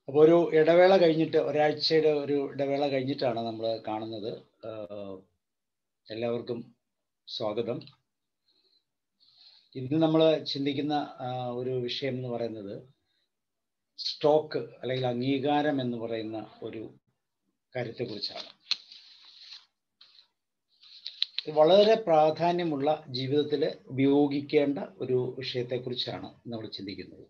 അപ്പോൾ ഒരു ഇടവേള കഴിഞ്ഞിട്ട് ഒരാഴ്ചയുടെ ഒരു ഇടവേള കഴിഞ്ഞിട്ടാണ് നമ്മൾ കാണുന്നത് ആഹ് എല്ലാവർക്കും സ്വാഗതം ഇന്ന് നമ്മൾ ചിന്തിക്കുന്ന ആഹ് ഒരു വിഷയം എന്ന് പറയുന്നത് സ്റ്റോക്ക് അല്ലെങ്കിൽ അംഗീകാരം എന്ന് പറയുന്ന ഒരു കാര്യത്തെക്കുറിച്ചാണ് വളരെ പ്രാധാന്യമുള്ള ജീവിതത്തിൽ ഉപയോഗിക്കേണ്ട ഒരു വിഷയത്തെക്കുറിച്ചാണ് നമ്മൾ ചിന്തിക്കുന്നത്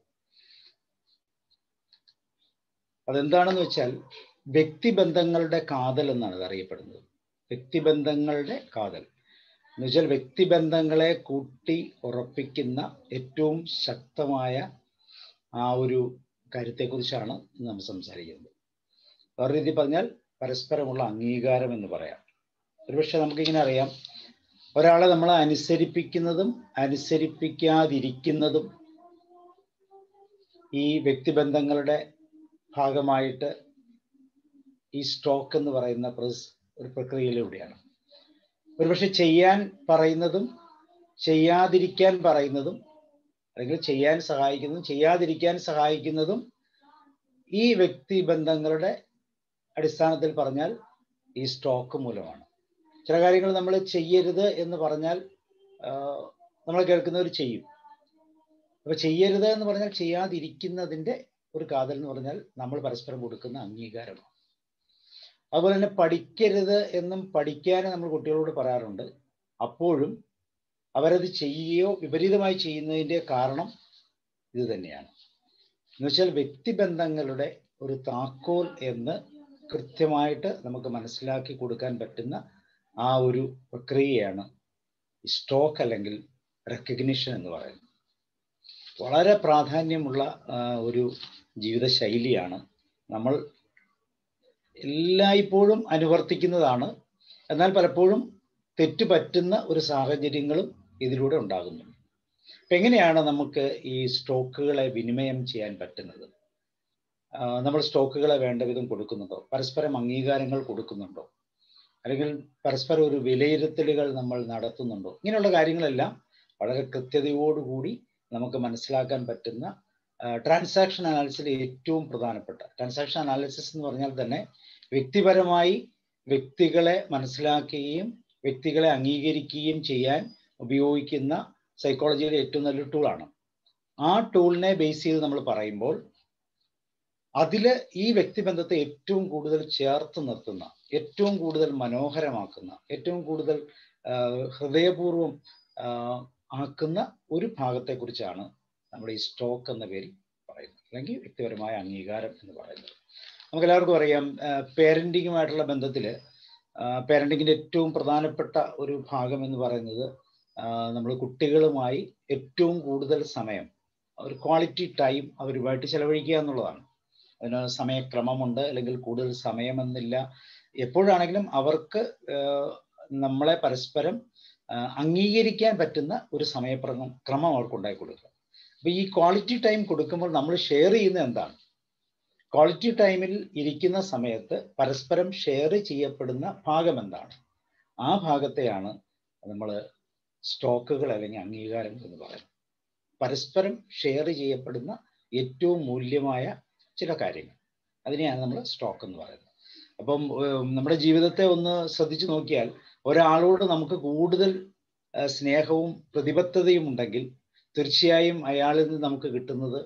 അതെന്താണെന്ന് വെച്ചാൽ വ്യക്തിബന്ധങ്ങളുടെ കാതൽ എന്നാണ് ഇത് അറിയപ്പെടുന്നത് വ്യക്തിബന്ധങ്ങളുടെ കാതൽ എന്ന് വെച്ചാൽ വ്യക്തിബന്ധങ്ങളെ കൂട്ടി ഉറപ്പിക്കുന്ന ഏറ്റവും ശക്തമായ ആ ഒരു കാര്യത്തെക്കുറിച്ചാണ് നമ്മൾ സംസാരിക്കുന്നത് വേറെ രീതി പറഞ്ഞാൽ പരസ്പരമുള്ള അംഗീകാരം എന്ന് പറയാം ഒരുപക്ഷെ നമുക്കിങ്ങനെ അറിയാം ഒരാളെ നമ്മൾ അനുസരിപ്പിക്കുന്നതും അനുസരിപ്പിക്കാതിരിക്കുന്നതും ഈ വ്യക്തിബന്ധങ്ങളുടെ ഭാഗമായിട്ട് ഈ സ്റ്റോക്ക് എന്ന് പറയുന്ന പ്രസ് ഒരു പ്രക്രിയയിലൂടെയാണ് ഒരുപക്ഷെ ചെയ്യാൻ പറയുന്നതും ചെയ്യാതിരിക്കാൻ പറയുന്നതും അല്ലെങ്കിൽ ചെയ്യാൻ സഹായിക്കുന്നതും ചെയ്യാതിരിക്കാൻ സഹായിക്കുന്നതും ഈ വ്യക്തിബന്ധങ്ങളുടെ അടിസ്ഥാനത്തിൽ പറഞ്ഞാൽ ഈ സ്റ്റോക്ക് മൂലമാണ് ചില കാര്യങ്ങൾ നമ്മൾ ചെയ്യരുത് എന്ന് പറഞ്ഞാൽ നമ്മൾ കേൾക്കുന്നവർ ചെയ്യും അപ്പൊ ചെയ്യരുത് എന്ന് പറഞ്ഞാൽ ചെയ്യാതിരിക്കുന്നതിൻ്റെ ഒരു കാതൽ എന്ന് പറഞ്ഞാൽ നമ്മൾ പരസ്പരം കൊടുക്കുന്ന അംഗീകാരമാണ് അതുപോലെ തന്നെ പഠിക്കരുത് എന്നും പഠിക്കാൻ നമ്മൾ കുട്ടികളോട് പറയാറുണ്ട് അപ്പോഴും അവരത് ചെയ്യുകയോ വിപരീതമായി ചെയ്യുന്നതിൻ്റെ കാരണം ഇത് തന്നെയാണ് എന്നുവെച്ചാൽ വ്യക്തിബന്ധങ്ങളുടെ ഒരു താക്കോൽ എന്ന് കൃത്യമായിട്ട് നമുക്ക് മനസ്സിലാക്കി കൊടുക്കാൻ പറ്റുന്ന ആ ഒരു പ്രക്രിയയാണ് സ്റ്റോക്ക് അല്ലെങ്കിൽ റെക്കഗ്നിഷൻ എന്ന് പറയുന്നത് വളരെ പ്രാധാന്യമുള്ള ഒരു ജീവിത ശൈലിയാണ് നമ്മൾ എല്ലായ്പ്പോഴും അനുവർത്തിക്കുന്നതാണ് എന്നാൽ പലപ്പോഴും തെറ്റ് പറ്റുന്ന ഒരു സാഹചര്യങ്ങളും ഇതിലൂടെ ഉണ്ടാകുന്നു അപ്പം എങ്ങനെയാണ് നമുക്ക് ഈ സ്റ്റോക്കുകളെ വിനിമയം ചെയ്യാൻ പറ്റുന്നത് നമ്മൾ സ്റ്റോക്കുകളെ വേണ്ട വിധം കൊടുക്കുന്നുണ്ടോ പരസ്പരം അംഗീകാരങ്ങൾ കൊടുക്കുന്നുണ്ടോ അല്ലെങ്കിൽ പരസ്പരം ഒരു വിലയിരുത്തലുകൾ നമ്മൾ നടത്തുന്നുണ്ടോ ഇങ്ങനെയുള്ള കാര്യങ്ങളെല്ലാം വളരെ കൃത്യതയോടുകൂടി നമുക്ക് മനസ്സിലാക്കാൻ പറ്റുന്ന ട്രാൻസാക്ഷൻ അനാലിസിൽ ഏറ്റവും പ്രധാനപ്പെട്ട ട്രാൻസാക്ഷൻ അനാലിസിസ് എന്ന് പറഞ്ഞാൽ തന്നെ വ്യക്തിപരമായി വ്യക്തികളെ മനസ്സിലാക്കുകയും വ്യക്തികളെ അംഗീകരിക്കുകയും ചെയ്യാൻ ഉപയോഗിക്കുന്ന സൈക്കോളജിയിലെ ഏറ്റവും നല്ലൊരു ടൂളാണ് ആ ടൂളിനെ ബേസ് ചെയ്ത് നമ്മൾ പറയുമ്പോൾ അതിൽ ഈ വ്യക്തിബന്ധത്തെ ഏറ്റവും കൂടുതൽ ചേർത്ത് നിർത്തുന്ന ഏറ്റവും കൂടുതൽ മനോഹരമാക്കുന്ന ഏറ്റവും കൂടുതൽ ഹൃദയപൂർവ്വം ആക്കുന്ന ഒരു ഭാഗത്തെക്കുറിച്ചാണ് നമ്മൾ ഈ സ്റ്റോക്ക് എന്ന പേരിൽ പറയുന്നത് അല്ലെങ്കിൽ വ്യക്തിപരമായ അംഗീകാരം എന്ന് പറയുന്നത് നമുക്ക് എല്ലാവർക്കും അറിയാം പേരൻറ്റിങ്ങുമായിട്ടുള്ള ബന്ധത്തിൽ പേരൻറ്റിങ്ങിൻ്റെ ഏറ്റവും പ്രധാനപ്പെട്ട ഒരു ഭാഗം എന്ന് പറയുന്നത് നമ്മൾ കുട്ടികളുമായി ഏറ്റവും കൂടുതൽ സമയം ഒരു ക്വാളിറ്റി ടൈം അവരുമായിട്ട് ചെലവഴിക്കുക എന്നുള്ളതാണ് അതിന് സമയക്രമമുണ്ട് അല്ലെങ്കിൽ കൂടുതൽ സമയമെന്നില്ല എപ്പോഴാണെങ്കിലും അവർക്ക് നമ്മളെ പരസ്പരം അംഗീകരിക്കാൻ പറ്റുന്ന ഒരു സമയപ്രമം ക്രമം അവർക്ക് ഉണ്ടാക്കി കൊടുക്കുക അപ്പൊ ഈ ക്വാളിറ്റി ടൈം കൊടുക്കുമ്പോൾ നമ്മൾ ഷെയർ ചെയ്യുന്നത് എന്താണ് ക്വാളിറ്റി ടൈമിൽ ഇരിക്കുന്ന സമയത്ത് പരസ്പരം ഷെയർ ചെയ്യപ്പെടുന്ന ഭാഗം എന്താണ് ആ ഭാഗത്തെയാണ് നമ്മൾ സ്റ്റോക്കുകൾ അല്ലെങ്കിൽ അംഗീകാരം എന്ന് പറയുന്നത് പരസ്പരം ഷെയർ ചെയ്യപ്പെടുന്ന ഏറ്റവും മൂല്യമായ ചില കാര്യങ്ങൾ അതിനെയാണ് നമ്മൾ സ്റ്റോക്ക് എന്ന് പറയുന്നത് അപ്പം നമ്മുടെ ജീവിതത്തെ ഒന്ന് ശ്രദ്ധിച്ചു നോക്കിയാൽ ഒരാളോട് നമുക്ക് കൂടുതൽ സ്നേഹവും പ്രതിബദ്ധതയും ഉണ്ടെങ്കിൽ തീർച്ചയായും അയാളിൽ നിന്ന് നമുക്ക് കിട്ടുന്നത്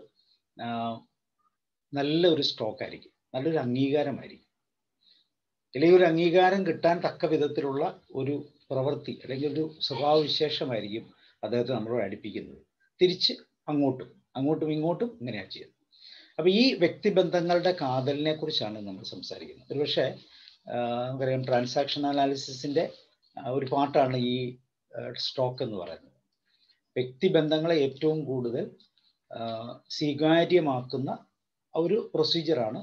നല്ലൊരു സ്റ്റോക്ക് ആയിരിക്കും നല്ലൊരു അംഗീകാരമായിരിക്കും അല്ലെങ്കിൽ ഒരു അംഗീകാരം കിട്ടാൻ തക്ക വിധത്തിലുള്ള ഒരു പ്രവൃത്തി അല്ലെങ്കിൽ ഒരു സ്വഭാവവിശേഷമായിരിക്കും അദ്ദേഹത്തെ നമ്മളോട് അടുപ്പിക്കുന്നത് തിരിച്ച് അങ്ങോട്ടും അങ്ങോട്ടും ഇങ്ങോട്ടും ഇങ്ങനെയാണ് ചെയ്യുന്നത് അപ്പൊ ഈ വ്യക്തിബന്ധങ്ങളുടെ കാതലിനെ കുറിച്ചാണ് നമ്മൾ സംസാരിക്കുന്നത് ഒരുപക്ഷെ നമുക്കറിയാം ട്രാൻസാക്ഷൻ അനാലിസിസിന്റെ ഒരു പാട്ടാണ് ഈ സ്റ്റോക്ക് എന്ന് പറയുന്നത് വ്യക്തിബന്ധങ്ങളെ ഏറ്റവും കൂടുതൽ സ്വീകാര്യമാക്കുന്ന ഒരു പ്രൊസീജിയറാണ്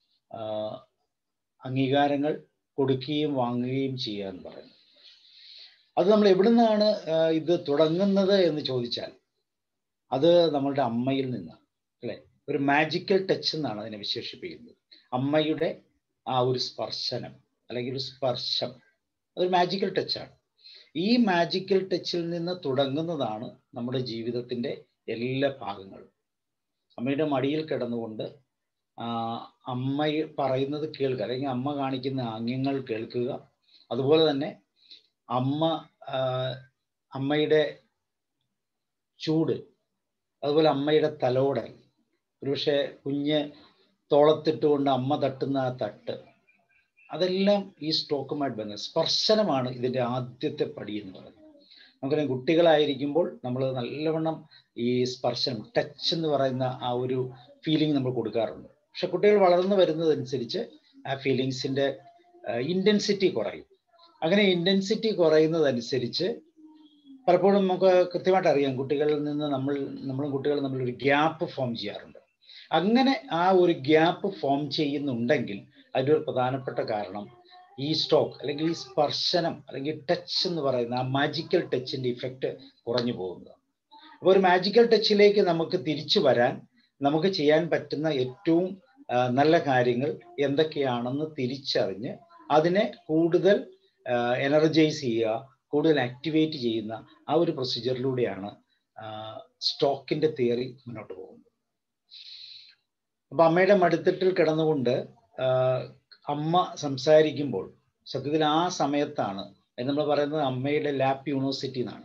അംഗീകാരങ്ങൾ കൊടുക്കുകയും വാങ്ങുകയും ചെയ്യുക എന്ന് പറയുന്നത് അത് നമ്മൾ എവിടെ നിന്നാണ് ഇത് തുടങ്ങുന്നത് എന്ന് ചോദിച്ചാൽ അത് നമ്മളുടെ അമ്മയിൽ നിന്നാണ് അല്ലേ ഒരു മാജിക്കൽ ടച്ച് എന്നാണ് അതിനെ വിശേഷിപ്പിക്കുന്നത് അമ്മയുടെ ആ ഒരു സ്പർശനം അല്ലെങ്കിൽ ഒരു സ്പർശം അതൊരു മാജിക്കൽ ടച്ചാണ് ഈ മാജിക്കൽ ടച്ചിൽ നിന്ന് തുടങ്ങുന്നതാണ് നമ്മുടെ ജീവിതത്തിൻ്റെ എല്ലാ ഭാഗങ്ങളും അമ്മയുടെ മടിയിൽ കിടന്നുകൊണ്ട് അമ്മ പറയുന്നത് കേൾക്കുക അല്ലെങ്കിൽ അമ്മ കാണിക്കുന്ന ആംഗ്യങ്ങൾ കേൾക്കുക അതുപോലെ തന്നെ അമ്മ അമ്മയുടെ ചൂട് അതുപോലെ അമ്മയുടെ തലോടൽ ഒരുപക്ഷെ കുഞ്ഞ് തോളത്തിട്ടുകൊണ്ട് അമ്മ തട്ടുന്ന ആ തട്ട് അതെല്ലാം ഈ സ്ട്രോക്കുമായിട്ട് ബന്ധം സ്പർശനമാണ് ഇതിൻ്റെ ആദ്യത്തെ പടി എന്ന് പറയുന്നത് നമുക്കറിയാം കുട്ടികളായിരിക്കുമ്പോൾ നമ്മൾ നല്ലവണ്ണം ഈ സ്പർശനം ടച്ച് എന്ന് പറയുന്ന ആ ഒരു ഫീലിംഗ് നമ്മൾ കൊടുക്കാറുണ്ട് പക്ഷെ കുട്ടികൾ വളർന്നു വരുന്നതനുസരിച്ച് ആ ഫീലിങ്സിൻ്റെ ഇൻറ്റൻസിറ്റി കുറയും അങ്ങനെ ഇൻറ്റൻസിറ്റി കുറയുന്നതനുസരിച്ച് പലപ്പോഴും നമുക്ക് കൃത്യമായിട്ട് അറിയാം കുട്ടികളിൽ നിന്ന് നമ്മൾ നമ്മളും കുട്ടികളും തമ്മിൽ ഒരു ഗ്യാപ്പ് ഫോം ചെയ്യാറുണ്ട് അങ്ങനെ ആ ഒരു ഗ്യാപ്പ് ഫോം ചെയ്യുന്നുണ്ടെങ്കിൽ അതിൻ്റെ ഒരു പ്രധാനപ്പെട്ട കാരണം ഈ സ്ട്രോക്ക് അല്ലെങ്കിൽ ഈ സ്പർശനം അല്ലെങ്കിൽ ടച്ച് എന്ന് പറയുന്ന ആ മാജിക്കൽ ടച്ചിന്റെ ഇഫക്റ്റ് കുറഞ്ഞു പോകുന്നത് അപ്പോൾ ഒരു മാജിക്കൽ ടച്ചിലേക്ക് നമുക്ക് തിരിച്ചു വരാൻ നമുക്ക് ചെയ്യാൻ പറ്റുന്ന ഏറ്റവും നല്ല കാര്യങ്ങൾ എന്തൊക്കെയാണെന്ന് തിരിച്ചറിഞ്ഞ് അതിനെ കൂടുതൽ എനർജൈസ് ചെയ്യുക കൂടുതൽ ആക്ടിവേറ്റ് ചെയ്യുന്ന ആ ഒരു പ്രൊസീജിയറിലൂടെയാണ് സ്റ്റോക്കിന്റെ തിയറി മുന്നോട്ട് പോകുന്നത് അപ്പൊ അമ്മയുടെ മടിത്തട്ടിൽ കിടന്നുകൊണ്ട് അമ്മ സംസാരിക്കുമ്പോൾ സത്യത്തിൽ ആ സമയത്താണ് നമ്മൾ പറയുന്നത് അമ്മയുടെ ലാപ്പ് യൂണിവേഴ്സിറ്റി എന്നാണ്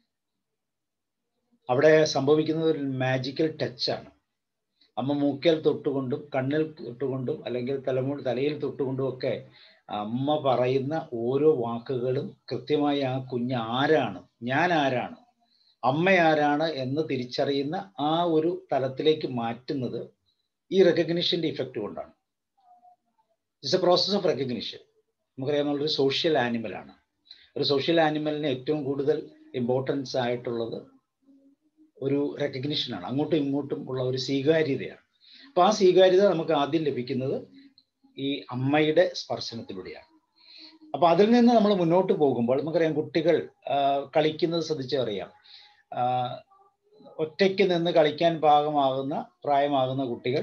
അവിടെ സംഭവിക്കുന്നത് ഒരു മാജിക്കൽ ടച്ചാണ് അമ്മ മൂക്കൽ തൊട്ടുകൊണ്ടും കണ്ണിൽ തൊട്ടുകൊണ്ടും അല്ലെങ്കിൽ തലമു തലയിൽ തൊട്ടുകൊണ്ടും ഒക്കെ അമ്മ പറയുന്ന ഓരോ വാക്കുകളും കൃത്യമായി ആ കുഞ്ഞ് ആരാണ് ഞാൻ ആരാണ് അമ്മ ആരാണ് എന്ന് തിരിച്ചറിയുന്ന ആ ഒരു തലത്തിലേക്ക് മാറ്റുന്നത് ഈ റെക്കഗ്നിഷന്റെ ഇഫക്റ്റ് കൊണ്ടാണ് it's a process of recognition നമുക്കറിയാം നമ്മളൊരു സോഷ്യൽ ആനിമലാണ് ഒരു സോഷ്യൽ ആനിമലിന് ഏറ്റവും കൂടുതൽ ഇമ്പോർട്ടൻസ് ആയിട്ടുള്ളത് ഒരു റെക്കഗ്നിഷനാണ് അങ്ങോട്ടും ഇങ്ങോട്ടും ഉള്ള ഒരു സ്വീകാര്യതയാണ് അപ്പോൾ ആ സ്വീകാര്യത നമുക്ക് ആദ്യം ലഭിക്കുന്നത് ഈ അമ്മയുടെ സ്പർശനത്തിലൂടെയാണ് അപ്പൊ അതിൽ നിന്ന് നമ്മൾ മുന്നോട്ട് പോകുമ്പോൾ നമുക്കറിയാം കുട്ടികൾ കളിക്കുന്നത് ശ്രദ്ധിച്ച് അറിയാം ഒറ്റയ്ക്ക് നിന്ന് കളിക്കാൻ പാകമാകുന്ന പ്രായമാകുന്ന കുട്ടികൾ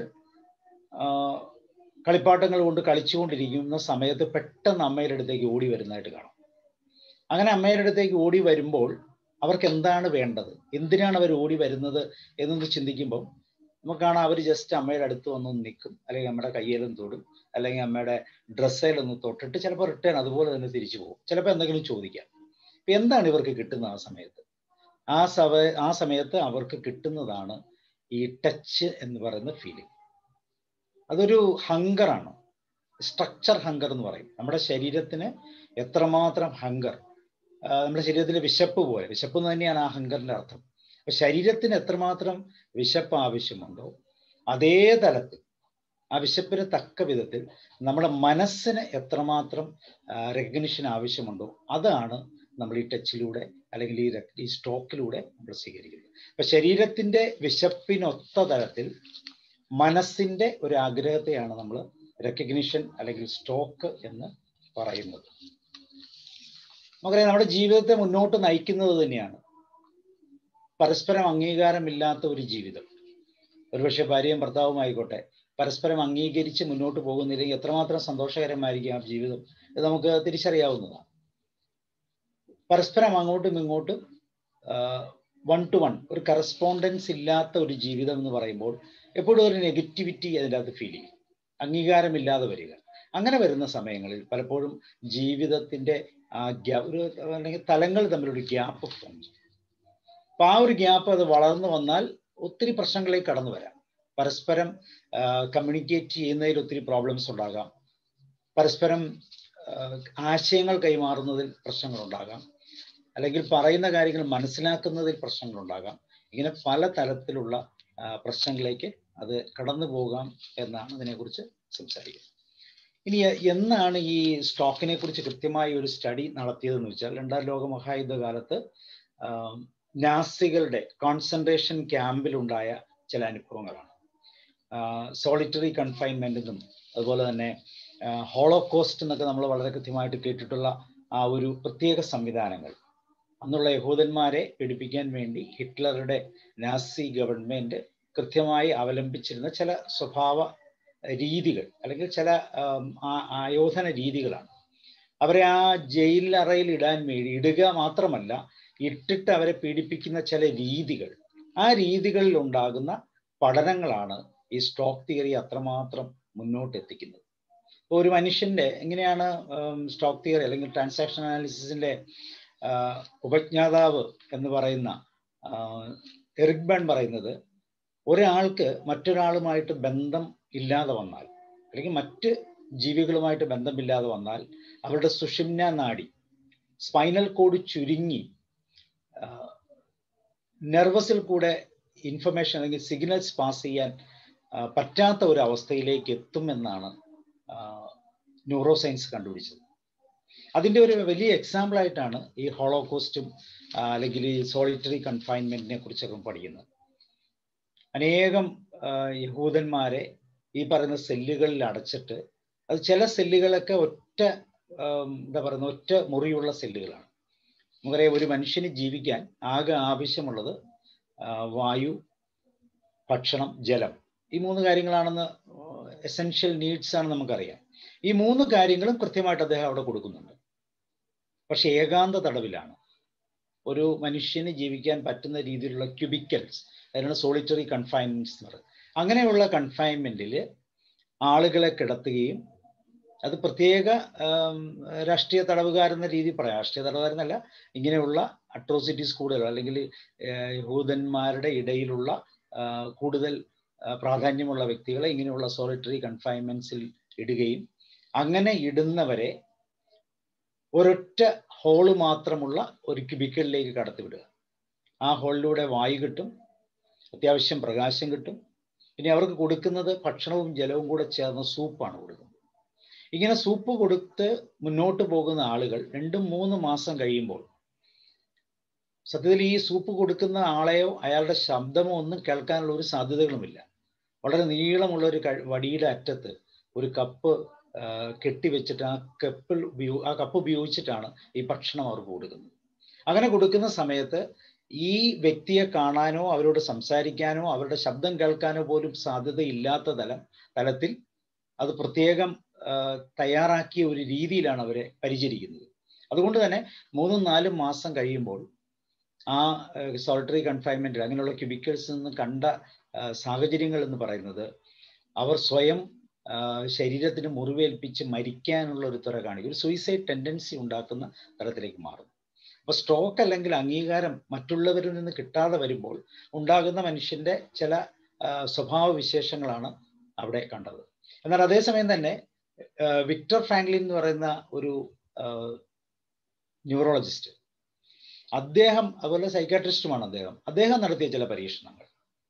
കളിപ്പാട്ടങ്ങൾ കൊണ്ട് കളിച്ചുകൊണ്ടിരിക്കുന്ന സമയത്ത് പെട്ടെന്ന് അമ്മയുടെ അടുത്തേക്ക് ഓടി വരുന്നതായിട്ട് കാണാം അങ്ങനെ അമ്മയുടെ അടുത്തേക്ക് ഓടി വരുമ്പോൾ അവർക്ക് എന്താണ് വേണ്ടത് എന്തിനാണ് അവർ ഓടി വരുന്നത് എന്നൊന്ന് ചിന്തിക്കുമ്പോൾ നമുക്ക് കാണാം അവർ ജസ്റ്റ് അമ്മയുടെ അടുത്ത് വന്ന് നിൽക്കും അല്ലെങ്കിൽ അമ്മയുടെ കയ്യിലും തൊടും അല്ലെങ്കിൽ അമ്മയുടെ ഡ്രസ്സിലൊന്ന് തൊട്ടിട്ട് ചിലപ്പോൾ റിട്ടേൺ അതുപോലെ തന്നെ തിരിച്ചു പോകും ചിലപ്പോൾ എന്തെങ്കിലും ചോദിക്കാം ഇപ്പം എന്താണ് ഇവർക്ക് കിട്ടുന്നത് ആ സമയത്ത് ആ സമ ആ സമയത്ത് അവർക്ക് കിട്ടുന്നതാണ് ഈ ടച്ച് എന്ന് പറയുന്ന ഫീലിംഗ് അതൊരു ഹങ്കറാണ് സ്ട്രക്ചർ ഹങ്കർ എന്ന് പറയും നമ്മുടെ ശരീരത്തിന് എത്രമാത്രം ഹങ്കർ നമ്മുടെ ശരീരത്തിലെ വിശപ്പ് പോലെ വിശപ്പ് എന്ന് തന്നെയാണ് ആ ഹങ്കറിന്റെ അർത്ഥം അപ്പൊ ശരീരത്തിന് എത്രമാത്രം വിശപ്പ് ആവശ്യമുണ്ടോ അതേ തലത്തിൽ ആ വിശപ്പിന് തക്ക വിധത്തിൽ നമ്മുടെ മനസ്സിന് എത്രമാത്രം റെക്കഗ്നിഷൻ ആവശ്യമുണ്ടോ അതാണ് നമ്മൾ ഈ ടച്ചിലൂടെ അല്ലെങ്കിൽ ഈ ഈ സ്ട്രോക്കിലൂടെ നമ്മൾ സ്വീകരിക്കുന്നത് അപ്പൊ ശരീരത്തിന്റെ വിശപ്പിനൊത്ത തലത്തിൽ മനസ്സിന്റെ ഒരു ആഗ്രഹത്തെയാണ് നമ്മൾ റെക്കഗ്നിഷൻ അല്ലെങ്കിൽ സ്ട്രോക്ക് എന്ന് പറയുന്നത് നമുക്കറിയാം നമ്മുടെ ജീവിതത്തെ മുന്നോട്ട് നയിക്കുന്നത് തന്നെയാണ് പരസ്പരം അംഗീകാരമില്ലാത്ത ഒരു ജീവിതം ഒരുപക്ഷെ ഭാര്യയും ഭർത്താവും ആയിക്കോട്ടെ പരസ്പരം അംഗീകരിച്ച് മുന്നോട്ട് പോകുന്നില്ലെങ്കിൽ എത്രമാത്രം സന്തോഷകരമായിരിക്കും ആ ജീവിതം ഇത് നമുക്ക് തിരിച്ചറിയാവുന്നതാണ് പരസ്പരം അങ്ങോട്ടും ഇങ്ങോട്ടും വൺ ടു വൺ ഒരു കറസ്പോണ്ടൻസ് ഇല്ലാത്ത ഒരു ജീവിതം എന്ന് പറയുമ്പോൾ എപ്പോഴും ഒരു നെഗറ്റിവിറ്റി അതിൻ്റെ അകത്ത് ഫീൽ ചെയ്യും അംഗീകാരമില്ലാതെ വരിക അങ്ങനെ വരുന്ന സമയങ്ങളിൽ പലപ്പോഴും ജീവിതത്തിന്റെ ആ ഗ്യാ ഒരു അല്ലെങ്കിൽ തലങ്ങൾ തമ്മിലൊരു ഗ്യാപ്പ് ഫോം ചെയ്യും അപ്പൊ ആ ഒരു ഗ്യാപ്പ് അത് വളർന്നു വന്നാൽ ഒത്തിരി പ്രശ്നങ്ങളിലേക്ക് കടന്നു വരാം പരസ്പരം കമ്മ്യൂണിക്കേറ്റ് ചെയ്യുന്നതിൽ ഒത്തിരി പ്രോബ്ലംസ് ഉണ്ടാകാം പരസ്പരം ആശയങ്ങൾ കൈമാറുന്നതിൽ പ്രശ്നങ്ങൾ ഉണ്ടാകാം അല്ലെങ്കിൽ പറയുന്ന കാര്യങ്ങൾ മനസ്സിലാക്കുന്നതിൽ പ്രശ്നങ്ങൾ ഉണ്ടാകാം ഇങ്ങനെ പല തരത്തിലുള്ള പ്രശ്നങ്ങളിലേക്ക് അത് കടന്നു പോകാം എന്നാണ് ഇതിനെക്കുറിച്ച് സംസാരിക്കുന്നത് ഇനി എന്നാണ് ഈ സ്റ്റോക്കിനെ കുറിച്ച് കൃത്യമായി ഒരു സ്റ്റഡി നടത്തിയതെന്ന് വെച്ചാൽ രണ്ടാം ലോക മഹായുദ്ധ കാലത്ത് നാസികളുടെ കോൺസെൻട്രേഷൻ ക്യാമ്പിലുണ്ടായ ചില അനുഭവങ്ങളാണ് സോളിറ്ററി കൺഫൈൻമെന്റ് എന്നും അതുപോലെ തന്നെ ഹോളോകോസ്റ്റ് എന്നൊക്കെ നമ്മൾ വളരെ കൃത്യമായിട്ട് കേട്ടിട്ടുള്ള ആ ഒരു പ്രത്യേക സംവിധാനങ്ങൾ അന്നുള്ള യഹൂദന്മാരെ പീഡിപ്പിക്കാൻ വേണ്ടി ഹിറ്റ്ലറുടെ നാസി ഗവൺമെന്റ് കൃത്യമായി അവലംബിച്ചിരുന്ന ചില സ്വഭാവ രീതികൾ അല്ലെങ്കിൽ ചില ആയോധന രീതികളാണ് അവരെ ആ ജയിൽ അറയിൽ ഇടാൻ വേണ്ടി ഇടുക മാത്രമല്ല ഇട്ടിട്ട് അവരെ പീഡിപ്പിക്കുന്ന ചില രീതികൾ ആ രീതികളിൽ ഉണ്ടാകുന്ന പഠനങ്ങളാണ് ഈ സ്ട്രോക്ക് തിയറി അത്രമാത്രം മുന്നോട്ട് എത്തിക്കുന്നത് ഇപ്പോൾ ഒരു മനുഷ്യന്റെ എങ്ങനെയാണ് സ്ട്രോക്ക് തിയറി അല്ലെങ്കിൽ ട്രാൻസാക്ഷൻ അനാലിസിസിന്റെ ഉപജ്ഞാതാവ് എന്ന് പറയുന്ന എറിക് ബേൺ പറയുന്നത് ഒരാൾക്ക് മറ്റൊരാളുമായിട്ട് ബന്ധം ഇല്ലാതെ വന്നാൽ അല്ലെങ്കിൽ മറ്റ് ജീവികളുമായിട്ട് ബന്ധമില്ലാതെ വന്നാൽ അവരുടെ സുഷിമ്ന നാഡി സ്പൈനൽ കോഡ് ചുരുങ്ങി നെർവസിൽ കൂടെ ഇൻഫർമേഷൻ അല്ലെങ്കിൽ സിഗ്നൽസ് പാസ് ചെയ്യാൻ പറ്റാത്ത ഒരു അവസ്ഥയിലേക്ക് എത്തുമെന്നാണ് ന്യൂറോ സയൻസ് കണ്ടുപിടിച്ചത് അതിൻ്റെ ഒരു വലിയ എക്സാമ്പിൾ ആയിട്ടാണ് ഈ ഹോളോകോസ്റ്റും അല്ലെങ്കിൽ ഈ സോളിറ്ററി കൺഫൈൻമെന്റിനെ കുറിച്ചൊക്കെ പഠിക്കുന്നത് അനേകം യഹൂദന്മാരെ ഈ പറയുന്ന സെല്ലുകളിൽ അടച്ചിട്ട് അത് ചില സെല്ലുകളൊക്കെ ഒറ്റ എന്താ പറയുന്ന ഒറ്റ മുറിയുള്ള സെല്ലുകളാണ് നമുക്കറിയാം ഒരു മനുഷ്യന് ജീവിക്കാൻ ആകെ ആവശ്യമുള്ളത് വായു ഭക്ഷണം ജലം ഈ മൂന്ന് കാര്യങ്ങളാണെന്ന് എസെൻഷ്യൽ നീഡ്സ് ആണ് നമുക്കറിയാം ഈ മൂന്ന് കാര്യങ്ങളും കൃത്യമായിട്ട് അദ്ദേഹം അവിടെ കൊടുക്കുന്നുണ്ട് പക്ഷെ ഏകാന്ത തടവിലാണ് ഒരു മനുഷ്യന് ജീവിക്കാൻ പറ്റുന്ന രീതിയിലുള്ള ക്യൂബിക്കൽസ് അതിനാണ് സോളിറ്ററി കൺഫൈൻമെന്റ്സ് എന്ന് പറയുന്നത് അങ്ങനെയുള്ള കൺഫൈൻമെന്റിൽ ആളുകളെ കിടത്തുകയും അത് പ്രത്യേക രാഷ്ട്രീയ തടവുകാരെന്ന രീതി പറയാം രാഷ്ട്രീയ തടവുകാരെന്നല്ല ഇങ്ങനെയുള്ള അട്രോസിറ്റീസ് കൂടുതൽ അല്ലെങ്കിൽ യഹൂദന്മാരുടെ ഇടയിലുള്ള കൂടുതൽ പ്രാധാന്യമുള്ള വ്യക്തികളെ ഇങ്ങനെയുള്ള സോളിറ്ററി കൺഫൈൻമെന്റ്സിൽ ഇടുകയും അങ്ങനെ ഇടുന്നവരെ ഒരൊറ്റ ഹോള് മാത്രമുള്ള ഒരു ക്യൂബിക്കലിലേക്ക് കടത്തിവിടുക ആ ഹോളിലൂടെ വായു കിട്ടും അത്യാവശ്യം പ്രകാശം കിട്ടും പിന്നെ അവർക്ക് കൊടുക്കുന്നത് ഭക്ഷണവും ജലവും കൂടെ ചേർന്ന സൂപ്പാണ് കൊടുക്കുന്നത് ഇങ്ങനെ സൂപ്പ് കൊടുത്ത് മുന്നോട്ട് പോകുന്ന ആളുകൾ രണ്ടും മൂന്ന് മാസം കഴിയുമ്പോൾ സത്യത്തിൽ ഈ സൂപ്പ് കൊടുക്കുന്ന ആളെയോ അയാളുടെ ശബ്ദമോ ഒന്നും കേൾക്കാനുള്ള ഒരു സാധ്യതകളുമില്ല വളരെ നീളമുള്ള ഒരു വടിയുടെ അറ്റത്ത് ഒരു കപ്പ് കെട്ടിവെച്ചിട്ട് ആ കപ്പിൽ ഉപയോ ആ കപ്പ് ഉപയോഗിച്ചിട്ടാണ് ഈ ഭക്ഷണം അവർക്ക് കൊടുക്കുന്നത് അങ്ങനെ കൊടുക്കുന്ന സമയത്ത് ഈ വ്യക്തിയെ കാണാനോ അവരോട് സംസാരിക്കാനോ അവരുടെ ശബ്ദം കേൾക്കാനോ പോലും സാധ്യതയില്ലാത്ത തലം തലത്തിൽ അത് പ്രത്യേകം തയ്യാറാക്കിയ ഒരു രീതിയിലാണ് അവരെ പരിചരിക്കുന്നത് അതുകൊണ്ട് തന്നെ മൂന്നും നാലും മാസം കഴിയുമ്പോൾ ആ സോളിറ്ററി കൺഫൈൻമെന്റ് അങ്ങനെയുള്ള ക്യൂബിക്കൽസിൽ നിന്ന് കണ്ട സാഹചര്യങ്ങൾ എന്ന് പറയുന്നത് അവർ സ്വയം ശരീരത്തിന് മുറിവേൽപ്പിച്ച് മരിക്കാനുള്ള ഒരു തുറ കാണിക്കും ഒരു സൂയിസൈഡ് ടെൻഡൻസി ഉണ്ടാക്കുന്ന തരത്തിലേക്ക് മാറും അപ്പൊ സ്ട്രോക്ക് അല്ലെങ്കിൽ അംഗീകാരം മറ്റുള്ളവരിൽ നിന്ന് കിട്ടാതെ വരുമ്പോൾ ഉണ്ടാകുന്ന മനുഷ്യന്റെ ചില സ്വഭാവ വിശേഷങ്ങളാണ് അവിടെ കണ്ടത് എന്നാൽ അതേസമയം തന്നെ വിക്ടർ ഫ്രാങ്ക്ലിൻ എന്ന് പറയുന്ന ഒരു ന്യൂറോളജിസ്റ്റ് അദ്ദേഹം അതുപോലെ സൈക്കാട്രിസ്റ്റുമാണ് അദ്ദേഹം അദ്ദേഹം നടത്തിയ ചില പരീക്ഷണങ്ങൾ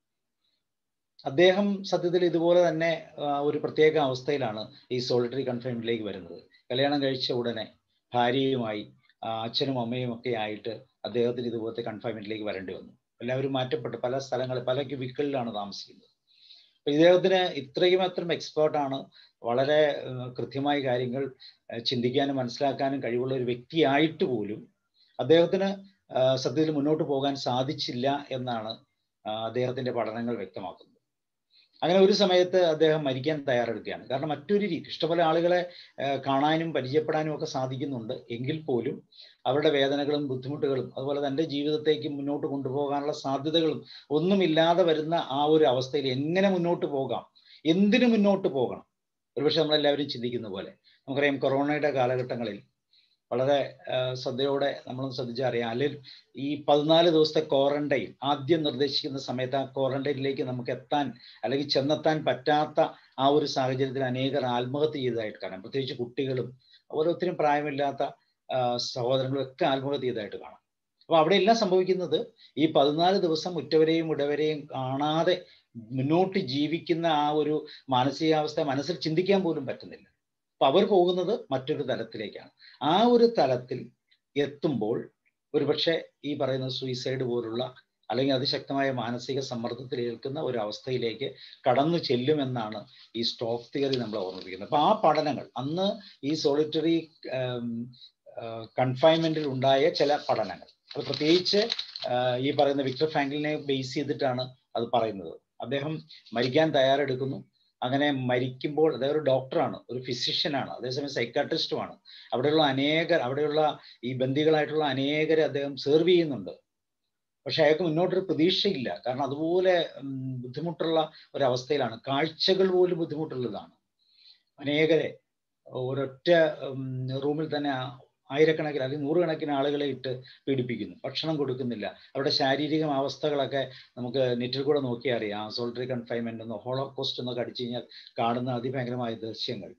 അദ്ദേഹം സത്യത്തിൽ ഇതുപോലെ തന്നെ ഒരു പ്രത്യേക അവസ്ഥയിലാണ് ഈ സോളിറ്ററി കൺഫൈൻമെന്റിലേക്ക് വരുന്നത് കല്യാണം കഴിച്ച ഉടനെ ഭാര്യയുമായി അച്ഛനും അമ്മയും ഒക്കെ ആയിട്ട് അദ്ദേഹത്തിന് ഇതുപോലത്തെ കൺഫൈൻമെന്റിലേക്ക് വരേണ്ടി വന്നു എല്ലാവരും മാറ്റപ്പെട്ട് പല സ്ഥലങ്ങളിൽ പല ക്യൂബിക്കളിലാണ് താമസിക്കുന്നത് അപ്പൊ ഇദ്ദേഹത്തിന് ഇത്രയും അത്രയും എക്സ്പേർട്ടാണ് വളരെ കൃത്യമായ കാര്യങ്ങൾ ചിന്തിക്കാനും മനസ്സിലാക്കാനും കഴിവുള്ള ഒരു വ്യക്തിയായിട്ട് പോലും അദ്ദേഹത്തിന് സത്യത്തിൽ മുന്നോട്ട് പോകാൻ സാധിച്ചില്ല എന്നാണ് അദ്ദേഹത്തിന്റെ പഠനങ്ങൾ വ്യക്തമാക്കുന്നത് അങ്ങനെ ഒരു സമയത്ത് അദ്ദേഹം മരിക്കാൻ തയ്യാറെടുക്കുകയാണ് കാരണം മറ്റൊരു രീതി ഇഷ്ടംപോലെ ആളുകളെ കാണാനും പരിചയപ്പെടാനും ഒക്കെ സാധിക്കുന്നുണ്ട് എങ്കിൽ പോലും അവരുടെ വേദനകളും ബുദ്ധിമുട്ടുകളും അതുപോലെ തൻ്റെ ജീവിതത്തേക്ക് മുന്നോട്ട് കൊണ്ടുപോകാനുള്ള സാധ്യതകളും ഒന്നുമില്ലാതെ വരുന്ന ആ ഒരു അവസ്ഥയിൽ എങ്ങനെ മുന്നോട്ട് പോകാം എന്തിനു മുന്നോട്ട് പോകണം ഒരുപക്ഷെ നമ്മളെല്ലാവരും ചിന്തിക്കുന്ന പോലെ നമുക്കറിയാം കൊറോണയുടെ കാലഘട്ടങ്ങളിൽ വളരെ ശ്രദ്ധയോടെ നമ്മൾ ശ്രദ്ധിച്ചാൽ അറിയാം അല്ലെങ്കിൽ ഈ പതിനാല് ദിവസത്തെ ക്വാറന്റൈൻ ആദ്യം നിർദ്ദേശിക്കുന്ന സമയത്ത് ആ ക്വാറന്റൈനിലേക്ക് നമുക്ക് എത്താൻ അല്ലെങ്കിൽ ചെന്നെത്താൻ പറ്റാത്ത ആ ഒരു സാഹചര്യത്തിൽ അനേകർ ആത്മഹത്യ ചെയ്തതായിട്ട് കാണാം പ്രത്യേകിച്ച് കുട്ടികളും അതുപോലെ ഒത്തിരി പ്രായമില്ലാത്ത സഹോദരങ്ങളും ഒക്കെ ആത്മഹത്യ ചെയ്തതായിട്ട് കാണാം അപ്പൊ അവിടെ എല്ലാം സംഭവിക്കുന്നത് ഈ പതിനാല് ദിവസം ഉറ്റവരെയും ഉടവരെയും കാണാതെ മുന്നോട്ട് ജീവിക്കുന്ന ആ ഒരു മാനസികാവസ്ഥ മനസ്സിൽ ചിന്തിക്കാൻ പോലും പറ്റുന്നില്ല അപ്പൊ അവർ പോകുന്നത് മറ്റൊരു തലത്തിലേക്കാണ് ആ ഒരു തലത്തിൽ എത്തുമ്പോൾ ഒരുപക്ഷെ ഈ പറയുന്ന സൂയിസൈഡ് പോലുള്ള അല്ലെങ്കിൽ അതിശക്തമായ മാനസിക സമ്മർദ്ദത്തിൽ ഏൽക്കുന്ന ഒരു അവസ്ഥയിലേക്ക് കടന്നു ചെല്ലുമെന്നാണ് ഈ സ്ട്രോക്ക് തിയറി നമ്മൾ ഓർമ്മിപ്പിക്കുന്നത് അപ്പൊ ആ പഠനങ്ങൾ അന്ന് ഈ സോളിറ്ററി കൺഫൈൻമെന്റിൽ ഉണ്ടായ ചില പഠനങ്ങൾ അത് പ്രത്യേകിച്ച് ഈ പറയുന്ന വിക്ടർ ഫ്രാങ്കിലിനെ ബേസ് ചെയ്തിട്ടാണ് അത് പറയുന്നത് അദ്ദേഹം മരിക്കാൻ തയ്യാറെടുക്കുന്നു അങ്ങനെ മരിക്കുമ്പോൾ അദ്ദേഹം ഒരു ഡോക്ടറാണ് ഒരു ഫിസിഷ്യനാണ് അതേസമയം സൈക്കാട്രിസ്റ്റുമാണ് അവിടെയുള്ള അനേകർ അവിടെയുള്ള ഈ ബന്ദികളായിട്ടുള്ള അനേകരെ അദ്ദേഹം സെർവ് ചെയ്യുന്നുണ്ട് പക്ഷെ അയാൾക്ക് മുന്നോട്ടൊരു പ്രതീക്ഷയില്ല കാരണം അതുപോലെ ബുദ്ധിമുട്ടുള്ള ഒരവസ്ഥയിലാണ് കാഴ്ചകൾ പോലും ബുദ്ധിമുട്ടുള്ളതാണ് അനേകരെ ഒരൊറ്റ റൂമിൽ തന്നെ ആയിരക്കണക്കിന് അല്ലെങ്കിൽ നൂറുകണക്കിന് ആളുകളെ ഇട്ട് പീഡിപ്പിക്കുന്നു ഭക്ഷണം കൊടുക്കുന്നില്ല അവരുടെ ശാരീരിക അവസ്ഥകളൊക്കെ നമുക്ക് നെറ്റിൽ കൂടെ നോക്കിയാൽ അറിയാം സോൾട്ടറി കൺഫൈൻമെന്റ് എന്നോ ഹോളോകോസ്റ്റ് എന്നൊക്കെ അടിച്ചു കഴിഞ്ഞാൽ കാണുന്ന അതിഭയങ്കരമായ ദൃശ്യങ്ങൾ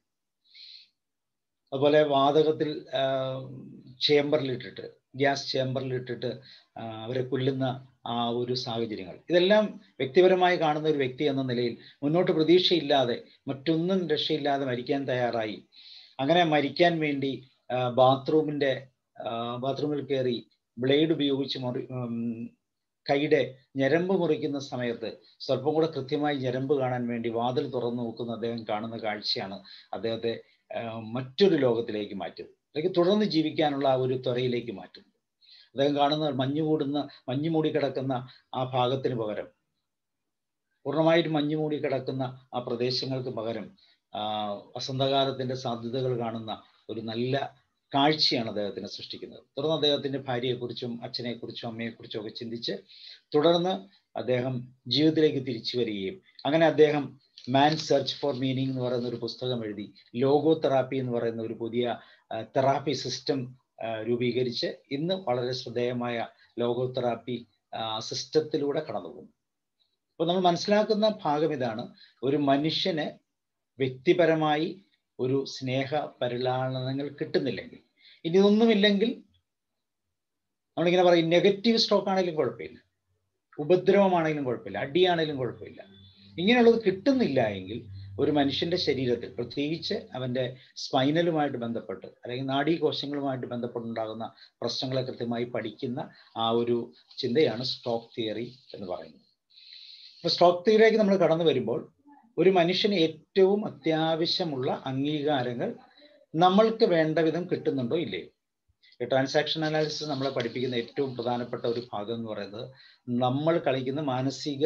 അതുപോലെ വാതകത്തിൽ ചേമ്പറിലിട്ടിട്ട് ഗ്യാസ് ചേമ്പറിലിട്ടിട്ട് അവരെ കൊല്ലുന്ന ആ ഒരു സാഹചര്യങ്ങൾ ഇതെല്ലാം വ്യക്തിപരമായി കാണുന്ന ഒരു വ്യക്തി എന്ന നിലയിൽ മുന്നോട്ട് പ്രതീക്ഷയില്ലാതെ മറ്റൊന്നും രക്ഷയില്ലാതെ മരിക്കാൻ തയ്യാറായി അങ്ങനെ മരിക്കാൻ വേണ്ടി ബാത്റൂമിന്റെ ബാത്റൂമിൽ കയറി ബ്ലേഡ് ഉപയോഗിച്ച് മുറി കൈയുടെ ഞരമ്പ് മുറിക്കുന്ന സമയത്ത് സ്വല്പം കൂടെ കൃത്യമായി ഞരമ്പ് കാണാൻ വേണ്ടി വാതിൽ തുറന്നു നോക്കുന്ന അദ്ദേഹം കാണുന്ന കാഴ്ചയാണ് അദ്ദേഹത്തെ മറ്റൊരു ലോകത്തിലേക്ക് മാറ്റുന്നത് അല്ലെങ്കിൽ തുടർന്ന് ജീവിക്കാനുള്ള ആ ഒരു ത്വരയിലേക്ക് മാറ്റുന്നത് അദ്ദേഹം കാണുന്ന മഞ്ഞു കൂടുന്ന മഞ്ഞു മൂടി കിടക്കുന്ന ആ ഭാഗത്തിന് പകരം പൂർണ്ണമായിട്ട് മഞ്ഞു മൂടി കിടക്കുന്ന ആ പ്രദേശങ്ങൾക്ക് പകരം വസന്തകാലത്തിന്റെ സാധ്യതകൾ കാണുന്ന ഒരു നല്ല കാഴ്ചയാണ് അദ്ദേഹത്തിന് സൃഷ്ടിക്കുന്നത് തുടർന്ന് അദ്ദേഹത്തിന്റെ ഭാര്യയെക്കുറിച്ചും അച്ഛനെക്കുറിച്ചും അമ്മയെക്കുറിച്ചും ഒക്കെ ചിന്തിച്ച് തുടർന്ന് അദ്ദേഹം ജീവിതത്തിലേക്ക് തിരിച്ചു വരികയും അങ്ങനെ അദ്ദേഹം മാൻ സെർച്ച് ഫോർ മീനിങ് എന്ന് പറയുന്ന ഒരു പുസ്തകം എഴുതി ലോഗോ തെറാപ്പി എന്ന് പറയുന്ന ഒരു പുതിയ തെറാപ്പി സിസ്റ്റം രൂപീകരിച്ച് ഇന്ന് വളരെ ശ്രദ്ധേയമായ ലോഗോ തെറാപ്പി സിസ്റ്റത്തിലൂടെ കടന്നു പോകുന്നു അപ്പോൾ നമ്മൾ മനസ്സിലാക്കുന്ന ഭാഗം ഇതാണ് ഒരു മനുഷ്യന് വ്യക്തിപരമായി ഒരു സ്നേഹ പരിലാളനങ്ങൾ കിട്ടുന്നില്ലെങ്കിൽ ഇനി ഇതൊന്നുമില്ലെങ്കിൽ നമ്മളിങ്ങനെ പറയും നെഗറ്റീവ് സ്ട്രോക്ക് ആണെങ്കിലും കുഴപ്പമില്ല ഉപദ്രവമാണെങ്കിലും കുഴപ്പമില്ല അടിയാണെങ്കിലും കുഴപ്പമില്ല ഇങ്ങനെയുള്ളത് കിട്ടുന്നില്ല എങ്കിൽ ഒരു മനുഷ്യന്റെ ശരീരത്തിൽ പ്രത്യേകിച്ച് അവന്റെ സ്പൈനലുമായിട്ട് ബന്ധപ്പെട്ട് അല്ലെങ്കിൽ നാഡീകോശങ്ങളുമായിട്ട് ബന്ധപ്പെട്ടുണ്ടാകുന്ന പ്രശ്നങ്ങളെ കൃത്യമായി പഠിക്കുന്ന ആ ഒരു ചിന്തയാണ് സ്ട്രോക്ക് തിയറി എന്ന് പറയുന്നത് അപ്പൊ സ്ട്രോക്ക് തിയറിയിലേക്ക് നമ്മൾ കടന്നു വരുമ്പോൾ ഒരു മനുഷ്യന് ഏറ്റവും അത്യാവശ്യമുള്ള അംഗീകാരങ്ങൾ നമ്മൾക്ക് വേണ്ട വിധം കിട്ടുന്നുണ്ടോ ഇല്ലയോ ഈ ട്രാൻസാക്ഷൻ അനാലിസിസ് നമ്മളെ പഠിപ്പിക്കുന്ന ഏറ്റവും പ്രധാനപ്പെട്ട ഒരു ഭാഗം എന്ന് പറയുന്നത് നമ്മൾ കളിക്കുന്ന മാനസിക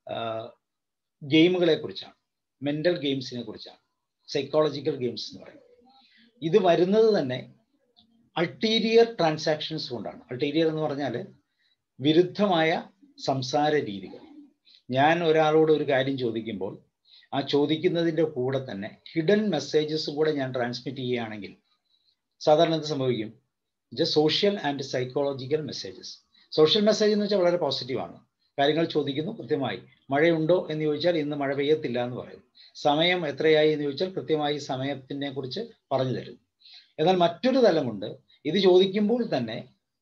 ഗെയിമുകളെ കുറിച്ചാണ് മെന്റൽ ഗെയിംസിനെ കുറിച്ചാണ് സൈക്കോളജിക്കൽ ഗെയിംസ് എന്ന് പറയുന്നത് ഇത് വരുന്നത് തന്നെ അൾട്ടീരിയർ ട്രാൻസാക്ഷൻസ് കൊണ്ടാണ് അൾട്ടീരിയർ എന്ന് പറഞ്ഞാൽ വിരുദ്ധമായ സംസാര രീതികൾ ഞാൻ ഒരാളോട് ഒരു കാര്യം ചോദിക്കുമ്പോൾ ആ ചോദിക്കുന്നതിൻ്റെ കൂടെ തന്നെ ഹിഡൻ മെസ്സേജസ് കൂടെ ഞാൻ ട്രാൻസ്മിറ്റ് ചെയ്യുകയാണെങ്കിൽ സാധാരണ എന്ത് സംഭവിക്കും ഇത് social and psychological messages social message എന്ന് വെച്ചാൽ വളരെ പോസിറ്റീവാണ് കാര്യങ്ങൾ ചോദിക്കുന്നു കൃത്യമായി മഴയുണ്ടോ എന്ന് ചോദിച്ചാൽ ഇന്ന് മഴ പെയ്യത്തില്ല എന്ന് പറയും സമയം എത്രയായി എന്ന് ചോദിച്ചാൽ കൃത്യമായി സമയത്തിനെ കുറിച്ച് പറഞ്ഞു തരുന്നു എന്നാൽ മറ്റൊരു തലമുണ്ട് ഇത് ചോദിക്കുമ്പോൾ തന്നെ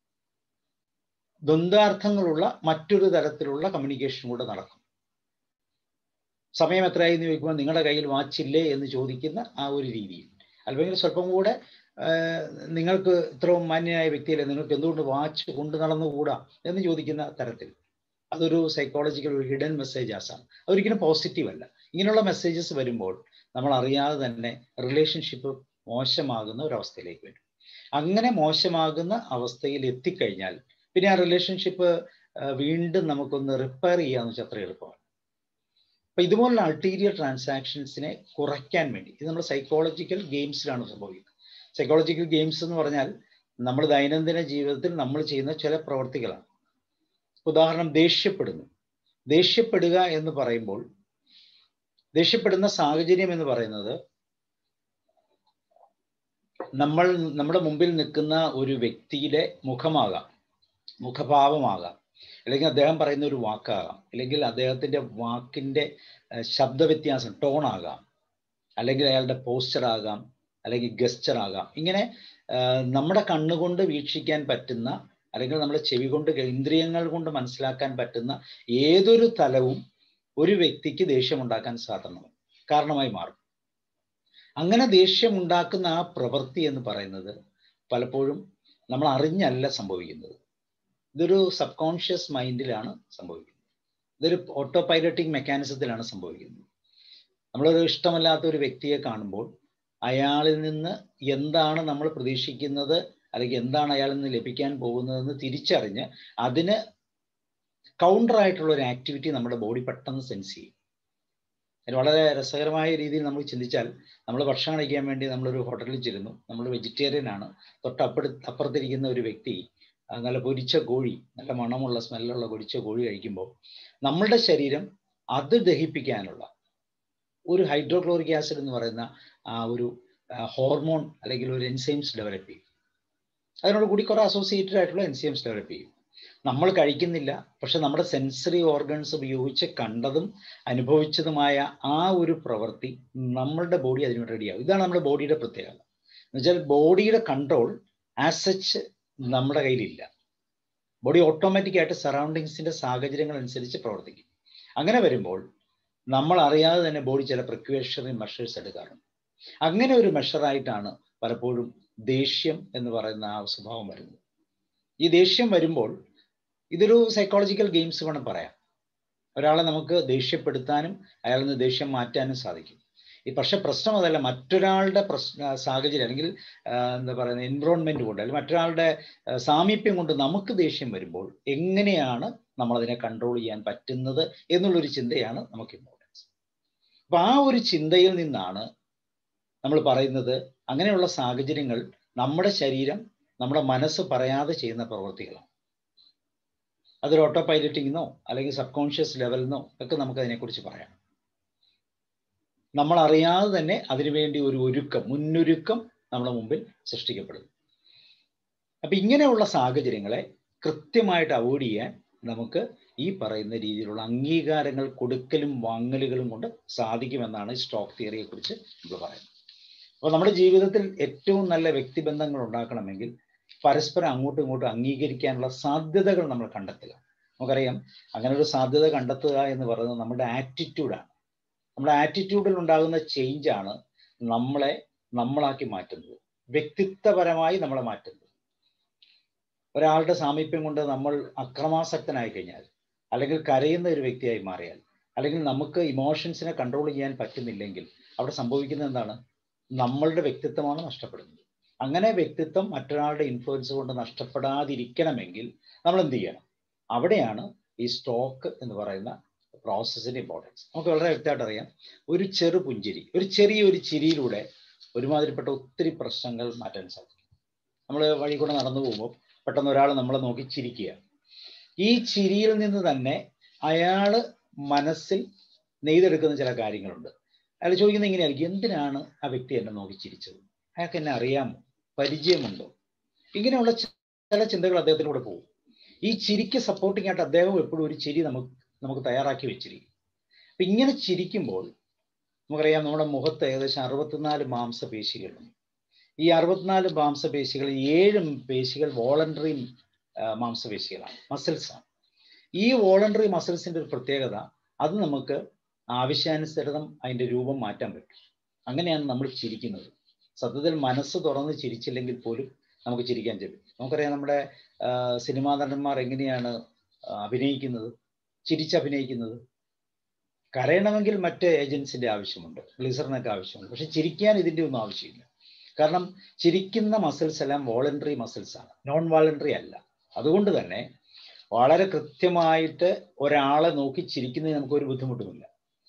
ദ്വന്ദ്വാർത്ഥങ്ങളുള്ള മറ്റൊരു തരത്തിലുള്ള കമ്മ്യൂണിക്കേഷൻ കൂടെ നടക്കും സമയം എത്രയായി എന്ന് ചോദിക്കുമ്പോൾ നിങ്ങളുടെ കയ്യിൽ വാച്ചില്ലേ എന്ന് ചോദിക്കുന്ന ആ ഒരു രീതിയിൽ അല്ലെങ്കിൽ സ്വല്പം കൂടെ നിങ്ങൾക്ക് ഇത്രയും മാന്യനായ വ്യക്തിയല്ലേ നിങ്ങൾക്ക് എന്തുകൊണ്ട് വാച്ച് കൊണ്ട് നടന്നുകൂടാ എന്ന് ചോദിക്കുന്ന തരത്തിൽ അതൊരു സൈക്കോളജിക്കൽ ഒരു ഹിഡൻ മെസ്സേജസ് ആണ് അതൊരിക്കലും പോസിറ്റീവ് അല്ല ഇങ്ങനെയുള്ള മെസ്സേജസ് വരുമ്പോൾ നമ്മൾ അറിയാതെ തന്നെ റിലേഷൻഷിപ്പ് മോശമാകുന്ന ഒരു അവസ്ഥയിലേക്ക് വരും അങ്ങനെ മോശമാകുന്ന അവസ്ഥയിൽ എത്തിക്കഴിഞ്ഞാൽ പിന്നെ ആ റിലേഷൻഷിപ്പ് വീണ്ടും നമുക്കൊന്ന് റിപ്പയർ ചെയ്യാന്ന് വെച്ചാൽ അത്ര എളുപ്പമാണ് അപ്പൊ ഇതുപോലുള്ള അൾട്ടീരിയർ ട്രാൻസാക്ഷൻസിനെ കുറയ്ക്കാൻ വേണ്ടി ഇത് നമ്മൾ സൈക്കോളജിക്കൽ ഗെയിംസിലാണ് സംഭവിക്കുന്നത് സൈക്കോളജിക്കൽ ഗെയിംസ് എന്ന് പറഞ്ഞാൽ നമ്മൾ ദൈനംദിന ജീവിതത്തിൽ നമ്മൾ ചെയ്യുന്ന ചില പ്രവർത്തികളാണ് ഉദാഹരണം ദേഷ്യപ്പെടുന്നു ദേഷ്യപ്പെടുക എന്ന് പറയുമ്പോൾ ദേഷ്യപ്പെടുന്ന സാഹചര്യം എന്ന് പറയുന്നത് നമ്മൾ നമ്മുടെ മുമ്പിൽ നിൽക്കുന്ന ഒരു വ്യക്തിയുടെ മുഖമാകാം മുഖഭാവമാകാം അല്ലെങ്കിൽ അദ്ദേഹം പറയുന്ന ഒരു വാക്കാകാം അല്ലെങ്കിൽ അദ്ദേഹത്തിന്റെ വാക്കിന്റെ ശബ്ദ വ്യത്യാസം ടോൺ ആകാം അല്ലെങ്കിൽ അയാളുടെ പോസ്റ്റർ ആകാം അല്ലെങ്കിൽ ഗസ്റ്റർ ആകാം ഇങ്ങനെ നമ്മുടെ കണ്ണുകൊണ്ട് വീക്ഷിക്കാൻ പറ്റുന്ന അല്ലെങ്കിൽ നമ്മുടെ ചെവി കൊണ്ട് ഇന്ദ്രിയങ്ങൾ കൊണ്ട് മനസ്സിലാക്കാൻ പറ്റുന്ന ഏതൊരു തലവും ഒരു വ്യക്തിക്ക് ദേഷ്യമുണ്ടാക്കാൻ സാധനമാണ് കാരണമായി മാറും അങ്ങനെ ദേഷ്യമുണ്ടാക്കുന്ന ആ പ്രവൃത്തി എന്ന് പറയുന്നത് പലപ്പോഴും നമ്മൾ അറിഞ്ഞല്ല സംഭവിക്കുന്നത് ഇതൊരു സബ് കോൺഷ്യസ് മൈൻഡിലാണ് സംഭവിക്കുന്നത് ഇതൊരു ഓട്ടോ പൈലറ്റിംഗ് മെക്കാനിസത്തിലാണ് സംഭവിക്കുന്നത് നമ്മളൊരു ഇഷ്ടമല്ലാത്ത ഒരു വ്യക്തിയെ കാണുമ്പോൾ അയാളിൽ നിന്ന് എന്താണ് നമ്മൾ പ്രതീക്ഷിക്കുന്നത് അല്ലെങ്കിൽ എന്താണ് അയാളിൽ നിന്ന് ലഭിക്കാൻ പോകുന്നതെന്ന് തിരിച്ചറിഞ്ഞ് അതിന് കൗണ്ടർ ആയിട്ടുള്ള ഒരു ആക്ടിവിറ്റി നമ്മുടെ ബോഡി പെട്ടെന്ന് സെൻസ് ചെയ്യും അതിന് വളരെ രസകരമായ രീതിയിൽ നമ്മൾ ചിന്തിച്ചാൽ നമ്മൾ ഭക്ഷണം കഴിക്കാൻ വേണ്ടി നമ്മളൊരു ഹോട്ടലിൽ ചെല്ലുന്നു നമ്മൾ വെജിറ്റേറിയൻ ആണ് തൊട്ടപ്പുറ അപ്പുറത്തിരിക്കുന്ന ഒരു വ്യക്തി നല്ല പൊരിച്ച കോഴി നല്ല മണമുള്ള സ്മെല്ലുള്ള പൊരിച്ച കോഴി കഴിക്കുമ്പോൾ നമ്മളുടെ ശരീരം അത് ദഹിപ്പിക്കാനുള്ള ഒരു ഹൈഡ്രോക്ലോറിക് ആസിഡ് എന്ന് പറയുന്ന ആ ഒരു ഹോർമോൺ അല്ലെങ്കിൽ ഒരു എൻസൈംസ് ഡെവലപ്പ് ചെയ്യും അതിനോട് കൂടി കുറെ അസോസിയേറ്റഡ് ആയിട്ടുള്ള എൻസൈംസ് ഡെവലപ്പ് ചെയ്യും നമ്മൾ കഴിക്കുന്നില്ല പക്ഷെ നമ്മുടെ സെൻസറി ഓർഗൻസ് ഉപയോഗിച്ച് കണ്ടതും അനുഭവിച്ചതുമായ ആ ഒരു പ്രവൃത്തി നമ്മളുടെ ബോഡി അതിന് റെഡിയാവും ഇതാണ് നമ്മുടെ ബോഡിയുടെ പ്രത്യേകത എന്നുവെച്ചാൽ ബോഡിയുടെ കൺട്രോൾ ആസ് സച്ച് നമ്മുടെ കയ്യിലില്ല ബോഡി ഓട്ടോമാറ്റിക് ആയിട്ട് സറൗണ്ടിങ്സിന്റെ സാഹചര്യങ്ങൾ അനുസരിച്ച് പ്രവർത്തിക്കും അങ്ങനെ വരുമ്പോൾ നമ്മൾ അറിയാതെ തന്നെ ബോഡി ചില പ്രിക്വേഷണറി മെഷേഴ്സ് എടുക്കാറുണ്ട് അങ്ങനെ ഒരു മെഷറായിട്ടാണ് പലപ്പോഴും ദേഷ്യം എന്ന് പറയുന്ന ആ സ്വഭാവം വരുന്നത് ഈ ദേഷ്യം വരുമ്പോൾ ഇതൊരു സൈക്കോളജിക്കൽ ഗെയിംസ് വേണം പറയാം ഒരാളെ നമുക്ക് ദേഷ്യപ്പെടുത്താനും അയാളിൽ നിന്ന് ദേഷ്യം മാറ്റാനും സാധിക്കും ഈ പക്ഷെ പ്രശ്നം അതല്ല മറ്റൊരാളുടെ പ്രശ്ന സാഹചര്യം അല്ലെങ്കിൽ എന്താ പറയുന്നത് എൻവറോൺമെന്റ് കൊണ്ട് അല്ലെങ്കിൽ മറ്റൊരാളുടെ സാമീപ്യം കൊണ്ട് നമുക്ക് ദേഷ്യം വരുമ്പോൾ എങ്ങനെയാണ് നമ്മളതിനെ കൺട്രോൾ ചെയ്യാൻ പറ്റുന്നത് എന്നുള്ളൊരു ചിന്തയാണ് നമുക്ക് ഇമ്പോർട്ടൻസ് അപ്പൊ ആ ഒരു ചിന്തയിൽ നിന്നാണ് നമ്മൾ പറയുന്നത് അങ്ങനെയുള്ള സാഹചര്യങ്ങൾ നമ്മുടെ ശരീരം നമ്മുടെ മനസ്സ് പറയാതെ ചെയ്യുന്ന പ്രവൃത്തികളാണ് അതൊരു ഓട്ടോ പൈലറ്റിംഗെന്നോ അല്ലെങ്കിൽ സബ് കോൺഷ്യസ് ലെവലിന്നോ ഒക്കെ നമുക്ക് അതിനെക്കുറിച്ച് പറയാം നമ്മൾ അറിയാതെ തന്നെ അതിനുവേണ്ടി ഒരു ഒരുക്കം മുന്നൊരുക്കം നമ്മുടെ മുമ്പിൽ സൃഷ്ടിക്കപ്പെടുന്നു അപ്പൊ ഇങ്ങനെയുള്ള സാഹചര്യങ്ങളെ കൃത്യമായിട്ട് അവോയ്ഡ് ചെയ്യാൻ നമുക്ക് ഈ പറയുന്ന രീതിയിലുള്ള അംഗീകാരങ്ങൾ കൊടുക്കലും വാങ്ങലുകളും കൊണ്ട് സാധിക്കുമെന്നാണ് സ്റ്റോക്ക് തിയറിയെ കുറിച്ച് നമ്മൾ പറയുന്നത് അപ്പോൾ നമ്മുടെ ജീവിതത്തിൽ ഏറ്റവും നല്ല വ്യക്തിബന്ധങ്ങൾ ഉണ്ടാക്കണമെങ്കിൽ പരസ്പരം അങ്ങോട്ടും ഇങ്ങോട്ടും അംഗീകരിക്കാനുള്ള സാധ്യതകൾ നമ്മൾ കണ്ടെത്തുക നമുക്കറിയാം അങ്ങനെ ഒരു സാധ്യത കണ്ടെത്തുക എന്ന് പറയുന്നത് നമ്മുടെ ആറ്റിറ്റ്യൂഡാണ് നമ്മുടെ ആറ്റിറ്റ്യൂഡിൽ ഉണ്ടാകുന്ന ചേഞ്ച് ആണ് നമ്മളെ നമ്മളാക്കി മാറ്റുന്നത് വ്യക്തിത്വപരമായി നമ്മളെ മാറ്റുന്നത് ഒരാളുടെ സാമീപ്യം കൊണ്ട് നമ്മൾ അക്രമാസക്തനായി കഴിഞ്ഞാൽ അല്ലെങ്കിൽ കരയുന്ന ഒരു വ്യക്തിയായി മാറിയാൽ അല്ലെങ്കിൽ നമുക്ക് ഇമോഷൻസിനെ കൺട്രോൾ ചെയ്യാൻ പറ്റുന്നില്ലെങ്കിൽ അവിടെ സംഭവിക്കുന്നത് എന്താണ് നമ്മളുടെ വ്യക്തിത്വമാണ് നഷ്ടപ്പെടുന്നത് അങ്ങനെ വ്യക്തിത്വം മറ്റൊരാളുടെ ഇൻഫ്ലുവൻസ് കൊണ്ട് നഷ്ടപ്പെടാതിരിക്കണമെങ്കിൽ നമ്മൾ എന്ത് ചെയ്യണം അവിടെയാണ് ഈ സ്റ്റോക്ക് എന്ന് പറയുന്ന പ്രോസസ്സിന്റെ ഇമ്പോർട്ടൻസ് നമുക്ക് വളരെ വ്യക്തമായിട്ട് അറിയാം ഒരു ചെറു പുഞ്ചിരി ഒരു ചെറിയ ഒരു ചിരിയിലൂടെ ഒരുമാതിരിപ്പെട്ട ഒത്തിരി പ്രശ്നങ്ങൾ മാറ്റാൻ സാധിക്കും നമ്മൾ വഴി കൂടെ നടന്നു പോകുമ്പോൾ പെട്ടെന്ന് ഒരാൾ നമ്മളെ നോക്കി ചിരിക്കുക ഈ ചിരിയിൽ നിന്ന് തന്നെ അയാള് മനസ്സിൽ നെയ്തെടുക്കുന്ന ചില കാര്യങ്ങളുണ്ട് അയാൾ ചോദിക്കുന്നത് ഇങ്ങനെയായിരിക്കും എന്തിനാണ് ആ വ്യക്തി എന്നെ നോക്കി ചിരിച്ചത് അയാൾക്ക് എന്നെ അറിയാമോ പരിചയമുണ്ടോ ഇങ്ങനെയുള്ള ചില ചിന്തകൾ അദ്ദേഹത്തിന് കൂടെ പോകും ഈ ചിരിക്ക് സപ്പോർട്ടിംഗ് ആയിട്ട് അദ്ദേഹം എപ്പോഴും ഒരു ചിരി നമുക്ക് നമുക്ക് തയ്യാറാക്കി വെച്ചിരിക്കും അപ്പൊ ഇങ്ങനെ ചിരിക്കുമ്പോൾ നമുക്കറിയാം നമ്മുടെ മുഖത്ത് ഏകദേശം അറുപത്തിനാല് മാംസപേശികളുണ്ട് ഈ അറുപത്തിനാല് മാംസപേശികൾ ഏഴ് പേശികൾ വോളണ്ടറി മാംസപേശികളാണ് മസിൽസ് ആണ് ഈ വോളണ്ടറി മസിൽസിന്റെ ഒരു പ്രത്യേകത അത് നമുക്ക് ആവശ്യാനുസൃതം അതിന്റെ രൂപം മാറ്റാൻ പറ്റും അങ്ങനെയാണ് നമ്മൾ ചിരിക്കുന്നത് സത്യത്തിൽ മനസ്സ് തുറന്ന് ചിരിച്ചില്ലെങ്കിൽ പോലും നമുക്ക് ചിരിക്കാൻ പറ്റും നമുക്കറിയാം നമ്മുടെ സിനിമാ നടന്മാർ എങ്ങനെയാണ് അഭിനയിക്കുന്നത് ചിരിച്ചഭിനയിക്കുന്നത് കരയണമെങ്കിൽ മറ്റ് ഏജൻസിന്റെ ആവശ്യമുണ്ട് ഗ്ലിസറിനൊക്കെ ആവശ്യമുണ്ട് പക്ഷെ ചിരിക്കാൻ ഇതിന്റെ ഒന്നും ആവശ്യമില്ല കാരണം ചിരിക്കുന്ന മസിൽസ് എല്ലാം വോളണ്ടറി മസിൽസ് ആണ് നോൺ വോളണ്ടറി അല്ല അതുകൊണ്ട് തന്നെ വളരെ കൃത്യമായിട്ട് ഒരാളെ നോക്കി ചിരിക്കുന്നതിന് നമുക്ക് ഒരു ബുദ്ധിമുട്ടുമില്ല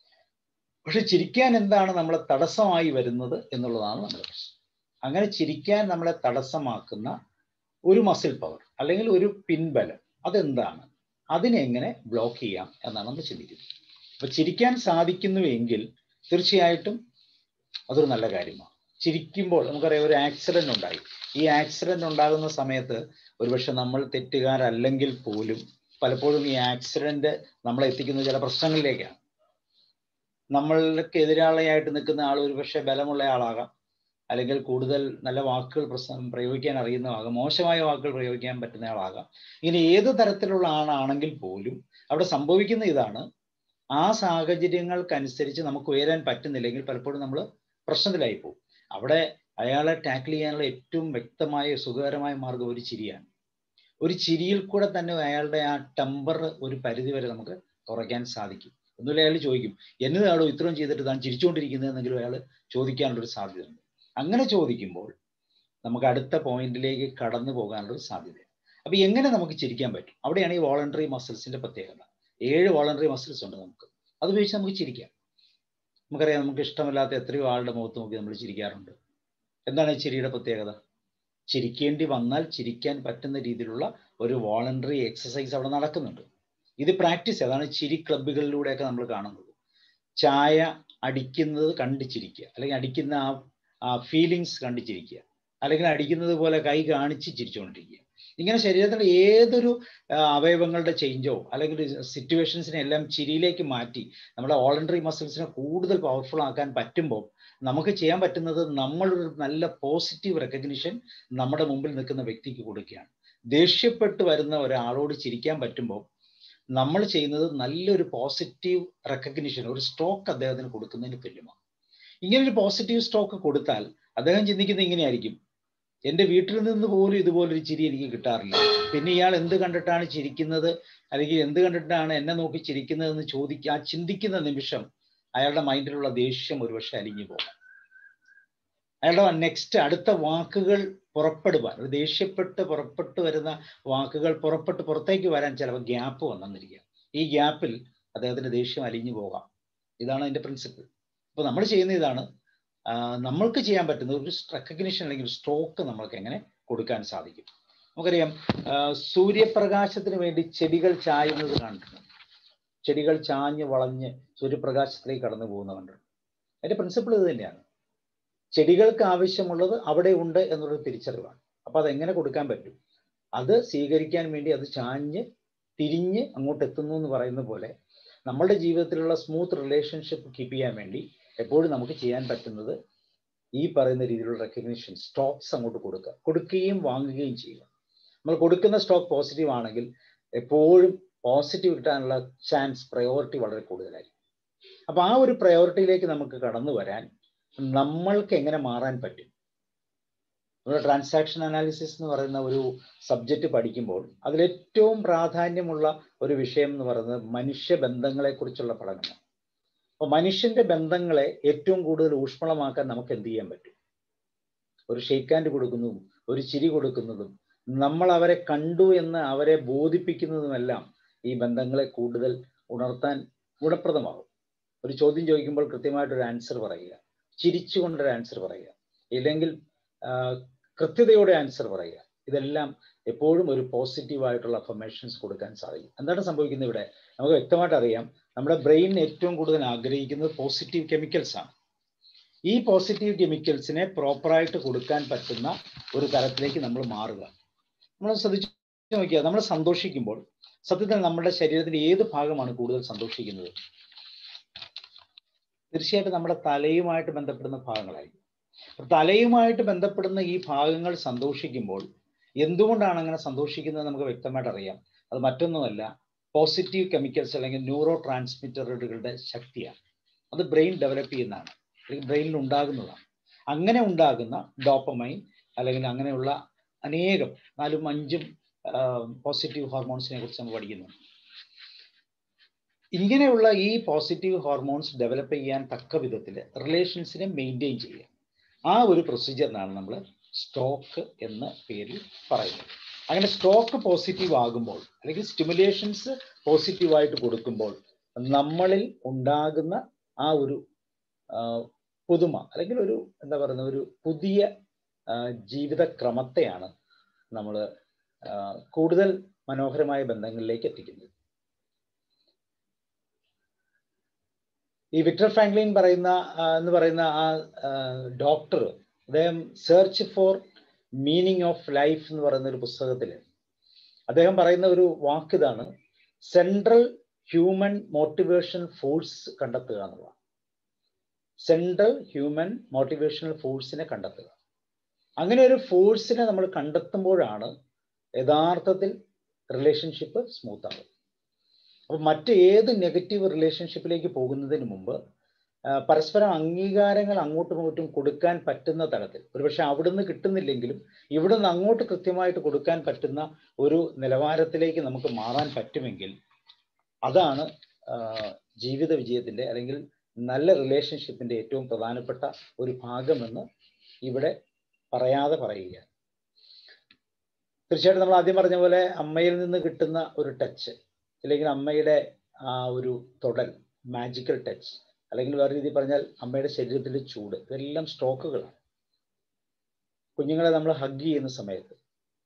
പക്ഷെ ചിരിക്കാൻ എന്താണ് നമ്മളെ തടസ്സമായി വരുന്നത് എന്നുള്ളതാണ് നമ്മുടെ പ്രശ്നം അങ്ങനെ ചിരിക്കാൻ നമ്മളെ തടസ്സമാക്കുന്ന ഒരു മസിൽ പവർ അല്ലെങ്കിൽ ഒരു പിൻബലം അതെന്താണ് അതിനെ എങ്ങനെ ബ്ലോക്ക് ചെയ്യാം എന്നാണ് നമ്മൾ ചിന്തിക്കുന്നത് അപ്പൊ ചിരിക്കാൻ സാധിക്കുന്നുവെങ്കിൽ തീർച്ചയായിട്ടും അതൊരു നല്ല കാര്യമാണ് ചിരിക്കുമ്പോൾ നമുക്കറിയാം ഒരു ആക്സിഡന്റ് ഉണ്ടായി ഈ ആക്സിഡന്റ് ഉണ്ടാകുന്ന സമയത്ത് ഒരുപക്ഷെ നമ്മൾ തെറ്റുകാരല്ലെങ്കിൽ പോലും പലപ്പോഴും ഈ ആക്സിഡന്റ് നമ്മളെ എത്തിക്കുന്ന ചില പ്രശ്നങ്ങളിലേക്കാണ് നമ്മൾക്ക് എതിരാളിയായിട്ട് നിൽക്കുന്ന ആൾ ഒരുപക്ഷെ ബലമുള്ള ആളാകാം അല്ലെങ്കിൽ കൂടുതൽ നല്ല വാക്കുകൾ പ്രശ്നം പ്രയോഗിക്കാൻ അറിയുന്നതാകാം മോശമായ വാക്കുകൾ പ്രയോഗിക്കാൻ പറ്റുന്ന ആളാകാം ഇങ്ങനെ ഏത് തരത്തിലുള്ള ആളാണെങ്കിൽ പോലും അവിടെ സംഭവിക്കുന്ന ഇതാണ് ആ സാഹചര്യങ്ങൾക്കനുസരിച്ച് നമുക്ക് ഉയരാൻ പറ്റുന്നില്ലെങ്കിൽ പലപ്പോഴും നമ്മൾ പ്രശ്നത്തിലായി പോകും അവിടെ അയാളെ ടാക്കിൾ ചെയ്യാനുള്ള ഏറ്റവും വ്യക്തമായ സുഖകരമായ മാർഗം ഒരു ചിരിയാണ് ഒരു ചിരിയിൽ കൂടെ തന്നെ അയാളുടെ ആ ടെമ്പർ ഒരു പരിധി വരെ നമുക്ക് കുറയ്ക്കാൻ സാധിക്കും ഒന്നുമില്ല അയാൾ ചോദിക്കും എന്നതാണോ ഇത്രയും ചെയ്തിട്ട് താൻ ചിരിച്ചുകൊണ്ടിരിക്കുന്നതെന്നെങ്കിലും അയാൾ ചോദിക്കാനുള്ളൊരു സാധ്യതയുണ്ട് അങ്ങനെ ചോദിക്കുമ്പോൾ നമുക്ക് അടുത്ത പോയിന്റിലേക്ക് കടന്നു പോകാനുള്ളൊരു സാധ്യത അപ്പൊ എങ്ങനെ നമുക്ക് ചിരിക്കാൻ പറ്റും അവിടെയാണ് ഈ വോളണ്ടറി മസിൽസിന്റെ പ്രത്യേകത ഏഴ് വോളണ്ടറി മസിൽസ് ഉണ്ട് നമുക്ക് അത് ഉപയോഗിച്ച് നമുക്ക് ചിരിക്കാം നമുക്കറിയാം നമുക്ക് ഇഷ്ടമില്ലാത്ത എത്രയോ ആളുടെ മുഖത്ത് നോക്കി നമ്മൾ ചിരിക്കാറുണ്ട് എന്താണ് ഈ ചിരിയുടെ പ്രത്യേകത ചിരിക്കേണ്ടി വന്നാൽ ചിരിക്കാൻ പറ്റുന്ന രീതിയിലുള്ള ഒരു വോളണ്ടറി എക്സസൈസ് അവിടെ നടക്കുന്നുണ്ട് ഇത് പ്രാക്ടീസ് അതാണ് ചിരി ക്ലബുകളിലൂടെയൊക്കെ നമ്മൾ കാണുന്നത് ചായ അടിക്കുന്നത് കണ്ട് ചിരിക്കുക അല്ലെങ്കിൽ അടിക്കുന്ന ആ ആ ഫീലിങ്സ് കണ്ട് ചിരിക്കുക അല്ലെങ്കിൽ അടിക്കുന്നത് പോലെ കൈ കാണിച്ച് ചിരിച്ചുകൊണ്ടിരിക്കുക ഇങ്ങനെ ശരീരത്തിലെ ഏതൊരു അവയവങ്ങളുടെ ചേഞ്ചോ അല്ലെങ്കിൽ സിറ്റുവേഷൻസിനെ എല്ലാം ചിരിയിലേക്ക് മാറ്റി നമ്മുടെ വോളണ്ടറി മസിൽസിനെ കൂടുതൽ പവർഫുൾ ആക്കാൻ പറ്റുമ്പോൾ നമുക്ക് ചെയ്യാൻ പറ്റുന്നത് നമ്മളൊരു നല്ല പോസിറ്റീവ് റെക്കഗ്നിഷൻ നമ്മുടെ മുമ്പിൽ നിൽക്കുന്ന വ്യക്തിക്ക് കൊടുക്കുകയാണ് ദേഷ്യപ്പെട്ട് വരുന്ന ഒരാളോട് ചിരിക്കാൻ പറ്റുമ്പോൾ നമ്മൾ ചെയ്യുന്നത് നല്ലൊരു പോസിറ്റീവ് റെക്കഗ്നിഷൻ ഒരു സ്ട്രോക്ക് അദ്ദേഹത്തിന് കൊടുക്കുന്നതിന് തുല്യമാണ് ഇങ്ങനെ ഒരു പോസിറ്റീവ് സ്ട്രോക്ക് കൊടുത്താൽ അദ്ദേഹം ചിന്തിക്കുന്നത് ഇങ്ങനെയായിരിക്കും എൻ്റെ വീട്ടിൽ നിന്ന് പോലും ഇതുപോലൊരു ചിരി എനിക്ക് കിട്ടാറില്ല പിന്നെ ഇയാൾ എന്ത് കണ്ടിട്ടാണ് ചിരിക്കുന്നത് അല്ലെങ്കിൽ എന്ത് കണ്ടിട്ടാണ് എന്നെ നോക്കി ചിരിക്കുന്നതെന്ന് ചോദിക്കുക ആ ചിന്തിക്കുന്ന നിമിഷം അയാളുടെ മൈൻഡിലുള്ള ദേഷ്യം ഒരുപക്ഷെ അലിഞ്ഞു പോകാം അയാളുടെ നെക്സ്റ്റ് അടുത്ത വാക്കുകൾ പുറപ്പെടുവാൻ ഒരു ദേഷ്യപ്പെട്ട് പുറപ്പെട്ടു വരുന്ന വാക്കുകൾ പുറപ്പെട്ട് പുറത്തേക്ക് വരാൻ ചിലപ്പോൾ ഗ്യാപ്പ് വന്നെന്നിരിക്കുക ഈ ഗ്യാപ്പിൽ അദ്ദേഹത്തിന്റെ ദേഷ്യം അലിഞ്ഞു പോകാം ഇതാണ് അതിന്റെ പ്രിൻസിപ്പിൾ അപ്പോൾ നമ്മൾ ചെയ്യുന്ന ഇതാണ് നമ്മൾക്ക് ചെയ്യാൻ പറ്റുന്ന ഒരു റെക്കഗ്നിഷൻ അല്ലെങ്കിൽ ഒരു സ്ട്രോക്ക് നമ്മൾക്ക് എങ്ങനെ കൊടുക്കാൻ സാധിക്കും നമുക്കറിയാം സൂര്യപ്രകാശത്തിന് വേണ്ടി ചെടികൾ ചായുന്നത് കണ്ടിട്ടുണ്ട് ചെടികൾ ചാഞ്ഞ് വളഞ്ഞ് സൂര്യപ്രകാശത്തിലേക്ക് കടന്നു പോകുന്ന കണ്ടിട്ടുണ്ട് അതിന്റെ പ്രിൻസിപ്പിൾ ഇത് തന്നെയാണ് ചെടികൾക്ക് ആവശ്യമുള്ളത് അവിടെ ഉണ്ട് എന്നുള്ളൊരു തിരിച്ചറിവാണ് അപ്പൊ അതെങ്ങനെ കൊടുക്കാൻ പറ്റും അത് സ്വീകരിക്കാൻ വേണ്ടി അത് ചാഞ്ഞ് തിരിഞ്ഞ് അങ്ങോട്ട് എത്തുന്നു എന്ന് പറയുന്ന പോലെ നമ്മളുടെ ജീവിതത്തിലുള്ള സ്മൂത്ത് റിലേഷൻഷിപ്പ് കീപ്പ് ചെയ്യാൻ വേണ്ടി എപ്പോഴും നമുക്ക് ചെയ്യാൻ പറ്റുന്നത് ഈ പറയുന്ന രീതിയിലുള്ള റെക്കഗ്നിഷൻ സ്റ്റോക്സ് അങ്ങോട്ട് കൊടുക്കുക കൊടുക്കുകയും വാങ്ങുകയും ചെയ്യുക നമ്മൾ കൊടുക്കുന്ന സ്റ്റോക്ക് പോസിറ്റീവ് ആണെങ്കിൽ എപ്പോഴും പോസിറ്റീവ് കിട്ടാനുള്ള ചാൻസ് പ്രയോറിറ്റി വളരെ കൂടുതലായിരിക്കും അപ്പൊ ആ ഒരു പ്രയോറിറ്റിയിലേക്ക് നമുക്ക് കടന്നു വരാൻ നമ്മൾക്ക് എങ്ങനെ മാറാൻ പറ്റും നമ്മുടെ ട്രാൻസാക്ഷൻ അനാലിസിസ് എന്ന് പറയുന്ന ഒരു സബ്ജക്റ്റ് പഠിക്കുമ്പോൾ അതിലേറ്റവും പ്രാധാന്യമുള്ള ഒരു വിഷയം എന്ന് പറയുന്നത് മനുഷ്യ ബന്ധങ്ങളെക്കുറിച്ചുള്ള പഠനമാണ് അപ്പോൾ മനുഷ്യന്റെ ബന്ധങ്ങളെ ഏറ്റവും കൂടുതൽ ഊഷ്മളമാക്കാൻ നമുക്ക് എന്ത് ചെയ്യാൻ പറ്റും ഒരു ഷെയ്ക്ക് ഹാൻഡ് കൊടുക്കുന്നതും ഒരു ചിരി കൊടുക്കുന്നതും നമ്മൾ അവരെ കണ്ടു എന്ന് അവരെ ബോധിപ്പിക്കുന്നതുമെല്ലാം ഈ ബന്ധങ്ങളെ കൂടുതൽ ഉണർത്താൻ ഗുണപ്രദമാകും ഒരു ചോദ്യം ചോദിക്കുമ്പോൾ കൃത്യമായിട്ടൊരു ആൻസർ പറയുക ചിരിച്ചുകൊണ്ടൊരു ആൻസർ പറയുക ഇല്ലെങ്കിൽ കൃത്യതയോടെ ആൻസർ പറയുക ഇതെല്ലാം എപ്പോഴും ഒരു പോസിറ്റീവ് ആയിട്ടുള്ള അഫർമേഷൻസ് കൊടുക്കാൻ സാധിക്കും എന്താണ് സംഭവിക്കുന്നത് ഇവിടെ നമുക്ക് വ്യക്തമായിട്ട് അറിയാം നമ്മുടെ ബ്രെയിൻ ഏറ്റവും കൂടുതൽ ആഗ്രഹിക്കുന്നത് പോസിറ്റീവ് കെമിക്കൽസ് ആണ് ഈ പോസിറ്റീവ് കെമിക്കൽസിനെ പ്രോപ്പറായിട്ട് കൊടുക്കാൻ പറ്റുന്ന ഒരു തരത്തിലേക്ക് നമ്മൾ മാറുക നമ്മൾ ശ്രദ്ധിച്ചു നോക്കിയാൽ നമ്മൾ സന്തോഷിക്കുമ്പോൾ സത്യത്തിൽ നമ്മുടെ ശരീരത്തിന്റെ ഏത് ഭാഗമാണ് കൂടുതൽ സന്തോഷിക്കുന്നത് തീർച്ചയായിട്ടും നമ്മുടെ തലയുമായിട്ട് ബന്ധപ്പെടുന്ന ഭാഗങ്ങളായിരിക്കും തലയുമായിട്ട് ബന്ധപ്പെടുന്ന ഈ ഭാഗങ്ങൾ സന്തോഷിക്കുമ്പോൾ എന്തുകൊണ്ടാണ് അങ്ങനെ സന്തോഷിക്കുന്നത് നമുക്ക് വ്യക്തമായിട്ട് അറിയാം അത് മറ്റൊന്നുമല്ല പോസിറ്റീവ് കെമിക്കൽസ് അല്ലെങ്കിൽ ന്യൂറോ ട്രാൻസ്മിറ്ററുകളുടെ ശക്തിയാണ് അത് ബ്രെയിൻ ഡെവലപ്പ് ചെയ്യുന്നതാണ് അല്ലെങ്കിൽ ബ്രെയിനിൽ ഉണ്ടാകുന്നതാണ് അങ്ങനെ ഉണ്ടാകുന്ന ഡോപ്പമൈൻ അല്ലെങ്കിൽ അങ്ങനെയുള്ള അനേകം നാലും അഞ്ചും പോസിറ്റീവ് ഹോർമോൺസിനെ കുറിച്ച് നമ്മൾ പഠിക്കുന്നുണ്ട് ഇങ്ങനെയുള്ള ഈ പോസിറ്റീവ് ഹോർമോൺസ് ഡെവലപ്പ് ചെയ്യാൻ തക്ക വിധത്തിൽ റിലേഷൻസിനെ മെയിൻറ്റെയിൻ ചെയ്യുക ആ ഒരു പ്രൊസീജിയറിനാണ് നമ്മൾ സ്റ്റോക്ക് എന്ന പേരിൽ പറയുന്നത് അങ്ങനെ സ്റ്റോക്ക് പോസിറ്റീവ് ആകുമ്പോൾ അല്ലെങ്കിൽ സ്റ്റിമുലേഷൻസ് പോസിറ്റീവായിട്ട് കൊടുക്കുമ്പോൾ നമ്മളിൽ ഉണ്ടാകുന്ന ആ ഒരു പുതുമ അല്ലെങ്കിൽ ഒരു എന്താ പറയുന്ന ഒരു പുതിയ ജീവിതക്രമത്തെയാണ് നമ്മൾ കൂടുതൽ മനോഹരമായ ബന്ധങ്ങളിലേക്ക് എത്തിക്കുന്നത് ഈ വിക്ടർ ഫ്രാങ്ക്ലിൻ പറയുന്ന എന്ന് പറയുന്ന ആ ഡോക്ടർ അദ്ദേഹം search for meaning of life എന്ന് പറയുന്ന ഒരു പുസ്തകത്തിൽ അദ്ദേഹം പറയുന്ന ഒരു വാക്ക് ഇതാണ് സെൻട്രൽ ഹ്യൂമൻ മോട്ടിവേഷൻ ഫോഴ്സ് കണ്ടെത്തുക എന്നുള്ളതാണ് സെൻട്രൽ ഹ്യൂമൻ മോട്ടിവേഷണൽ ഫോഴ്സിനെ കണ്ടെത്തുക അങ്ങനെ ഒരു ഫോഴ്സിനെ നമ്മൾ കണ്ടെത്തുമ്പോഴാണ് യഥാർത്ഥത്തിൽ റിലേഷൻഷിപ്പ് സ്മൂത്ത് ആകും അപ്പോൾ മറ്റ് ഏത് നെഗറ്റീവ് റിലേഷൻഷിപ്പിലേക്ക് പോകുന്നതിന് മുമ്പ് പരസ്പരം അംഗീകാരങ്ങൾ അങ്ങോട്ടും ഇങ്ങോട്ടും കൊടുക്കാൻ പറ്റുന്ന തരത്തിൽ ഒരുപക്ഷെ അവിടുന്ന് കിട്ടുന്നില്ലെങ്കിലും ഇവിടുന്ന് അങ്ങോട്ട് കൃത്യമായിട്ട് കൊടുക്കാൻ പറ്റുന്ന ഒരു നിലവാരത്തിലേക്ക് നമുക്ക് മാറാൻ പറ്റുമെങ്കിൽ അതാണ് ജീവിത വിജയത്തിന്റെ അല്ലെങ്കിൽ നല്ല റിലേഷൻഷിപ്പിന്റെ ഏറ്റവും പ്രധാനപ്പെട്ട ഒരു ഭാഗമെന്ന് ഇവിടെ പറയാതെ പറയുക തീർച്ചയായിട്ടും നമ്മൾ ആദ്യം പറഞ്ഞ പോലെ അമ്മയിൽ നിന്ന് കിട്ടുന്ന ഒരു ടച്ച് അല്ലെങ്കിൽ അമ്മയുടെ ആ ഒരു തൊടൽ മാജിക്കൽ ടച്ച് അല്ലെങ്കിൽ വേറെ രീതിയിൽ പറഞ്ഞാൽ അമ്മയുടെ ശരീരത്തിലെ ചൂട് ഇതെല്ലാം സ്ട്രോക്കുകളാണ് കുഞ്ഞുങ്ങളെ നമ്മൾ ഹഗ് ചെയ്യുന്ന സമയത്ത്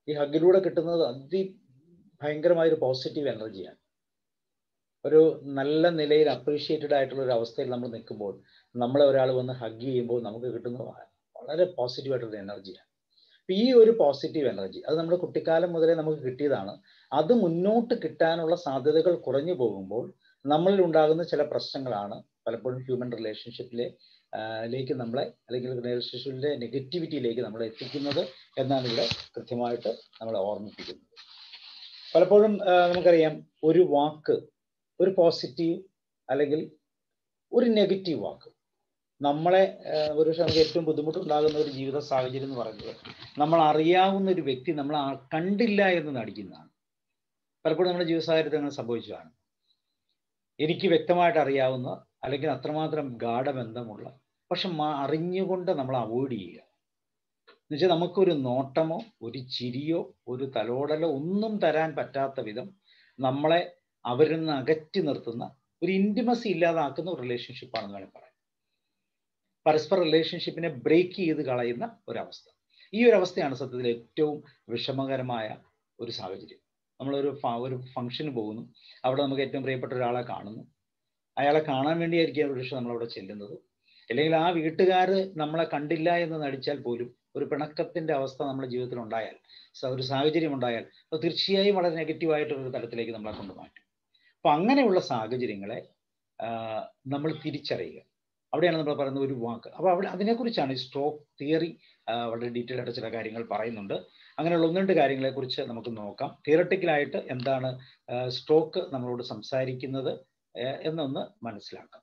ഈ ഹഗ്ഗിലൂടെ കിട്ടുന്നത് അതി ഭയങ്കരമായ ഒരു പോസിറ്റീവ് എനർജിയാണ് ഒരു നല്ല നിലയിൽ അപ്രീഷിയേറ്റഡ് ആയിട്ടുള്ള ഒരു അവസ്ഥയിൽ നമ്മൾ നിൽക്കുമ്പോൾ നമ്മളെ ഒരാൾ വന്ന് ഹഗ് ചെയ്യുമ്പോൾ നമുക്ക് കിട്ടുന്ന വളരെ പോസിറ്റീവ് ആയിട്ടുള്ള എനർജിയാണ് ഈ ഒരു പോസിറ്റീവ് എനർജി അത് നമ്മുടെ കുട്ടിക്കാലം മുതലേ നമുക്ക് കിട്ടിയതാണ് അത് മുന്നോട്ട് കിട്ടാനുള്ള സാധ്യതകൾ കുറഞ്ഞു പോകുമ്പോൾ നമ്മളിൽ ഉണ്ടാകുന്ന ചില പ്രശ്നങ്ങളാണ് പലപ്പോഴും ഹ്യൂമൻ റിലേഷൻഷിപ്പിലെ ലേക്ക് നമ്മളെ അല്ലെങ്കിൽ റിലേഷൻഷിപ്പിന്റെ നെഗറ്റിവിറ്റിയിലേക്ക് നമ്മളെ എത്തിക്കുന്നത് എന്നാണ് ഇവിടെ കൃത്യമായിട്ട് നമ്മളെ ഓർമ്മിപ്പിക്കുന്നത് പലപ്പോഴും നമുക്കറിയാം ഒരു വാക്ക് ഒരു പോസിറ്റീവ് അല്ലെങ്കിൽ ഒരു നെഗറ്റീവ് വാക്ക് നമ്മളെ ഒരു നമുക്ക് ഏറ്റവും ബുദ്ധിമുട്ടുണ്ടാകുന്ന ഒരു ജീവിത സാഹചര്യം എന്ന് പറയുന്നത് നമ്മൾ അറിയാവുന്ന ഒരു വ്യക്തി നമ്മൾ കണ്ടില്ല എന്ന് നടിക്കുന്നതാണ് പലപ്പോഴും നമ്മുടെ ജീവിത സാഹചര്യത്തിൽ അങ്ങനെ സംഭവിച്ചതാണ് എനിക്ക് വ്യക്തമായിട്ട് അറിയാവുന്ന അല്ലെങ്കിൽ അത്രമാത്രം ഗാഠബന്ധമുള്ള പക്ഷെ അറിഞ്ഞുകൊണ്ട് നമ്മൾ അവോയ്ഡ് ചെയ്യുക എന്നുവെച്ചാൽ നമുക്കൊരു നോട്ടമോ ഒരു ചിരിയോ ഒരു തലോടലോ ഒന്നും തരാൻ പറ്റാത്ത വിധം നമ്മളെ അവരിൽ നിന്ന് അകറ്റി നിർത്തുന്ന ഒരു ഇൻറ്റിമസി ഇല്ലാതാക്കുന്ന ഒരു റിലേഷൻഷിപ്പാണെന്ന് വേണമെങ്കിൽ പറയാം പരസ്പര റിലേഷൻഷിപ്പിനെ ബ്രേക്ക് ചെയ്ത് കളയുന്ന ഒരവസ്ഥ ഈ ഒരു അവസ്ഥയാണ് സത്യത്തിൽ ഏറ്റവും വിഷമകരമായ ഒരു സാഹചര്യം നമ്മളൊരു ഒരു ഫംഗ്ഷന് പോകുന്നു അവിടെ നമുക്ക് ഏറ്റവും പ്രിയപ്പെട്ട ഒരാളെ കാണുന്നു അയാളെ കാണാൻ വേണ്ടിയായിരിക്കും ഒരു പക്ഷേ നമ്മളവിടെ ചെല്ലുന്നത് അല്ലെങ്കിൽ ആ വീട്ടുകാർ നമ്മളെ കണ്ടില്ല എന്ന് നടിച്ചാൽ പോലും ഒരു പിണക്കത്തിന്റെ അവസ്ഥ നമ്മുടെ ജീവിതത്തിൽ ഉണ്ടായാൽ ഒരു സാഹചര്യം ഉണ്ടായാൽ അത് തീർച്ചയായും വളരെ നെഗറ്റീവായിട്ടൊരു തലത്തിലേക്ക് നമ്മളെ കൊണ്ടുമാറ്റും അപ്പൊ അങ്ങനെയുള്ള സാഹചര്യങ്ങളെ നമ്മൾ തിരിച്ചറിയുക അവിടെയാണ് നമ്മൾ പറയുന്ന ഒരു വാക്ക് അപ്പോൾ അവിടെ അതിനെക്കുറിച്ചാണ് ഈ സ്ട്രോക്ക് തിയറി വളരെ ഡീറ്റെയിൽ ആയിട്ട് ചില കാര്യങ്ങൾ പറയുന്നുണ്ട് അങ്ങനെയുള്ള ഒന്ന് രണ്ട് കാര്യങ്ങളെക്കുറിച്ച് നമുക്ക് നോക്കാം തിയറട്ടിക്കലായിട്ട് എന്താണ് സ്ട്രോക്ക് നമ്മളോട് സംസാരിക്കുന്നത് എന്നൊന്ന് മനസ്സിലാക്കാം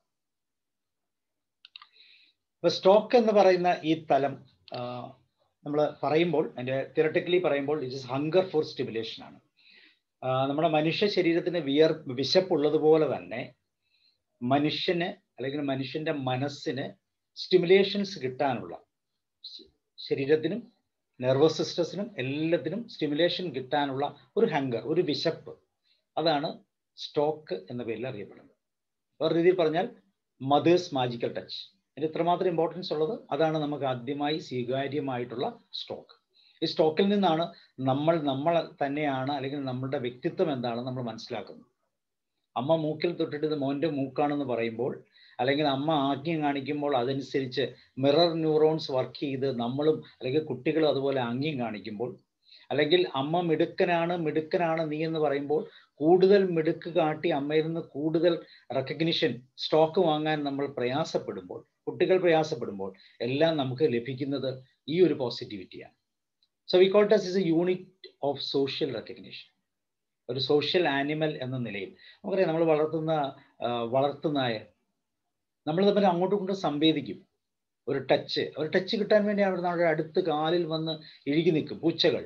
ഇപ്പൊ സ്ട്രോക്ക് എന്ന് പറയുന്ന ഈ തലം നമ്മൾ പറയുമ്പോൾ അതിന്റെ തിയറട്ടിക്കലി പറയുമ്പോൾ it is hunger for stimulation ആണ് നമ്മുടെ മനുഷ്യ ശരീരത്തിന് വിയർ വിശപ്പുള്ളതുപോലെ തന്നെ മനുഷ്യന് അല്ലെങ്കിൽ മനുഷ്യന്റെ മനസ്സിന് സ്റ്റിമുലേഷൻസ് കിട്ടാനുള്ള ശരീരത്തിനും നെർവസ് സിസ്റ്റത്തിനും എല്ലാത്തിനും സ്റ്റിമുലേഷൻ കിട്ടാനുള്ള ഒരു ഹങ്കർ ഒരു വിശപ്പ് അതാണ് സ്റ്റോക്ക് എന്ന പേരിൽ അറിയപ്പെടുന്നത് വേറെ രീതിയിൽ പറഞ്ഞാൽ മദേഴ്സ് മാജിക്കൽ ടച്ച് അതിന് ഇത്രമാത്രം ഇമ്പോർട്ടൻസ് ഉള്ളത് അതാണ് നമുക്ക് ആദ്യമായി സ്വീകാര്യമായിട്ടുള്ള സ്റ്റോക്ക് ഈ സ്റ്റോക്കിൽ നിന്നാണ് നമ്മൾ നമ്മൾ തന്നെയാണ് അല്ലെങ്കിൽ നമ്മളുടെ വ്യക്തിത്വം എന്താണെന്ന് നമ്മൾ മനസ്സിലാക്കുന്നത് അമ്മ മൂക്കിൽ തൊട്ടിട്ട് ഇത് മോൻ്റെ മൂക്കാണെന്ന് പറയുമ്പോൾ അല്ലെങ്കിൽ അമ്മ ആജ്ഞം കാണിക്കുമ്പോൾ അതനുസരിച്ച് മിറർ ന്യൂറോൺസ് വർക്ക് ചെയ്ത് നമ്മളും അല്ലെങ്കിൽ കുട്ടികളും അതുപോലെ ആംഗ്യം കാണിക്കുമ്പോൾ അല്ലെങ്കിൽ അമ്മ മിടുക്കനാണ് മിടുക്കനാണ് നീ എന്ന് പറയുമ്പോൾ കൂടുതൽ മിടുക്ക് കാട്ടി അമ്മയിൽ നിന്ന് കൂടുതൽ റെക്കഗ്നിഷൻ സ്റ്റോക്ക് വാങ്ങാൻ നമ്മൾ പ്രയാസപ്പെടുമ്പോൾ കുട്ടികൾ പ്രയാസപ്പെടുമ്പോൾ എല്ലാം നമുക്ക് ലഭിക്കുന്നത് ഈ ഒരു പോസിറ്റിവിറ്റിയാണ് so we call this is a unit of social recognition ഒരു സോഷ്യൽ ആനിമൽ എന്ന നിലയിൽ നമുക്കറിയാം നമ്മൾ വളർത്തുന്ന വളർത്തുന്നായ നമ്മൾ തമ്മിൽ അങ്ങോട്ടും ഇങ്ങോട്ടും സംവേദിക്കും ഒരു ടച്ച് ഒരു ടച്ച് കിട്ടാൻ വേണ്ടി അവർ നമ്മുടെ അടുത്ത് കാലിൽ വന്ന് ഇഴുകി നിൽക്കും പൂച്ചകൾ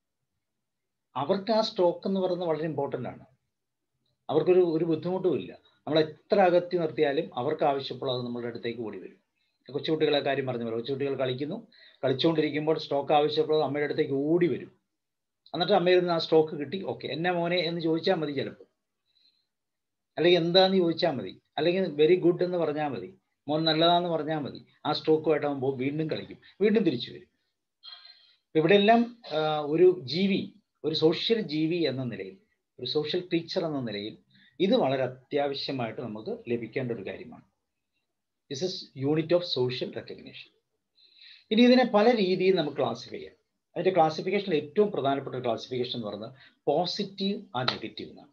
അവർക്ക് ആ സ്റ്റോക്ക് എന്ന് പറയുന്നത് വളരെ ഇമ്പോർട്ടൻ്റ് ആണ് അവർക്കൊരു ഒരു ബുദ്ധിമുട്ടും ഇല്ല നമ്മൾ എത്ര അകത്തി നിർത്തിയാലും അവർക്ക് ആവശ്യപ്പോൾ അത് നമ്മളുടെ അടുത്തേക്ക് ഓടി വരും കൊച്ചുകുട്ടികളെ കാര്യം പറഞ്ഞു പോലെ കൊച്ചുകുട്ടികൾ കളിക്കുന്നു കളിച്ചുകൊണ്ടിരിക്കുമ്പോൾ സ്റ്റോക്ക് ആവശ്യപ്പോൾ അമ്മയുടെ അടുത്തേക്ക് ഓടി വരും എന്നിട്ട് അമ്മയിൽ നിന്ന് ആ സ്റ്റോക്ക് കിട്ടി ഓക്കെ എന്നെ മോനെ എന്ന് ചോദിച്ചാൽ മതി ചിലപ്പോൾ അല്ലെങ്കിൽ എന്താന്ന് ചോദിച്ചാൽ മതി അല്ലെങ്കിൽ വെരി ഗുഡ് എന്ന് പറഞ്ഞാൽ മതി മോൻ നല്ലതാന്ന് പറഞ്ഞാൽ മതി ആ സ്റ്റോക്കുമായിട്ട് അവൻ പോകും വീണ്ടും കളിക്കും വീണ്ടും തിരിച്ചു വരും ഇവിടെയെല്ലാം ഒരു ജീവി ഒരു സോഷ്യൽ ജീവി എന്ന നിലയിൽ ഒരു സോഷ്യൽ ടീച്ചർ എന്ന നിലയിൽ ഇത് വളരെ അത്യാവശ്യമായിട്ട് നമുക്ക് ലഭിക്കേണ്ട ഒരു കാര്യമാണ് this is unit of social recognition ഇനി ഇതിനെ പല രീതിയിൽ നമുക്ക് ക്ലാസിഫൈ ചെയ്യാം അതിന്റെ ക്ലാസിഫിക്കേഷനിൽ ഏറ്റവും പ്രധാനപ്പെട്ട ക്ലാസിഫിക്കേഷൻ എന്ന് പറയുന്നത് പോസിറ്റീവ് ആ നെഗറ്റീവ് എന്നാണ്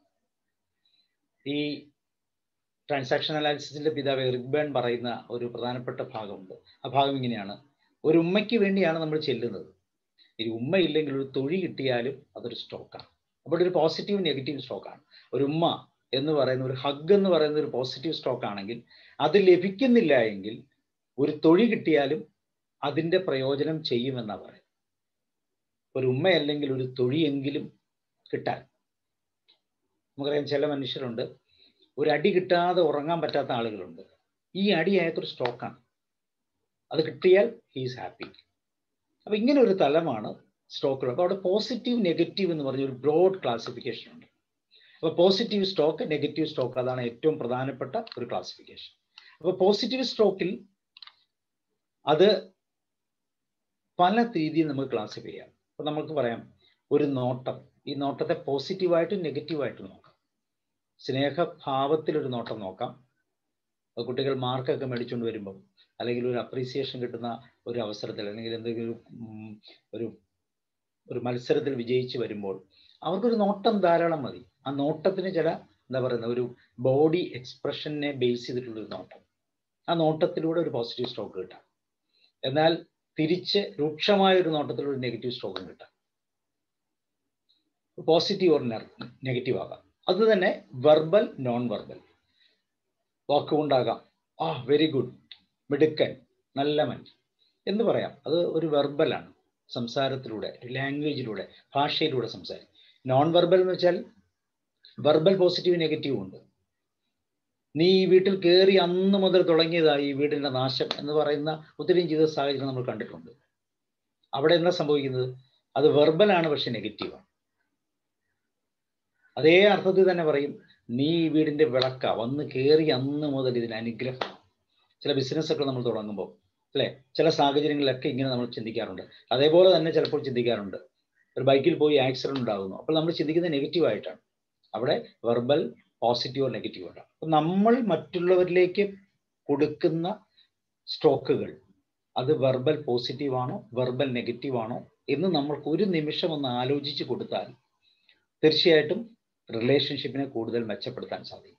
ഈ ട്രാൻസാക്ഷൻ അനാലിസിസിന്റെ പിതാവ് റിഗ്ബേൺ പറയുന്ന ഒരു പ്രധാനപ്പെട്ട ഭാഗമുണ്ട് ആ ഭാഗം ഇങ്ങനെയാണ് ഒരു ഉമ്മയ്ക്ക് വേണ്ടിയാണ് നമ്മൾ ചെല്ലുന്നത് ഇനി ഉമ്മ ഇല്ലെങ്കിൽ ഒരു തൊഴി കിട്ടിയാലും അതൊരു സ്റ്റോക്കാണ് അപ്പോൾ ഒരു പോസിറ്റീവ് നെഗറ്റീവ് സ്റ്റോക്കാണ് ഒരു ഉമ്മ എന്ന് പറയുന്ന ഒരു ഹഗ് എന്ന് പറയുന്ന ഒരു പോസിറ്റീവ് സ്റ്റോക്ക് ആണെങ്കിൽ അത് ലഭിക്കുന്നില്ല എങ്കിൽ ഒരു തൊഴി കിട്ടിയാലും അതിന്റെ പ്രയോജനം ചെയ്യുമെന്നാണ് പറയുന്നത് ഒരു ഉമ്മയല്ലെങ്കിൽ ഒരു തൊഴിയെങ്കിലും കിട്ടാൻ നമുക്കറിയാം ചില മനുഷ്യരുണ്ട് ഒരു അടി കിട്ടാതെ ഉറങ്ങാൻ പറ്റാത്ത ആളുകളുണ്ട് ഈ അടി അയാൾക്കൊരു സ്റ്റോക്കാണ് അത് കിട്ടിയാൽ ഹീസ് ഹാപ്പി അപ്പൊ ഇങ്ങനെ ഒരു തലമാണ് സ്റ്റോക്കുകൾ അപ്പോൾ അവിടെ പോസിറ്റീവ് നെഗറ്റീവ് എന്ന് പറഞ്ഞ ഒരു ബ്രോഡ് ക്ലാസിഫിക്കേഷൻ ഉണ്ട് അപ്പോൾ പോസിറ്റീവ് സ്റ്റോക്ക് നെഗറ്റീവ് സ്റ്റോക്ക് അതാണ് ഏറ്റവും പ്രധാനപ്പെട്ട ഒരു ക്ലാസിഫിക്കേഷൻ അപ്പോൾ പോസിറ്റീവ് സ്റ്റോക്കിൽ അത് പല രീതിയിൽ നമുക്ക് ക്ലാസിഫൈ ചെയ്യാം അപ്പോൾ നമുക്ക് പറയാം ഒരു നോട്ടം ഈ നോട്ടത്തെ പോസിറ്റീവായിട്ടും നെഗറ്റീവായിട്ടും നോക്കാം സ്നേഹഭാവത്തിലൊരു നോട്ടം നോക്കാം കുട്ടികൾ മാർക്കൊക്കെ മേടിച്ചുകൊണ്ട് വരുമ്പം അല്ലെങ്കിൽ ഒരു അപ്രീസിയേഷൻ കിട്ടുന്ന ഒരു അവസരത്തിൽ അല്ലെങ്കിൽ എന്തെങ്കിലും ഒരു ഒരു മത്സരത്തിൽ വിജയിച്ച് വരുമ്പോൾ അവർക്കൊരു നോട്ടം ധാരാളം മതി ആ നോട്ടത്തിന് ചില എന്താ പറയുന്ന ഒരു ബോഡി എക്സ്പ്രഷനെ ബേസ് ചെയ്തിട്ടുള്ളൊരു നോട്ടം ആ നോട്ടത്തിലൂടെ ഒരു പോസിറ്റീവ് സ്ട്രോക്ക് കിട്ടാം എന്നാൽ തിരിച്ച് രൂക്ഷമായ ഒരു നോട്ടത്തിലൂടെ ഒരു നെഗറ്റീവ് സ്ട്രോക്കും കിട്ടാം പോസിറ്റീവ് ഓർ നെഗറ്റീവ് ആകാം അത് തന്നെ വെർബൽ നോൺ വെർബൽ വാക്കുകൊണ്ടാകാം ആ വെരി ഗുഡ് മിടുക്കൻ നല്ല മൻ എന്ന് പറയാം അത് ഒരു വെർബലാണ് സംസാരത്തിലൂടെ ലാംഗ്വേജിലൂടെ ഭാഷയിലൂടെ സംസാരം നോൺ വെർബൽ എന്ന് വെച്ചാൽ വെർബൽ പോസിറ്റീവ് നെഗറ്റീവ് ഉണ്ട് നീ ഈ വീട്ടിൽ കയറി അന്ന് മുതൽ തുടങ്ങിയതായി ഈ വീടിന്റെ നാശം എന്ന് പറയുന്ന ഒത്തിരി ജീവിത സാഹചര്യം നമ്മൾ കണ്ടിട്ടുണ്ട് അവിടെ എന്താ സംഭവിക്കുന്നത് അത് വെർബലാണ് പക്ഷെ നെഗറ്റീവാണ് അതേ അർത്ഥത്തിൽ തന്നെ പറയും നീ ഈ വീടിന്റെ വിളക്ക വന്ന് കയറി അന്ന് മുതൽ ഇതിന് അനുഗ്രഹം ചില ബിസിനസ് ഒക്കെ നമ്മൾ തുടങ്ങുമ്പോൾ അല്ലെ ചില സാഹചര്യങ്ങളിലൊക്കെ ഇങ്ങനെ നമ്മൾ ചിന്തിക്കാറുണ്ട് അതേപോലെ തന്നെ ചിലപ്പോൾ ചിന്തിക്കാറുണ്ട് ഒരു ബൈക്കിൽ പോയി ആക്സിഡന്റ് ഉണ്ടാകുന്നു അപ്പോൾ നമ്മൾ ചിന്തിക്കുന്നത് നെഗറ്റീവ് ആയിട്ടാണ് അവിടെ വെർബൽ പോസിറ്റീവോ നെഗറ്റീവോ ആണ് അപ്പം നമ്മൾ മറ്റുള്ളവരിലേക്ക് കൊടുക്കുന്ന സ്ട്രോക്കുകൾ അത് വെർബൽ പോസിറ്റീവ് ആണോ വെർബൽ നെഗറ്റീവ് ആണോ എന്ന് നമ്മൾക്ക് ഒരു നിമിഷം ഒന്ന് ആലോചിച്ച് കൊടുത്താൽ തീർച്ചയായിട്ടും റിലേഷൻഷിപ്പിനെ കൂടുതൽ മെച്ചപ്പെടുത്താൻ സാധിക്കും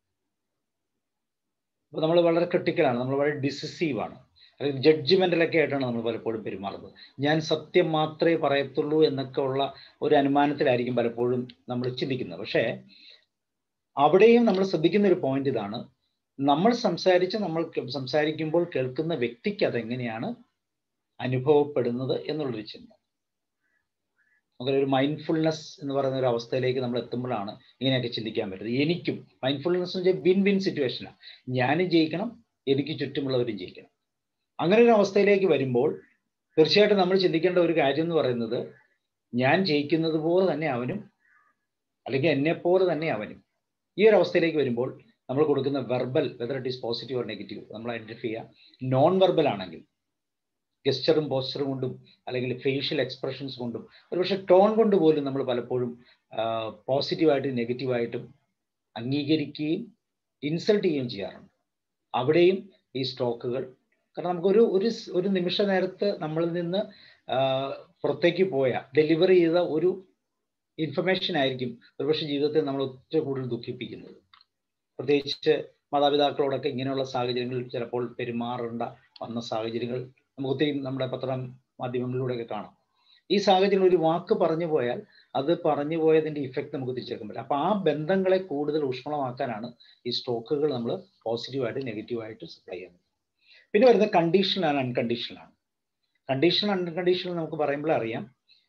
അപ്പോൾ നമ്മൾ വളരെ ക്രിട്ടിക്കലാണ് നമ്മൾ വളരെ ഡിസിസീവ് ആണ് അല്ലെങ്കിൽ ജഡ്ജ്മെന്റലൊക്കെ ആയിട്ടാണ് നമ്മൾ പലപ്പോഴും പെരുമാറുന്നത് ഞാൻ സത്യം മാത്രമേ പറയത്തുള്ളൂ എന്നൊക്കെ ഉള്ള ഒരു അനുമാനത്തിലായിരിക്കും പലപ്പോഴും നമ്മൾ ചിന്തിക്കുന്നത് പക്ഷേ അവിടെയും നമ്മൾ ശ്രദ്ധിക്കുന്ന ഒരു പോയിന്റ് ഇതാണ് നമ്മൾ സംസാരിച്ച് നമ്മൾ സംസാരിക്കുമ്പോൾ കേൾക്കുന്ന വ്യക്തിക്ക് അതെങ്ങനെയാണ് അനുഭവപ്പെടുന്നത് എന്നുള്ളൊരു ചിന്ത നമുക്കൊരു ഒരു മൈൻഡ്ഫുൾനെസ് എന്ന് പറയുന്ന ഒരു അവസ്ഥയിലേക്ക് നമ്മൾ എത്തുമ്പോഴാണ് ഇങ്ങനെയൊക്കെ ചിന്തിക്കാൻ പറ്റുന്നത് എനിക്കും മൈൻഡ്ഫുൾനെസ് എന്ന് വെച്ചാൽ വിൻ വിൻ സിറ്റുവേഷനാണ് ഞാനും ജയിക്കണം എനിക്ക് ചുറ്റുമുള്ളവരും ജയിക്കണം അങ്ങനെ ഒരു അവസ്ഥയിലേക്ക് വരുമ്പോൾ തീർച്ചയായിട്ടും നമ്മൾ ചിന്തിക്കേണ്ട ഒരു കാര്യം എന്ന് പറയുന്നത് ഞാൻ ജയിക്കുന്നത് പോലെ തന്നെ അവനും അല്ലെങ്കിൽ എന്നെ പോലെ തന്നെ അവനും ഈ ഒരു അവസ്ഥയിലേക്ക് വരുമ്പോൾ നമ്മൾ കൊടുക്കുന്ന verbal whether it is positive or negative നമ്മൾ ഐഡന്റിഫൈ ചെയ്യുക നോൺ വെർബൽ ആണെങ്കിൽ ഗസ്റ്ററും പോസ്റ്ററും കൊണ്ടും അല്ലെങ്കിൽ ഫേഷ്യൽ എക്സ്പ്രഷൻസ് കൊണ്ടും ഒരുപക്ഷെ ടോൺ കൊണ്ട് പോലും നമ്മൾ പലപ്പോഴും പോസിറ്റീവായിട്ടും നെഗറ്റീവായിട്ടും അംഗീകരിക്കുകയും ഇൻസൾട്ട് ചെയ്യുകയും ചെയ്യാറുണ്ട് അവിടെയും ഈ സ്ട്രോക്കുകൾ കാരണം നമുക്കൊരു ഒരു ഒരു നിമിഷ നേരത്ത് നമ്മളിൽ നിന്ന് പുറത്തേക്ക് പോയ ഡെലിവറി ചെയ്ത ഒരു ഇൻഫർമേഷൻ ആയിരിക്കും ഒരുപക്ഷെ ജീവിതത്തെ നമ്മൾ ഒറ്റ കൂടുതൽ ദുഃഖിപ്പിക്കുന്നത് പ്രത്യേകിച്ച് മാതാപിതാക്കളോടൊക്കെ ഇങ്ങനെയുള്ള സാഹചര്യങ്ങളിൽ ചിലപ്പോൾ പെരുമാറേണ്ട വന്ന സാഹചര്യങ്ങൾ നമുക്ക് ഒത്തിരി നമ്മുടെ പത്ര മാധ്യമങ്ങളിലൂടെയൊക്കെ കാണാം ഈ സാഹചര്യം ഒരു വാക്ക് പറഞ്ഞു പോയാൽ അത് പറഞ്ഞു പോയതിന്റെ ഇഫക്റ്റ് നമുക്ക് തിരിച്ചെടുക്കാൻ പറ്റും അപ്പൊ ആ ബന്ധങ്ങളെ കൂടുതൽ ഊഷ്മളമാക്കാനാണ് ഈ സ്ട്രോക്കുകൾ നമ്മൾ പോസിറ്റീവായിട്ട് നെഗറ്റീവായിട്ട് സപ്ലൈ ചെയ്യുന്നത് പിന്നെ വരുന്നത് കണ്ടീഷണൽ ആണ് അൺകണ്ടീഷണൽ ആണ് കണ്ടീഷണൽ അൺകണ്ടീഷണൽ നമുക്ക് പറയുമ്പോൾ അറിയാം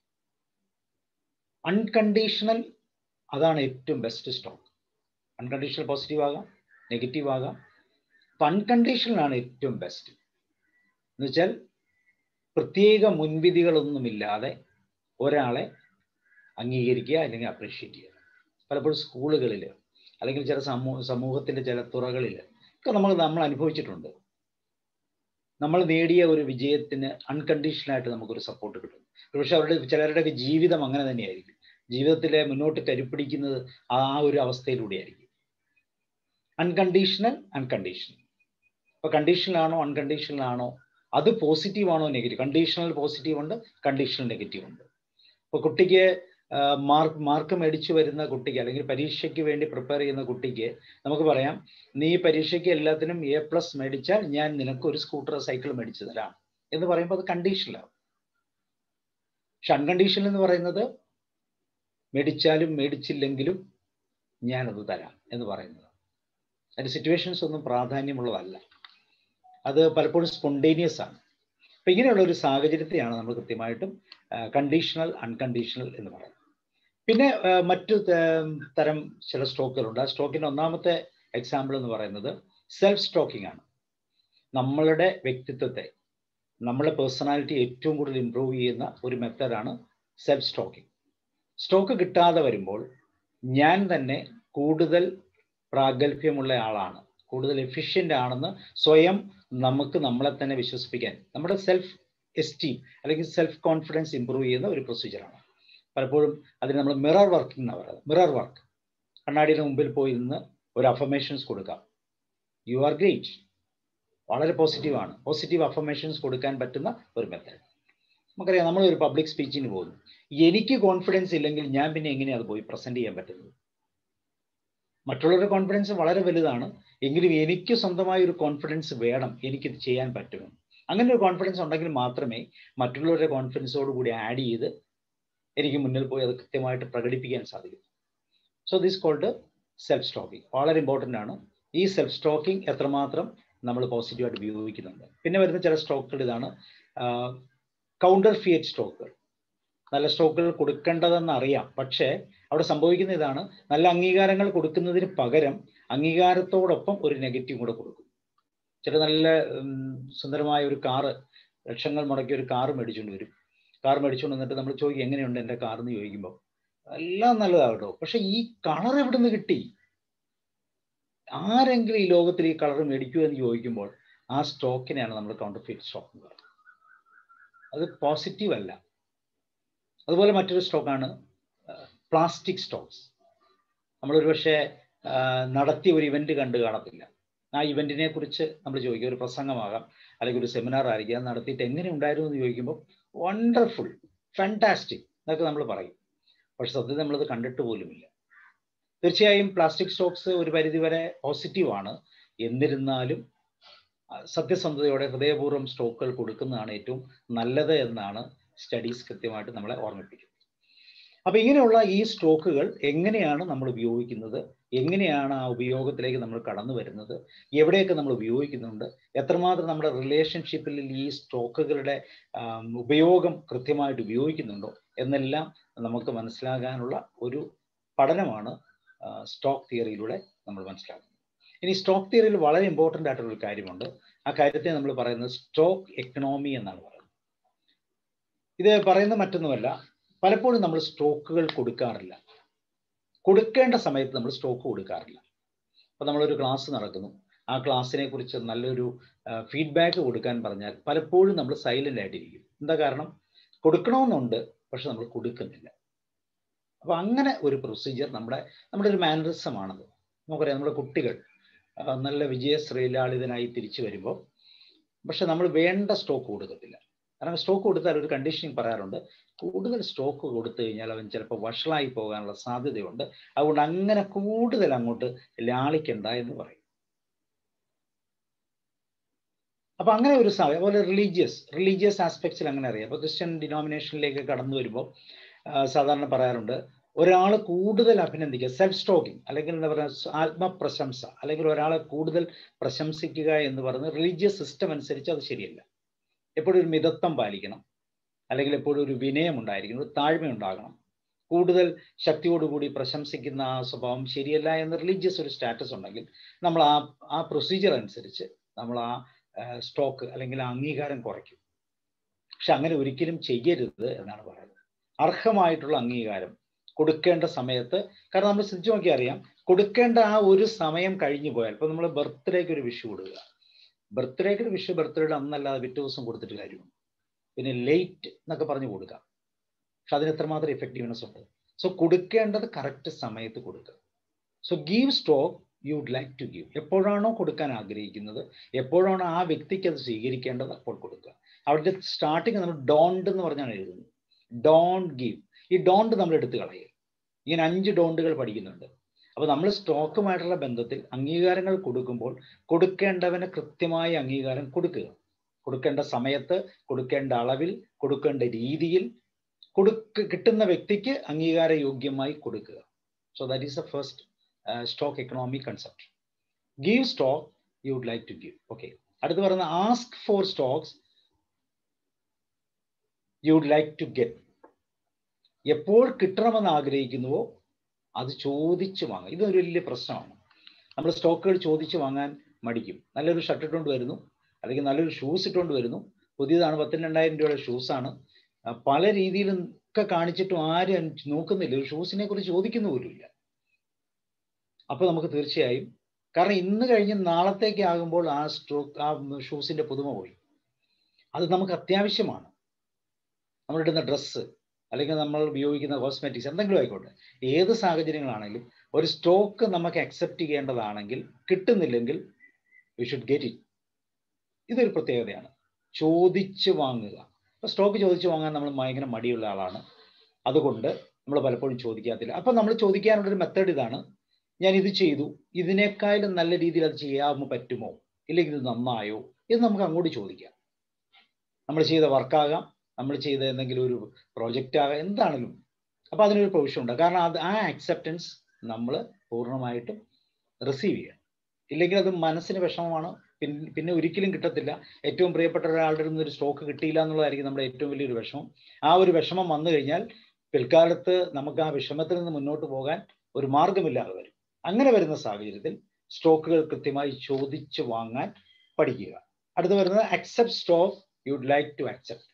അൺകണ്ടീഷണൽ അതാണ് ഏറ്റവും ബെസ്റ്റ് സ്റ്റോക്ക് അൺകണ്ടീഷണൽ പോസിറ്റീവ് ആകാം നെഗറ്റീവ് ആകാം അപ്പൊ അൺകണ്ടീഷണൽ ആണ് ഏറ്റവും ബെസ്റ്റ് എന്ന് വെച്ചാൽ പ്രത്യേക മുൻവിധികളൊന്നുമില്ലാതെ ഒരാളെ അംഗീകരിക്കുക അല്ലെങ്കിൽ അപ്രീഷിയേറ്റ് ചെയ്യുക പലപ്പോഴും സ്കൂളുകളിൽ അല്ലെങ്കിൽ ചില സമൂഹ സമൂഹത്തിന്റെ ചില തുറകളിൽ ഒക്കെ നമ്മൾ നമ്മൾ അനുഭവിച്ചിട്ടുണ്ട് നമ്മൾ നേടിയ ഒരു വിജയത്തിന് അൺകണ്ടീഷണൽ ആയിട്ട് നമുക്കൊരു സപ്പോർട്ട് കിട്ടും പക്ഷെ അവരുടെ ചിലരുടെയൊക്കെ ജീവിതം അങ്ങനെ തന്നെയായിരിക്കും ജീവിതത്തിലെ മുന്നോട്ട് കരുപ്പിടിക്കുന്നത് ആ ഒരു അവസ്ഥയിലൂടെയായിരിക്കും അൺകണ്ടീഷണൽ അൺകണ്ടീഷണൽ അപ്പൊ കണ്ടീഷണൽ ആണോ അൺകണ്ടീഷണൽ ആണോ അത് പോസിറ്റീവ് ആണോ നെഗറ്റീവ് കണ്ടീഷണൽ പോസിറ്റീവ് ഉണ്ട് കണ്ടീഷണൽ നെഗറ്റീവ് ഉണ്ട് അപ്പൊ കുട്ടിക്ക് മാർക്ക് മാർക്ക് മേടിച്ചു വരുന്ന കുട്ടിക്ക് അല്ലെങ്കിൽ പരീക്ഷയ്ക്ക് വേണ്ടി പ്രിപ്പയർ ചെയ്യുന്ന കുട്ടിക്ക് നമുക്ക് പറയാം നീ പരീക്ഷയ്ക്ക് എല്ലാത്തിനും എ പ്ലസ് മേടിച്ചാൽ ഞാൻ നിനക്ക് ഒരു സ്കൂട്ടർ സൈക്കിൾ മേടിച്ചു തരാം എന്ന് പറയുമ്പോൾ അത് കണ്ടീഷണലാണ് പക്ഷെ അൺകണ്ടീഷണൽ എന്ന് പറയുന്നത് മേടിച്ചാലും മേടിച്ചില്ലെങ്കിലും ഞാനത് തരാം എന്ന് പറയുന്നത് അതിന്റെ സിറ്റുവേഷൻസ് ഒന്നും പ്രാധാന്യമുള്ളതല്ല അത് പലപ്പോഴും സ്പോണ്ടേനിയസ് ആണ് അപ്പൊ ഇങ്ങനെയുള്ള ഒരു സാഹചര്യത്തെയാണ് നമ്മൾ കൃത്യമായിട്ടും കണ്ടീഷണൽ അൺകണ്ടീഷണൽ എന്ന് പറയുന്നത് പിന്നെ മറ്റു തരം ചില സ്ട്രോക്കുകളുണ്ട് ആ സ്ട്രോക്കിന്റെ ഒന്നാമത്തെ എക്സാമ്പിൾ എന്ന് പറയുന്നത് സെൽഫ് സ്ട്രോക്കിംഗ് ആണ് നമ്മളുടെ വ്യക്തിത്വത്തെ നമ്മുടെ പേഴ്സണാലിറ്റി ഏറ്റവും കൂടുതൽ ഇമ്പ്രൂവ് ചെയ്യുന്ന ഒരു മെത്തഡാണ് സെൽഫ് സ്ട്രോക്കിംഗ് സ്ട്രോക്ക് കിട്ടാതെ വരുമ്പോൾ ഞാൻ തന്നെ കൂടുതൽ പ്രാഗൽഭ്യമുള്ള ആളാണ് കൂടുതൽ എഫിഷ്യൻ്റ് ആണെന്ന് സ്വയം നമുക്ക് നമ്മളെ തന്നെ വിശ്വസിപ്പിക്കാൻ നമ്മുടെ സെൽഫ് എസ്റ്റീം അല്ലെങ്കിൽ സെൽഫ് കോൺഫിഡൻസ് ഇമ്പ്രൂവ് ചെയ്യുന്ന ഒരു പ്രൊസീജിയറാണ് പലപ്പോഴും അതിന് നമ്മൾ മിറർ വർക്കിംഗ് എന്നാണ് പറയുന്നത് മിറർ വർക്ക് കണ്ണാടിയുടെ മുമ്പിൽ പോയി നിന്ന് ഒരു അഫർമേഷൻസ് കൊടുക്കാം യു ആർ ഗ്രേറ്റ് വളരെ പോസിറ്റീവാണ് പോസിറ്റീവ് അഫർമേഷൻസ് കൊടുക്കാൻ പറ്റുന്ന ഒരു മെത്തേഡ് നമുക്കറിയാം നമ്മൾ ഒരു പബ്ലിക് സ്പീച്ചിന് പോകുന്നു എനിക്ക് കോൺഫിഡൻസ് ഇല്ലെങ്കിൽ ഞാൻ പിന്നെ എങ്ങനെയാണ് അത് പോയി പ്രസന്റ് ചെയ്യാൻ പറ്റുന്നത് മറ്റുള്ളവരുടെ കോൺഫിഡൻസ് വളരെ വലുതാണ് എങ്കിലും എനിക്ക് സ്വന്തമായ ഒരു കോൺഫിഡൻസ് വേണം എനിക്കിത് ചെയ്യാൻ പറ്റുമെന്ന് അങ്ങനെ ഒരു കോൺഫിഡൻസ് ഉണ്ടെങ്കിൽ മാത്രമേ മറ്റുള്ളവരുടെ കോൺഫിഡൻസോട് കൂടി ആഡ് ചെയ്ത് എനിക്ക് മുന്നിൽ പോയി അത് കൃത്യമായിട്ട് പ്രകടിപ്പിക്കാൻ സാധിക്കും so this called self stroking വളരെ ഇമ്പോർട്ടൻ്റ് ആണ് ഈ സെൽഫ് സ്റ്റോക്കിംഗ് എത്രമാത്രം നമ്മൾ പോസിറ്റീവായിട്ട് ഉപയോഗിക്കുന്നുണ്ട് പിന്നെ വരുന്ന ചില സ്റ്റോക്കുകൾ ഇതാണ് കൗണ്ടർ ഫിയറ്റ് സ്റ്റോക്കുകൾ നല്ല സ്റ്റോക്കുകൾ കൊടുക്കേണ്ടതെന്ന് അറിയാം പക്ഷേ അവിടെ സംഭവിക്കുന്ന ഇതാണ് നല്ല അംഗീകാരങ്ങൾ കൊടുക്കുന്നതിന് പകരം അംഗീകാരത്തോടൊപ്പം ഒരു നെഗറ്റീവ് കൂടെ കൊടുക്കും ചില നല്ല സുന്ദരമായ ഒരു കാറ് ലക്ഷങ്ങൾ മുടക്കി ഒരു കാറ് മേടിച്ചുകൊണ്ട് വരും കാർ മേടിച്ചുകൊണ്ട് വന്നിട്ട് നമ്മൾ ചോദിക്കും എങ്ങനെയുണ്ട് എൻ്റെ കാർ എന്ന് ചോദിക്കുമ്പോൾ എല്ലാം നല്ലതാകട്ടോ പക്ഷെ ഈ കളർ എവിടെ നിന്ന് കിട്ടി ആരെങ്കിലും ഈ ലോകത്തിൽ ഈ കളർ മേടിക്കൂ എന്ന് ചോദിക്കുമ്പോൾ ആ സ്റ്റോക്കിനെയാണ് നമ്മൾ കൗണ്ടർ ഫിറ്റ് സ്റ്റോക്ക് എന്ന് പറയുന്നത് അത് പോസിറ്റീവ് അല്ല അതുപോലെ മറ്റൊരു സ്റ്റോക്കാണ് പ്ലാസ്റ്റിക് സ്റ്റോക്സ് നമ്മളൊരു പക്ഷേ നടത്തിയ ഒരു ഇവന്റ് കണ്ടു കാണത്തില്ല ആ ഇവന്റിനെ കുറിച്ച് നമ്മൾ ചോദിക്കുക ഒരു പ്രസംഗമാകാം അല്ലെങ്കിൽ ഒരു സെമിനാർ ആയിരിക്കാം നടത്തിയിട്ട് എങ്ങനെ ഉണ്ടായിരുന്നു എന്ന് ചോദിക്കുമ്പോൾ വണ്ടർഫുൾ ഫാൻറ്റാസ്റ്റിക് എന്നൊക്കെ നമ്മൾ പറയും പക്ഷെ സത്യത്തിൽ നമ്മളത് കണ്ടിട്ട് പോലുമില്ല തീർച്ചയായും പ്ലാസ്റ്റിക് സ്റ്റോക്സ് ഒരു പരിധിവരെ പോസിറ്റീവാണ് എന്നിരുന്നാലും സത്യസന്ധതയോടെ ഹൃദയപൂർവ്വം സ്റ്റോക്കുകൾ കൊടുക്കുന്നതാണ് ഏറ്റവും നല്ലത് എന്നാണ് സ്റ്റഡീസ് കൃത്യമായിട്ട് നമ്മളെ ഓർമ്മിപ്പിക്കുന്നത് അപ്പൊ ഇങ്ങനെയുള്ള ഈ സ്റ്റോക്കുകൾ എങ്ങനെയാണ് നമ്മൾ ഉപയോഗിക്കുന്നത് എങ്ങനെയാണ് ആ ഉപയോഗത്തിലേക്ക് നമ്മൾ കടന്നു വരുന്നത് എവിടെയൊക്കെ നമ്മൾ ഉപയോഗിക്കുന്നുണ്ട് എത്രമാത്രം നമ്മുടെ റിലേഷൻഷിപ്പിൽ ഈ സ്റ്റോക്കുകളുടെ ഉപയോഗം കൃത്യമായിട്ട് ഉപയോഗിക്കുന്നുണ്ടോ എന്നെല്ലാം നമുക്ക് മനസ്സിലാകാനുള്ള ഒരു പഠനമാണ് സ്റ്റോക്ക് തിയറിയിലൂടെ നമ്മൾ മനസ്സിലാക്കുന്നത് ഇനി സ്റ്റോക്ക് തിയറിയിൽ വളരെ ഇമ്പോർട്ടൻ്റ് ആയിട്ടുള്ള ഒരു കാര്യമുണ്ട് ആ കാര്യത്തെ നമ്മൾ പറയുന്നത് സ്റ്റോക്ക് എക്കണോമി എന്നാണ് പറയുന്നത് ഇത് പറയുന്നത് മറ്റൊന്നുമല്ല പലപ്പോഴും നമ്മൾ സ്റ്റോക്കുകൾ കൊടുക്കാറില്ല കൊടുക്കേണ്ട സമയത്ത് നമ്മൾ സ്റ്റോക്ക് കൊടുക്കാറില്ല അപ്പോൾ നമ്മളൊരു ക്ലാസ് നടക്കുന്നു ആ ക്ലാസ്സിനെ കുറിച്ച് നല്ലൊരു ഫീഡ്ബാക്ക് കൊടുക്കാൻ പറഞ്ഞാൽ പലപ്പോഴും നമ്മൾ സൈലൻ്റ് ആയിട്ടിരിക്കും എന്താ കാരണം കൊടുക്കണമെന്നുണ്ട് പക്ഷെ നമ്മൾ കൊടുക്കുന്നില്ല അപ്പോൾ അങ്ങനെ ഒരു പ്രൊസീജിയർ നമ്മുടെ നമ്മുടെ ഒരു മാനറിസമാണത് നമുക്കറിയാം നമ്മുടെ കുട്ടികൾ നല്ല വിജയശ്രീലാളിതനായി തിരിച്ചു വരുമ്പോൾ പക്ഷെ നമ്മൾ വേണ്ട സ്റ്റോക്ക് കൊടുക്കത്തില്ല കാരണം സ്റ്റോക്ക് കൊടുത്താൽ ഒരു കണ്ടീഷനിങ് പറയാറുണ്ട് കൂടുതൽ സ്റ്റോക്ക് കൊടുത്തു കഴിഞ്ഞാൽ അവൻ ചിലപ്പോൾ വഷളായി പോകാനുള്ള സാധ്യതയുണ്ട് അതുകൊണ്ട് അങ്ങനെ കൂടുതൽ അങ്ങോട്ട് ലാളിക്കണ്ട എന്ന് പറയും അപ്പൊ അങ്ങനെ ഒരു സമയം അതുപോലെ റിലീജിയസ് റിലീജിയസ് ആസ്പെക്ട്സിൽ അങ്ങനെ അറിയാം അപ്പൊ ക്രിസ്ത്യൻ ഡിനോമിനേഷനിലേക്ക് കടന്നു വരുമ്പോൾ സാധാരണ പറയാറുണ്ട് ഒരാൾ കൂടുതൽ അഭിനന്ദിക്കുക സെൽഫ് സ്റ്റോക്കിംഗ് അല്ലെങ്കിൽ എന്താ പറയുക ആത്മപ്രശംസ അല്ലെങ്കിൽ ഒരാളെ കൂടുതൽ പ്രശംസിക്കുക എന്ന് പറയുന്നത് റിലീജിയസ് സിസ്റ്റം അനുസരിച്ച് അത് ശരിയല്ല എപ്പോഴും ഒരു മിതത്വം പാലിക്കണം അല്ലെങ്കിൽ എപ്പോഴും ഒരു വിനയം ഉണ്ടായിരിക്കണം ഒരു താഴ്മ ഉണ്ടാകണം കൂടുതൽ ശക്തിയോടുകൂടി പ്രശംസിക്കുന്ന ആ സ്വഭാവം ശരിയല്ല എന്ന് റിലീജിയസ് ഒരു സ്റ്റാറ്റസ് ഉണ്ടെങ്കിൽ നമ്മൾ ആ ആ പ്രൊസീജിയർ അനുസരിച്ച് നമ്മൾ ആ സ്റ്റോക്ക് അല്ലെങ്കിൽ ആ അംഗീകാരം കുറയ്ക്കും പക്ഷെ അങ്ങനെ ഒരിക്കലും ചെയ്യരുത് എന്നാണ് പറയുന്നത് അർഹമായിട്ടുള്ള അംഗീകാരം കൊടുക്കേണ്ട സമയത്ത് കാരണം നമ്മൾ ശ്രദ്ധിച്ചു നോക്കി അറിയാം കൊടുക്കേണ്ട ആ ഒരു സമയം കഴിഞ്ഞു പോയാൽ ഇപ്പൊ നമ്മൾ ബർത്ത്ഡേക്ക് ഒരു വിഷു കൊടുക്കുക ബർത്ത്ഡേക്ക് ഒരു വിഷു ബർത്ത്ഡേയുടെ അന്നല്ലാതെ പിറ്റേ ദിവസം കൊടുത്തിട്ട് കാര്യമുണ്ട് പിന്നെ ലേറ്റ് എന്നൊക്കെ പറഞ്ഞ് കൊടുക്കാം പക്ഷെ അതിന് എത്രമാത്രം എഫക്റ്റീവ്നെസ് ഉണ്ട് സോ കൊടുക്കേണ്ടത് കറക്റ്റ് സമയത്ത് കൊടുക്കുക so give stroke you would like to give എപ്പോഴാണോ കൊടുക്കാൻ ആഗ്രഹിക്കുന്നത് എപ്പോഴാണോ ആ വ്യക്തിക്ക് അത് സ്വീകരിക്കേണ്ടത് അപ്പോൾ കൊടുക്കുക അവിടുത്തെ സ്റ്റാർട്ടിങ് നമ്മൾ ഡോണ്ട് എന്ന് പറഞ്ഞാണ് എഴുതുന്നത് ഡോണ്ട് ഗീവ് ഈ ഡോണ്ട് നമ്മൾ എടുത്തു കളയുക ഇങ്ങനെ അഞ്ച് ഡോണ്ടുകൾ പഠിക്കുന്നുണ്ട് അപ്പോൾ നമ്മൾ സ്റ്റോക്കുമായിട്ടുള്ള ബന്ധത്തിൽ അംഗീകാരങ്ങൾ കൊടുക്കുമ്പോൾ കൊടുക്കേണ്ടവന് കൃത്യമായ അംഗീകാരം കൊടുക്കുക കൊടുക്കേണ്ട സമയത്ത് കൊടുക്കേണ്ട അളവിൽ കൊടുക്കേണ്ട രീതിയിൽ കൊടുക്ക കിട്ടുന്ന വ്യക്തിക്ക് അംഗീകാര യോഗ്യമായി കൊടുക്കുക so that is a first stroke economy concept give stroke you would like to give okay അടുത്ത് പറയുന്ന ask for strokes you would like to get എപ്പോൾ കിട്ടണമെന്ന് ആഗ്രഹിക്കുന്നുവോ അത് ചോദിച്ചു വാങ്ങുക ഇതൊരു വലിയ പ്രശ്നമാണ് നമ്മൾ സ്റ്റോക്കുകൾ ചോദിച്ചു വാങ്ങാൻ മടിക്കും നല്ലൊരു ഷർട്ട് ഇട്ടുകൊണ്ട് വരുന്നു അല്ലെങ്കിൽ നല്ലൊരു ഷൂസ് ഇട്ടുകൊണ്ട് വരുന്നു പുതിയതാണ് പത്തിന് രണ്ടായിരം രൂപയുടെ ഷൂസാണ് പല രീതിയിലും ഒക്കെ കാണിച്ചിട്ടും ആരും നോക്കുന്നില്ല ഒരു ഷൂസിനെ കുറിച്ച് ചോദിക്കുന്ന പോലുമില്ല അപ്പൊ നമുക്ക് തീർച്ചയായും കാരണം ഇന്ന് കഴിഞ്ഞ് നാളത്തേക്ക് ആകുമ്പോൾ ആ സ്റ്റോക്ക് ആ ഷൂസിന്റെ പുതുമ പോയി അത് നമുക്ക് അത്യാവശ്യമാണ് നമ്മളിടുന്ന ഡ്രസ്സ് അല്ലെങ്കിൽ നമ്മൾ ഉപയോഗിക്കുന്ന കോസ്മെറ്റിക്സ് എന്തെങ്കിലും ആയിക്കോട്ടെ ഏത് സാഹചര്യങ്ങളാണെങ്കിലും ഒരു സ്റ്റോക്ക് നമുക്ക് അക്സെപ്റ്റ് ചെയ്യേണ്ടതാണെങ്കിൽ കിട്ടുന്നില്ലെങ്കിൽ വി ഷുഡ് ഗെറ്റ് ഇറ്റ് ഇതൊരു പ്രത്യേകതയാണ് ചോദിച്ചു വാങ്ങുക അപ്പോൾ സ്റ്റോക്ക് ചോദിച്ചു വാങ്ങാൻ നമ്മൾ ഭയങ്കര മടിയുള്ള ആളാണ് അതുകൊണ്ട് നമ്മൾ പലപ്പോഴും ചോദിക്കാത്തില്ല അപ്പം നമ്മൾ ചോദിക്കാനുള്ളൊരു മെത്തേഡ് ഇതാണ് ഞാൻ ഇത് ചെയ്തു ഇതിനേക്കാളും നല്ല രീതിയിൽ അത് ചെയ്യാമോ പറ്റുമോ ഇല്ലെങ്കിൽ ഇത് നന്നായോ എന്ന് നമുക്ക് അങ്ങോട്ട് ചോദിക്കാം നമ്മൾ ചെയ്ത വർക്കാകാം നമ്മൾ ചെയ്ത എന്തെങ്കിലും ഒരു പ്രോജക്റ്റ് ആകാം എന്താണെങ്കിലും അപ്പോൾ അതിനൊരു പ്രൊവിഷൻ ഉണ്ട് കാരണം അത് ആ അക്സെപ്റ്റൻസ് നമ്മൾ പൂർണ്ണമായിട്ടും റിസീവ് ചെയ്യണം ഇല്ലെങ്കിൽ അത് മനസ്സിന് വിഷമമാണ് പിന്നെ പിന്നെ ഒരിക്കലും കിട്ടത്തില്ല ഏറ്റവും പ്രിയപ്പെട്ട ഒരാളുടെ നിന്ന് ഒരു സ്റ്റോക്ക് കിട്ടിയില്ല എന്നുള്ളതായിരിക്കും നമ്മുടെ ഏറ്റവും വലിയൊരു വിഷമം ആ ഒരു വിഷമം വന്നു കഴിഞ്ഞാൽ പിൽക്കാലത്ത് നമുക്ക് ആ വിഷമത്തിൽ നിന്ന് മുന്നോട്ട് പോകാൻ ഒരു മാർഗമില്ലാതെ വരും അങ്ങനെ വരുന്ന സാഹചര്യത്തിൽ സ്റ്റോക്കുകൾ കൃത്യമായി ചോദിച്ചു വാങ്ങാൻ പഠിക്കുക അടുത്ത് വരുന്നത് accept stroke you'd like to accept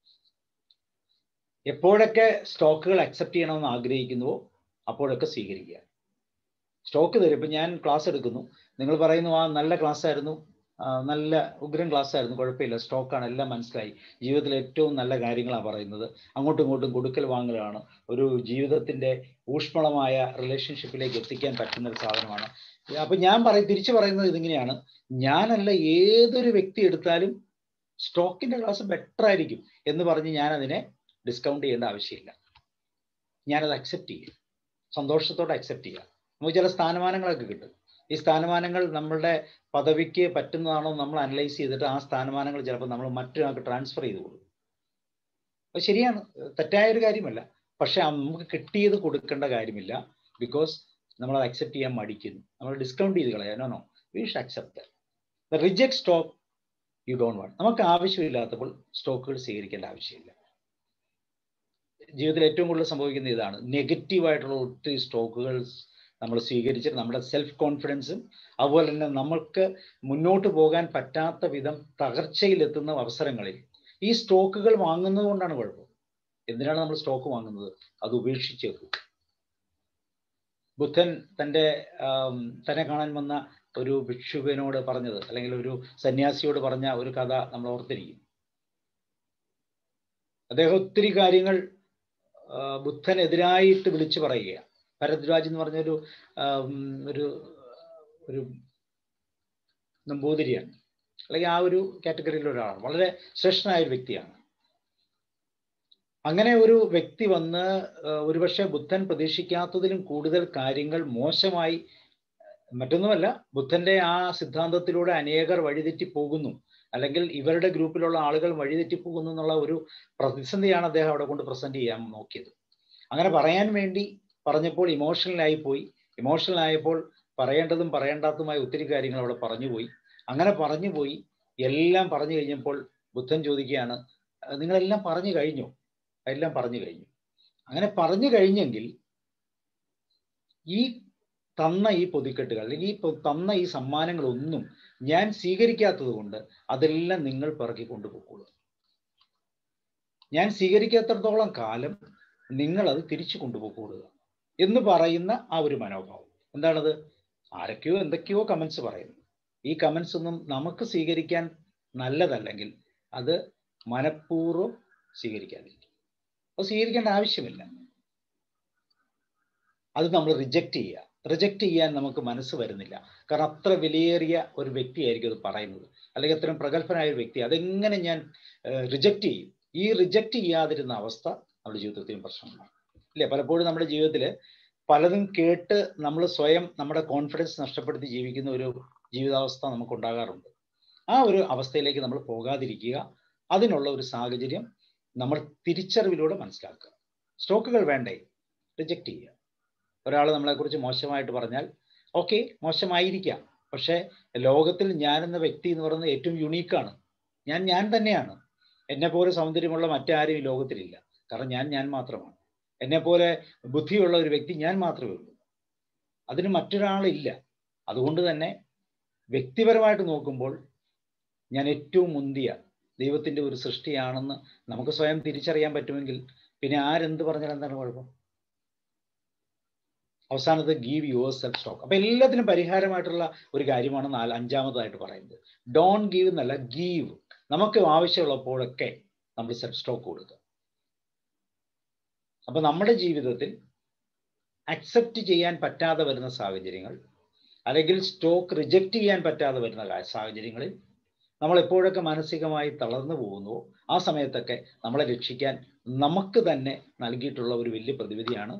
എപ്പോഴൊക്കെ സ്റ്റോക്കുകൾ അക്സെപ്റ്റ് ചെയ്യണമെന്ന് ആഗ്രഹിക്കുന്നുവോ അപ്പോഴൊക്കെ സ്വീകരിക്കുക സ്റ്റോക്ക് തരും ഇപ്പം ഞാൻ ക്ലാസ് എടുക്കുന്നു നിങ്ങൾ പറയുന്നു ആ നല്ല ക്ലാസ് ആയിരുന്നു നല്ല ഉഗ്രൻ ക്ലാസ് ആയിരുന്നു കുഴപ്പമില്ല സ്റ്റോക്കാണ് എല്ലാം മനസ്സിലായി ജീവിതത്തിൽ ഏറ്റവും നല്ല കാര്യങ്ങളാണ് പറയുന്നത് അങ്ങോട്ടും ഇങ്ങോട്ടും കൊടുക്കൽ വാങ്ങലാണ് ഒരു ജീവിതത്തിൻ്റെ ഊഷ്മളമായ റിലേഷൻഷിപ്പിലേക്ക് എത്തിക്കാൻ പറ്റുന്ന ഒരു സാധനമാണ് അപ്പം ഞാൻ പറയും തിരിച്ചു പറയുന്നത് ഇതിങ്ങനെയാണ് ഞാനല്ല ഏതൊരു വ്യക്തി എടുത്താലും സ്റ്റോക്കിൻ്റെ ക്ലാസ് ബെറ്റർ ആയിരിക്കും എന്ന് പറഞ്ഞ് ഞാൻ അതിനെ ഡിസ്കൗണ്ട് ചെയ്യേണ്ട ആവശ്യമില്ല ഞാനത് അക്സെപ്റ്റ് ചെയ്യും സന്തോഷത്തോടെ അക്സെപ്റ്റ് ചെയ്യുക നമുക്ക് ചില സ്ഥാനമാനങ്ങളൊക്കെ കിട്ടും ഈ സ്ഥാനമാനങ്ങൾ നമ്മളുടെ പദവിക്ക് പറ്റുന്നതാണോ നമ്മൾ അനലൈസ് ചെയ്തിട്ട് ആ സ്ഥാനമാനങ്ങൾ ചിലപ്പോൾ നമ്മൾ മറ്റൊരാൾക്ക് ട്രാൻസ്ഫർ ചെയ്ത് കൊടുക്കും അത് ശരിയാണ് തെറ്റായ ഒരു കാര്യമല്ല പക്ഷെ നമുക്ക് കിട്ടിയത് കൊടുക്കേണ്ട കാര്യമില്ല ബിക്കോസ് നമ്മൾ അത് അക്സെപ്റ്റ് ചെയ്യാൻ മടിക്കുന്നു നമ്മൾ ഡിസ്കൗണ്ട് ചെയ്ത് കളയാനോ no we should accept the reject stroke you don't want നമുക്ക് ആവശ്യമില്ലാത്തപ്പോൾ സ്റ്റോക്കുകൾ സ്വീകരിക്കേണ്ട ആവശ്യമില്ല ജീവിതത്തിൽ ഏറ്റവും കൂടുതൽ സംഭവിക്കുന്ന ഇതാണ് നെഗറ്റീവായിട്ടുള്ള ഒത്തിരി സ്റ്റോക്കുകൾ നമ്മൾ സ്വീകരിച്ചിട്ട് നമ്മുടെ സെൽഫ് കോൺഫിഡൻസും അതുപോലെ തന്നെ നമ്മൾക്ക് മുന്നോട്ട് പോകാൻ പറ്റാത്ത വിധം തകർച്ചയിലെത്തുന്ന അവസരങ്ങളിൽ ഈ സ്റ്റോക്കുകൾ വാങ്ങുന്നത് കൊണ്ടാണ് കുഴപ്പം എന്തിനാണ് നമ്മൾ സ്റ്റോക്ക് വാങ്ങുന്നത് അത് ഉപേക്ഷിച്ചേക്കും ബുദ്ധൻ തൻ്റെ തന്നെ കാണാൻ വന്ന ഒരു ഭിക്ഷുവിനോട് പറഞ്ഞത് അല്ലെങ്കിൽ ഒരു സന്യാസിയോട് പറഞ്ഞ ഒരു കഥ നമ്മൾ ഓർത്തിരിക്കും അദ്ദേഹം ഒത്തിരി കാര്യങ്ങൾ ബുദ്ധനെതിരായിട്ട് വിളിച്ചു പറയുകയാണ് ഭരദ്വാജ് എന്ന് പറഞ്ഞൊരു ഒരു ഒരു നമ്പൂതിരിയാണ് അല്ലെങ്കിൽ ആ ഒരു കാറ്റഗറിയിലെ ഒരാളാണ് വളരെ ശ്രേഷ്ഠനായ ഒരു വ്യക്തിയാണ് അങ്ങനെ ഒരു വ്യക്തി വന്ന് ഒരുപക്ഷെ ബുദ്ധൻ പ്രതീക്ഷിക്കാത്തതിലും കൂടുതൽ കാര്യങ്ങൾ മോശമായി മറ്റൊന്നുമല്ല ബുദ്ധന്റെ ആ സിദ്ധാന്തത്തിലൂടെ അനേകർ വഴിതെറ്റി പോകുന്നു അല്ലെങ്കിൽ ഇവരുടെ ഗ്രൂപ്പിലുള്ള ആളുകൾ വഴിതെറ്റി പോകുന്നു എന്നുള്ള ഒരു പ്രതിസന്ധിയാണ് അദ്ദേഹം അവിടെ കൊണ്ട് പ്രസന്റ് ചെയ്യാൻ നോക്കിയത് അങ്ങനെ പറയാൻ വേണ്ടി പറഞ്ഞപ്പോൾ ഇമോഷണലായി പോയി ഇമോഷണൽ ആയപ്പോൾ പറയേണ്ടതും പറയേണ്ടാത്തതുമായ ഒത്തിരി കാര്യങ്ങൾ അവിടെ പറഞ്ഞുപോയി അങ്ങനെ പറഞ്ഞു പോയി എല്ലാം പറഞ്ഞു കഴിഞ്ഞപ്പോൾ ബുദ്ധൻ ചോദിക്കുകയാണ് നിങ്ങളെല്ലാം പറഞ്ഞു കഴിഞ്ഞു എല്ലാം പറഞ്ഞു കഴിഞ്ഞു അങ്ങനെ പറഞ്ഞു കഴിഞ്ഞെങ്കിൽ ഈ തന്ന ഈ പൊതിക്കെട്ടുകൾ അല്ലെങ്കിൽ ഈ തന്ന ഈ സമ്മാനങ്ങളൊന്നും ഞാൻ സ്വീകരിക്കാത്തത് കൊണ്ട് അതെല്ലാം നിങ്ങൾ പിറക്കി കൊണ്ടുപോകുള്ളൂ ഞാൻ സ്വീകരിക്കാത്തടത്തോളം കാലം നിങ്ങൾ അത് തിരിച്ചു കൊണ്ടുപോകുക എന്ന് പറയുന്ന ആ ഒരു മനോഭാവം എന്താണത് ആരൊക്കെയോ എന്തൊക്കെയോ കമൻസ് പറയുന്നു ഈ കമൻസ് ഒന്നും നമുക്ക് സ്വീകരിക്കാൻ നല്ലതല്ലെങ്കിൽ അത് മനഃപൂർവ്വം സ്വീകരിക്കാതിരിക്കും അത് സ്വീകരിക്കേണ്ട ആവശ്യമില്ല അത് നമ്മൾ റിജക്റ്റ് ചെയ്യുക റിജക്റ്റ് ചെയ്യാൻ നമുക്ക് മനസ്സ് വരുന്നില്ല കാരണം അത്ര വിലയേറിയ ഒരു വ്യക്തിയായിരിക്കും അത് പറയുന്നത് അല്ലെങ്കിൽ അത്രയും പ്രഗത്ഭനായ ഒരു വ്യക്തി അതെങ്ങനെ ഞാൻ റിജക്റ്റ് ചെയ്യും ഈ റിജക്റ്റ് ചെയ്യാതിരുന്ന അവസ്ഥ നമ്മുടെ ജീവിതത്തിലും പ്രശ്നമാണ് ഇല്ലേ പലപ്പോഴും നമ്മുടെ ജീവിതത്തിൽ പലതും കേട്ട് നമ്മൾ സ്വയം നമ്മുടെ കോൺഫിഡൻസ് നഷ്ടപ്പെടുത്തി ജീവിക്കുന്ന ഒരു ജീവിതാവസ്ഥ നമുക്ക് ഉണ്ടാകാറുണ്ട് ആ ഒരു അവസ്ഥയിലേക്ക് നമ്മൾ പോകാതിരിക്കുക അതിനുള്ള ഒരു സാഹചര്യം നമ്മൾ തിരിച്ചറിവിലൂടെ മനസ്സിലാക്കുക സ്റ്റോക്കുകൾ വേണ്ടേ റിജക്റ്റ് ചെയ്യുക ഒരാൾ നമ്മളെക്കുറിച്ച് മോശമായിട്ട് പറഞ്ഞാൽ ഓക്കെ മോശമായിരിക്കാം പക്ഷേ ലോകത്തിൽ ഞാൻ എന്ന വ്യക്തി എന്ന് പറയുന്നത് ഏറ്റവും യുണീക്കാണ് ഞാൻ ഞാൻ തന്നെയാണ് എന്നെപ്പോലെ സൗന്ദര്യമുള്ള മറ്റാരും ഈ ലോകത്തിലില്ല കാരണം ഞാൻ ഞാൻ മാത്രമാണ് എന്നെപ്പോലെ ബുദ്ധിയുള്ള ഒരു വ്യക്തി ഞാൻ മാത്രമേ ഉള്ളൂ അതിന് മറ്റൊരാളില്ല അതുകൊണ്ട് തന്നെ വ്യക്തിപരമായിട്ട് നോക്കുമ്പോൾ ഞാൻ ഏറ്റവും മുന്തിയ ദൈവത്തിൻ്റെ ഒരു സൃഷ്ടിയാണെന്ന് നമുക്ക് സ്വയം തിരിച്ചറിയാൻ പറ്റുമെങ്കിൽ പിന്നെ ആരെന്ത് പറഞ്ഞാൽ എന്താണ് കുഴപ്പം അവസാനത്ത് ഗീവ് യുവർ സെൽഫ് സ്റ്റോക്ക് അപ്പൊ എല്ലാത്തിനും പരിഹാരമായിട്ടുള്ള ഒരു കാര്യമാണ് നാല് അഞ്ചാമതായിട്ട് പറയുന്നത് ഡോൺ ഗീവ് എന്നല്ല ഗീവ് നമുക്ക് ആവശ്യമുള്ളപ്പോഴൊക്കെ നമ്മൾ സെൽഫ് സ്റ്റോക്ക് കൊടുക്കുക അപ്പൊ നമ്മുടെ ജീവിതത്തിൽ അക്സെപ്റ്റ് ചെയ്യാൻ പറ്റാതെ വരുന്ന സാഹചര്യങ്ങൾ അല്ലെങ്കിൽ സ്റ്റോക്ക് റിജക്റ്റ് ചെയ്യാൻ പറ്റാതെ വരുന്ന സാഹചര്യങ്ങളിൽ നമ്മൾ എപ്പോഴൊക്കെ മാനസികമായി തളർന്നു പോകുന്നുവോ ആ സമയത്തൊക്കെ നമ്മളെ രക്ഷിക്കാൻ നമുക്ക് തന്നെ നൽകിയിട്ടുള്ള ഒരു വലിയ പ്രതിവിധിയാണ്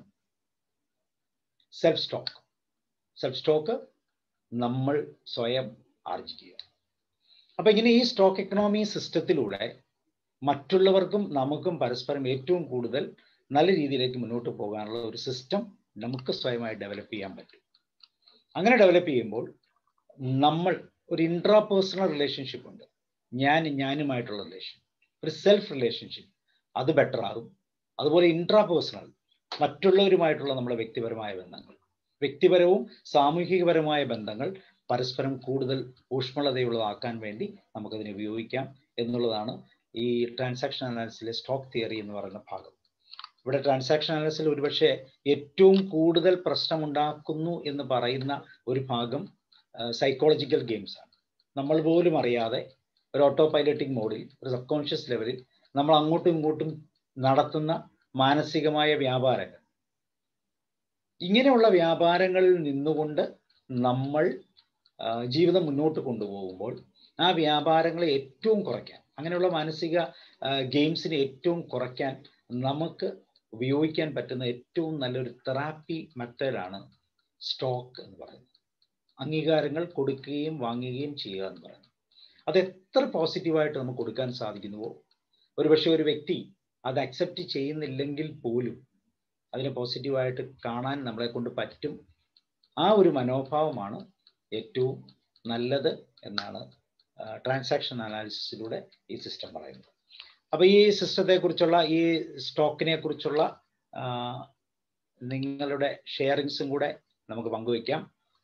സെൽഫ് സ്റ്റോക്ക് സെൽഫ് സ്റ്റോക്ക് നമ്മൾ സ്വയം ആർജിക്കുക അപ്പൊ ഇങ്ങനെ ഈ സ്റ്റോക്ക് എക്കണോമി സിസ്റ്റത്തിലൂടെ മറ്റുള്ളവർക്കും നമുക്കും പരസ്പരം ഏറ്റവും കൂടുതൽ നല്ല രീതിയിലേക്ക് മുന്നോട്ട് പോകാനുള്ള ഒരു സിസ്റ്റം നമുക്ക് സ്വയമായി ഡെവലപ്പ് ചെയ്യാൻ പറ്റും അങ്ങനെ ഡെവലപ്പ് ചെയ്യുമ്പോൾ നമ്മൾ ഒരു ഇൻട്രാ പേഴ്സണൽ റിലേഷൻഷിപ്പ് ഉണ്ട് ഞാൻ ഞാനുമായിട്ടുള്ള റിലേഷൻ ഒരു സെൽഫ് റിലേഷൻഷിപ്പ് അത് ബെറ്റർ ആകും അതുപോലെ ഇൻട്രാ പേഴ്സണൽ മറ്റുള്ളവരുമായിട്ടുള്ള നമ്മുടെ വ്യക്തിപരമായ ബന്ധങ്ങൾ വ്യക്തിപരവും സാമൂഹികപരമായ ബന്ധങ്ങൾ പരസ്പരം കൂടുതൽ ഊഷ്മളതയുള്ളതാക്കാൻ വേണ്ടി നമുക്കതിനെ ഉപയോഗിക്കാം എന്നുള്ളതാണ് ഈ ട്രാൻസാക്ഷൻ അനാലിസിലെ സ്റ്റോക്ക് തിയറി എന്ന് പറയുന്ന ഭാഗം ഇവിടെ ട്രാൻസാക്ഷൻ അനാലിസിൽ ഒരുപക്ഷെ ഏറ്റവും കൂടുതൽ പ്രശ്നമുണ്ടാക്കുന്നു എന്ന് പറയുന്ന ഒരു ഭാഗം സൈക്കോളജിക്കൽ ഗെയിംസ് ആണ് നമ്മൾ പോലും അറിയാതെ ഒരു ഓട്ടോ പൈലറ്റിംഗ് മോഡിൽ ഒരു സബ് കോൺഷ്യസ് ലെവലിൽ നമ്മൾ അങ്ങോട്ടും ഇങ്ങോട്ടും നടത്തുന്ന മാനസികമായ വ്യാപാരങ്ങൾ ഇങ്ങനെയുള്ള വ്യാപാരങ്ങളിൽ നിന്നുകൊണ്ട് നമ്മൾ ജീവിതം മുന്നോട്ട് കൊണ്ടുപോകുമ്പോൾ ആ വ്യാപാരങ്ങളെ ഏറ്റവും കുറയ്ക്കാൻ അങ്ങനെയുള്ള മാനസിക ഗെയിംസിനെ ഏറ്റവും കുറയ്ക്കാൻ നമുക്ക് ഉപയോഗിക്കാൻ പറ്റുന്ന ഏറ്റവും നല്ലൊരു തെറാപ്പി മെത്തേഡാണ് സ്റ്റോക്ക് എന്ന് പറയുന്നത് അംഗീകാരങ്ങൾ കൊടുക്കുകയും വാങ്ങുകയും ചെയ്യുക എന്ന് പറയുന്നത് അത് എത്ര പോസിറ്റീവായിട്ട് നമുക്ക് കൊടുക്കാൻ സാധിക്കുന്നുവോ ഒരുപക്ഷെ ഒരു വ്യക്തി അത് അക്സെപ്റ്റ് ചെയ്യുന്നില്ലെങ്കിൽ പോലും അതിനെ പോസിറ്റീവായിട്ട് കാണാൻ നമ്മളെ കൊണ്ട് പറ്റും ആ ഒരു മനോഭാവമാണ് ഏറ്റവും നല്ലത് എന്നാണ് ട്രാൻസാക്ഷൻ അനാലിസിസിലൂടെ ഈ സിസ്റ്റം പറയുന്നത് അപ്പോൾ ഈ സിസ്റ്റത്തെ കുറിച്ചുള്ള ഈ സ്റ്റോക്കിനെ കുറിച്ചുള്ള നിങ്ങളുടെ ഷെയറിങ്സും കൂടെ നമുക്ക് പങ്കുവയ്ക്കാം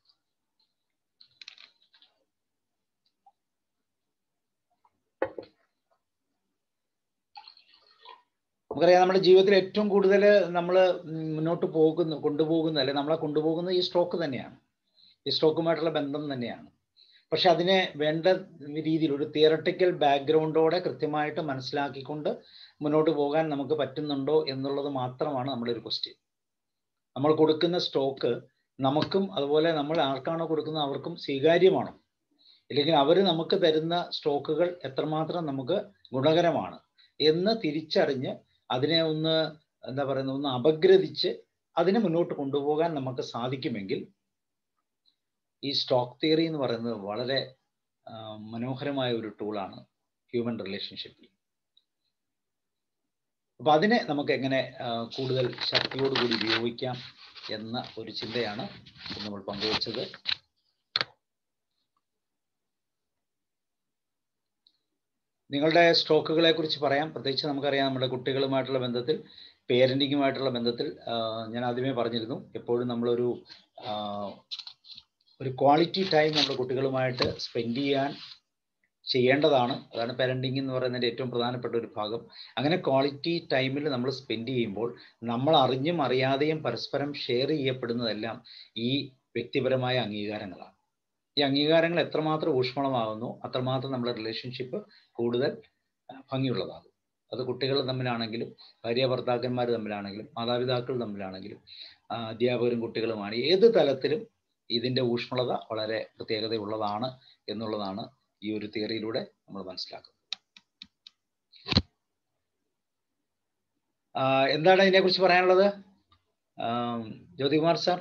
നമുക്കറിയാം നമ്മുടെ ജീവിതത്തിൽ ഏറ്റവും കൂടുതൽ നമ്മൾ മുന്നോട്ട് പോകുന്നു കൊണ്ടുപോകുന്ന അല്ലെ നമ്മളെ കൊണ്ടുപോകുന്നത് ഈ സ്റ്റോക്ക് തന്നെയാണ് ഈ സ്റ്റോക്കുമായിട്ടുള്ള ബന്ധം തന്നെയാണ് പക്ഷെ അതിനെ വേണ്ട രീതിയിൽ ഒരു തിയറട്ടിക്കൽ ബാക്ക്ഗ്രൗണ്ടോടെ കൃത്യമായിട്ട് മനസ്സിലാക്കിക്കൊണ്ട് മുന്നോട്ട് പോകാൻ നമുക്ക് പറ്റുന്നുണ്ടോ എന്നുള്ളത് മാത്രമാണ് നമ്മുടെ ഒരു ക്വസ്റ്റ്യൻ നമ്മൾ കൊടുക്കുന്ന സ്റ്റോക്ക് നമുക്കും അതുപോലെ നമ്മൾ ആർക്കാണോ കൊടുക്കുന്നത് അവർക്കും സ്വീകാര്യമാണോ ഇല്ലെങ്കിൽ അവർ നമുക്ക് തരുന്ന സ്റ്റോക്കുകൾ എത്രമാത്രം നമുക്ക് ഗുണകരമാണ് എന്ന് തിരിച്ചറിഞ്ഞ് അതിനെ ഒന്ന് എന്താ പറയുന്നത് ഒന്ന് അപഗ്രഥിച്ച് അതിനെ മുന്നോട്ട് കൊണ്ടുപോകാൻ നമുക്ക് സാധിക്കുമെങ്കിൽ ഈ സ്റ്റോക്ക് തിയറി എന്ന് പറയുന്നത് വളരെ മനോഹരമായ ഒരു ടൂളാണ് ഹ്യൂമൻ റിലേഷൻഷിപ്പിൽ അപ്പൊ അതിനെ നമുക്ക് എങ്ങനെ കൂടുതൽ ശക്തിയോടുകൂടി ഉപയോഗിക്കാം എന്ന ഒരു ചിന്തയാണ് നമ്മൾ പങ്കുവച്ചത് നിങ്ങളുടെ സ്റ്റോക്കുകളെ കുറിച്ച് പറയാം പ്രത്യേകിച്ച് നമുക്കറിയാം നമ്മുടെ കുട്ടികളുമായിട്ടുള്ള ബന്ധത്തിൽ പേരൻറ്റിങ്ങുമായിട്ടുള്ള ബന്ധത്തിൽ ഞാൻ ആദ്യമേ പറഞ്ഞിരുന്നു എപ്പോഴും നമ്മളൊരു ഒരു ക്വാളിറ്റി ടൈം നമ്മുടെ കുട്ടികളുമായിട്ട് സ്പെൻഡ് ചെയ്യാൻ ചെയ്യേണ്ടതാണ് അതാണ് പാരൻറ്റിങ് എന്ന് പറയുന്നതിൻ്റെ ഏറ്റവും പ്രധാനപ്പെട്ട ഒരു ഭാഗം അങ്ങനെ ക്വാളിറ്റി ടൈമിൽ നമ്മൾ സ്പെൻഡ് ചെയ്യുമ്പോൾ നമ്മൾ അറിഞ്ഞും അറിയാതെയും പരസ്പരം ഷെയർ ചെയ്യപ്പെടുന്നതെല്ലാം ഈ വ്യക്തിപരമായ അംഗീകാരങ്ങളാണ് ഈ അംഗീകാരങ്ങൾ എത്രമാത്രം ഊഷ്മളമാകുന്നു അത്രമാത്രം നമ്മുടെ റിലേഷൻഷിപ്പ് കൂടുതൽ ഭംഗിയുള്ളതാകും അത് കുട്ടികൾ തമ്മിലാണെങ്കിലും ഭാര്യ ഭർത്താക്കന്മാർ തമ്മിലാണെങ്കിലും മാതാപിതാക്കൾ തമ്മിലാണെങ്കിലും അധ്യാപകരും കുട്ടികളുമാണ് ഏത് തലത്തിലും ഇതിൻ്റെ ഊഷ്മളത വളരെ പ്രത്യേകതയുള്ളതാണ് എന്നുള്ളതാണ് ഈ ഒരു തിയറിയിലൂടെ നമ്മൾ മനസ്സിലാക്കുന്നത് എന്താണ് ഇതിനെക്കുറിച്ച് പറയാനുള്ളത് ജ്യോതികുമാർ സാർ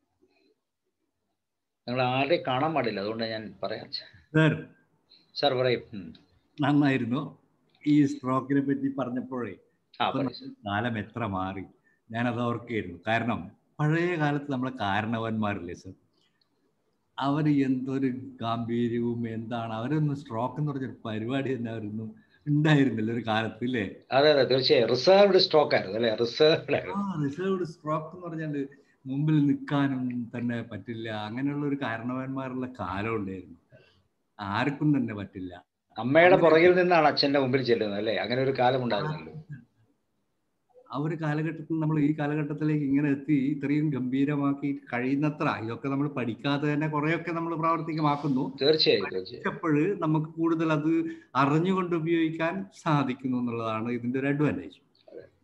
നിങ്ങൾ ആരെ കാണാൻ പാടില്ല അതുകൊണ്ട് ഞാൻ പറയാം സാർ സാർ പറയും നന്നായിരുന്നു ഈ സ്ട്രോക്കിനെ പറ്റി പറഞ്ഞപ്പോഴേ ആ കാലം എത്ര മാറി ഞാനത് ഓർക്കുകയായിരുന്നു കാരണം പഴയ കാലത്ത് നമ്മളെ കാരണവന്മാരില്ലേ സർ അവർ എന്തൊരു ഗാംഭീര്യവും എന്താണ് അവരൊന്നും സ്ട്രോക്ക് എന്ന് പറഞ്ഞൊരു പരിപാടി തന്നെ അവരൊന്നും ഉണ്ടായിരുന്നില്ല ഒരു കാലത്ത് ഇല്ലേ അതെ അതെ തീർച്ചയായും റിസർവ്ഡ് സ്റ്റോക്ക് ആയിരുന്നു അല്ലെ റിസർവ്ഡ് ആ റിസർവ്ഡ് സ്ട്രോക്ക് എന്ന് പറഞ്ഞാൽ മുമ്പിൽ നിൽക്കാനും തന്നെ പറ്റില്ല അങ്ങനെയുള്ള ഒരു കാരണവന്മാരുള്ള കാലം ഉണ്ടായിരുന്നു ആർക്കും തന്നെ പറ്റില്ല അമ്മയുടെ പുറകിൽ നിന്നാണ് അച്ഛന്റെ മുമ്പിൽ ചെല്ലുന്നത് അല്ലെ അങ്ങനെ ഒരു കാലം ഉണ്ടായിരുന്നല്ലോ ആ ഒരു കാലഘട്ടത്തിൽ നമ്മൾ ഈ കാലഘട്ടത്തിലേക്ക് ഇങ്ങനെ എത്തി ഇത്രയും ഗംഭീരമാക്കി കഴിയുന്നത്ര ഇതൊക്കെ നമ്മൾ പഠിക്കാതെ തന്നെ കുറെയൊക്കെ നമ്മൾ പ്രാവർത്തികമാക്കുന്നു തീർച്ചയായും തീർച്ചയായും പഠിച്ചപ്പോഴ് നമുക്ക് കൂടുതൽ അത് അറിഞ്ഞുകൊണ്ട് ഉപയോഗിക്കാൻ സാധിക്കുന്നു എന്നുള്ളതാണ് ഇതിന്റെ ഒരു അഡ്വാൻറ്റേജ്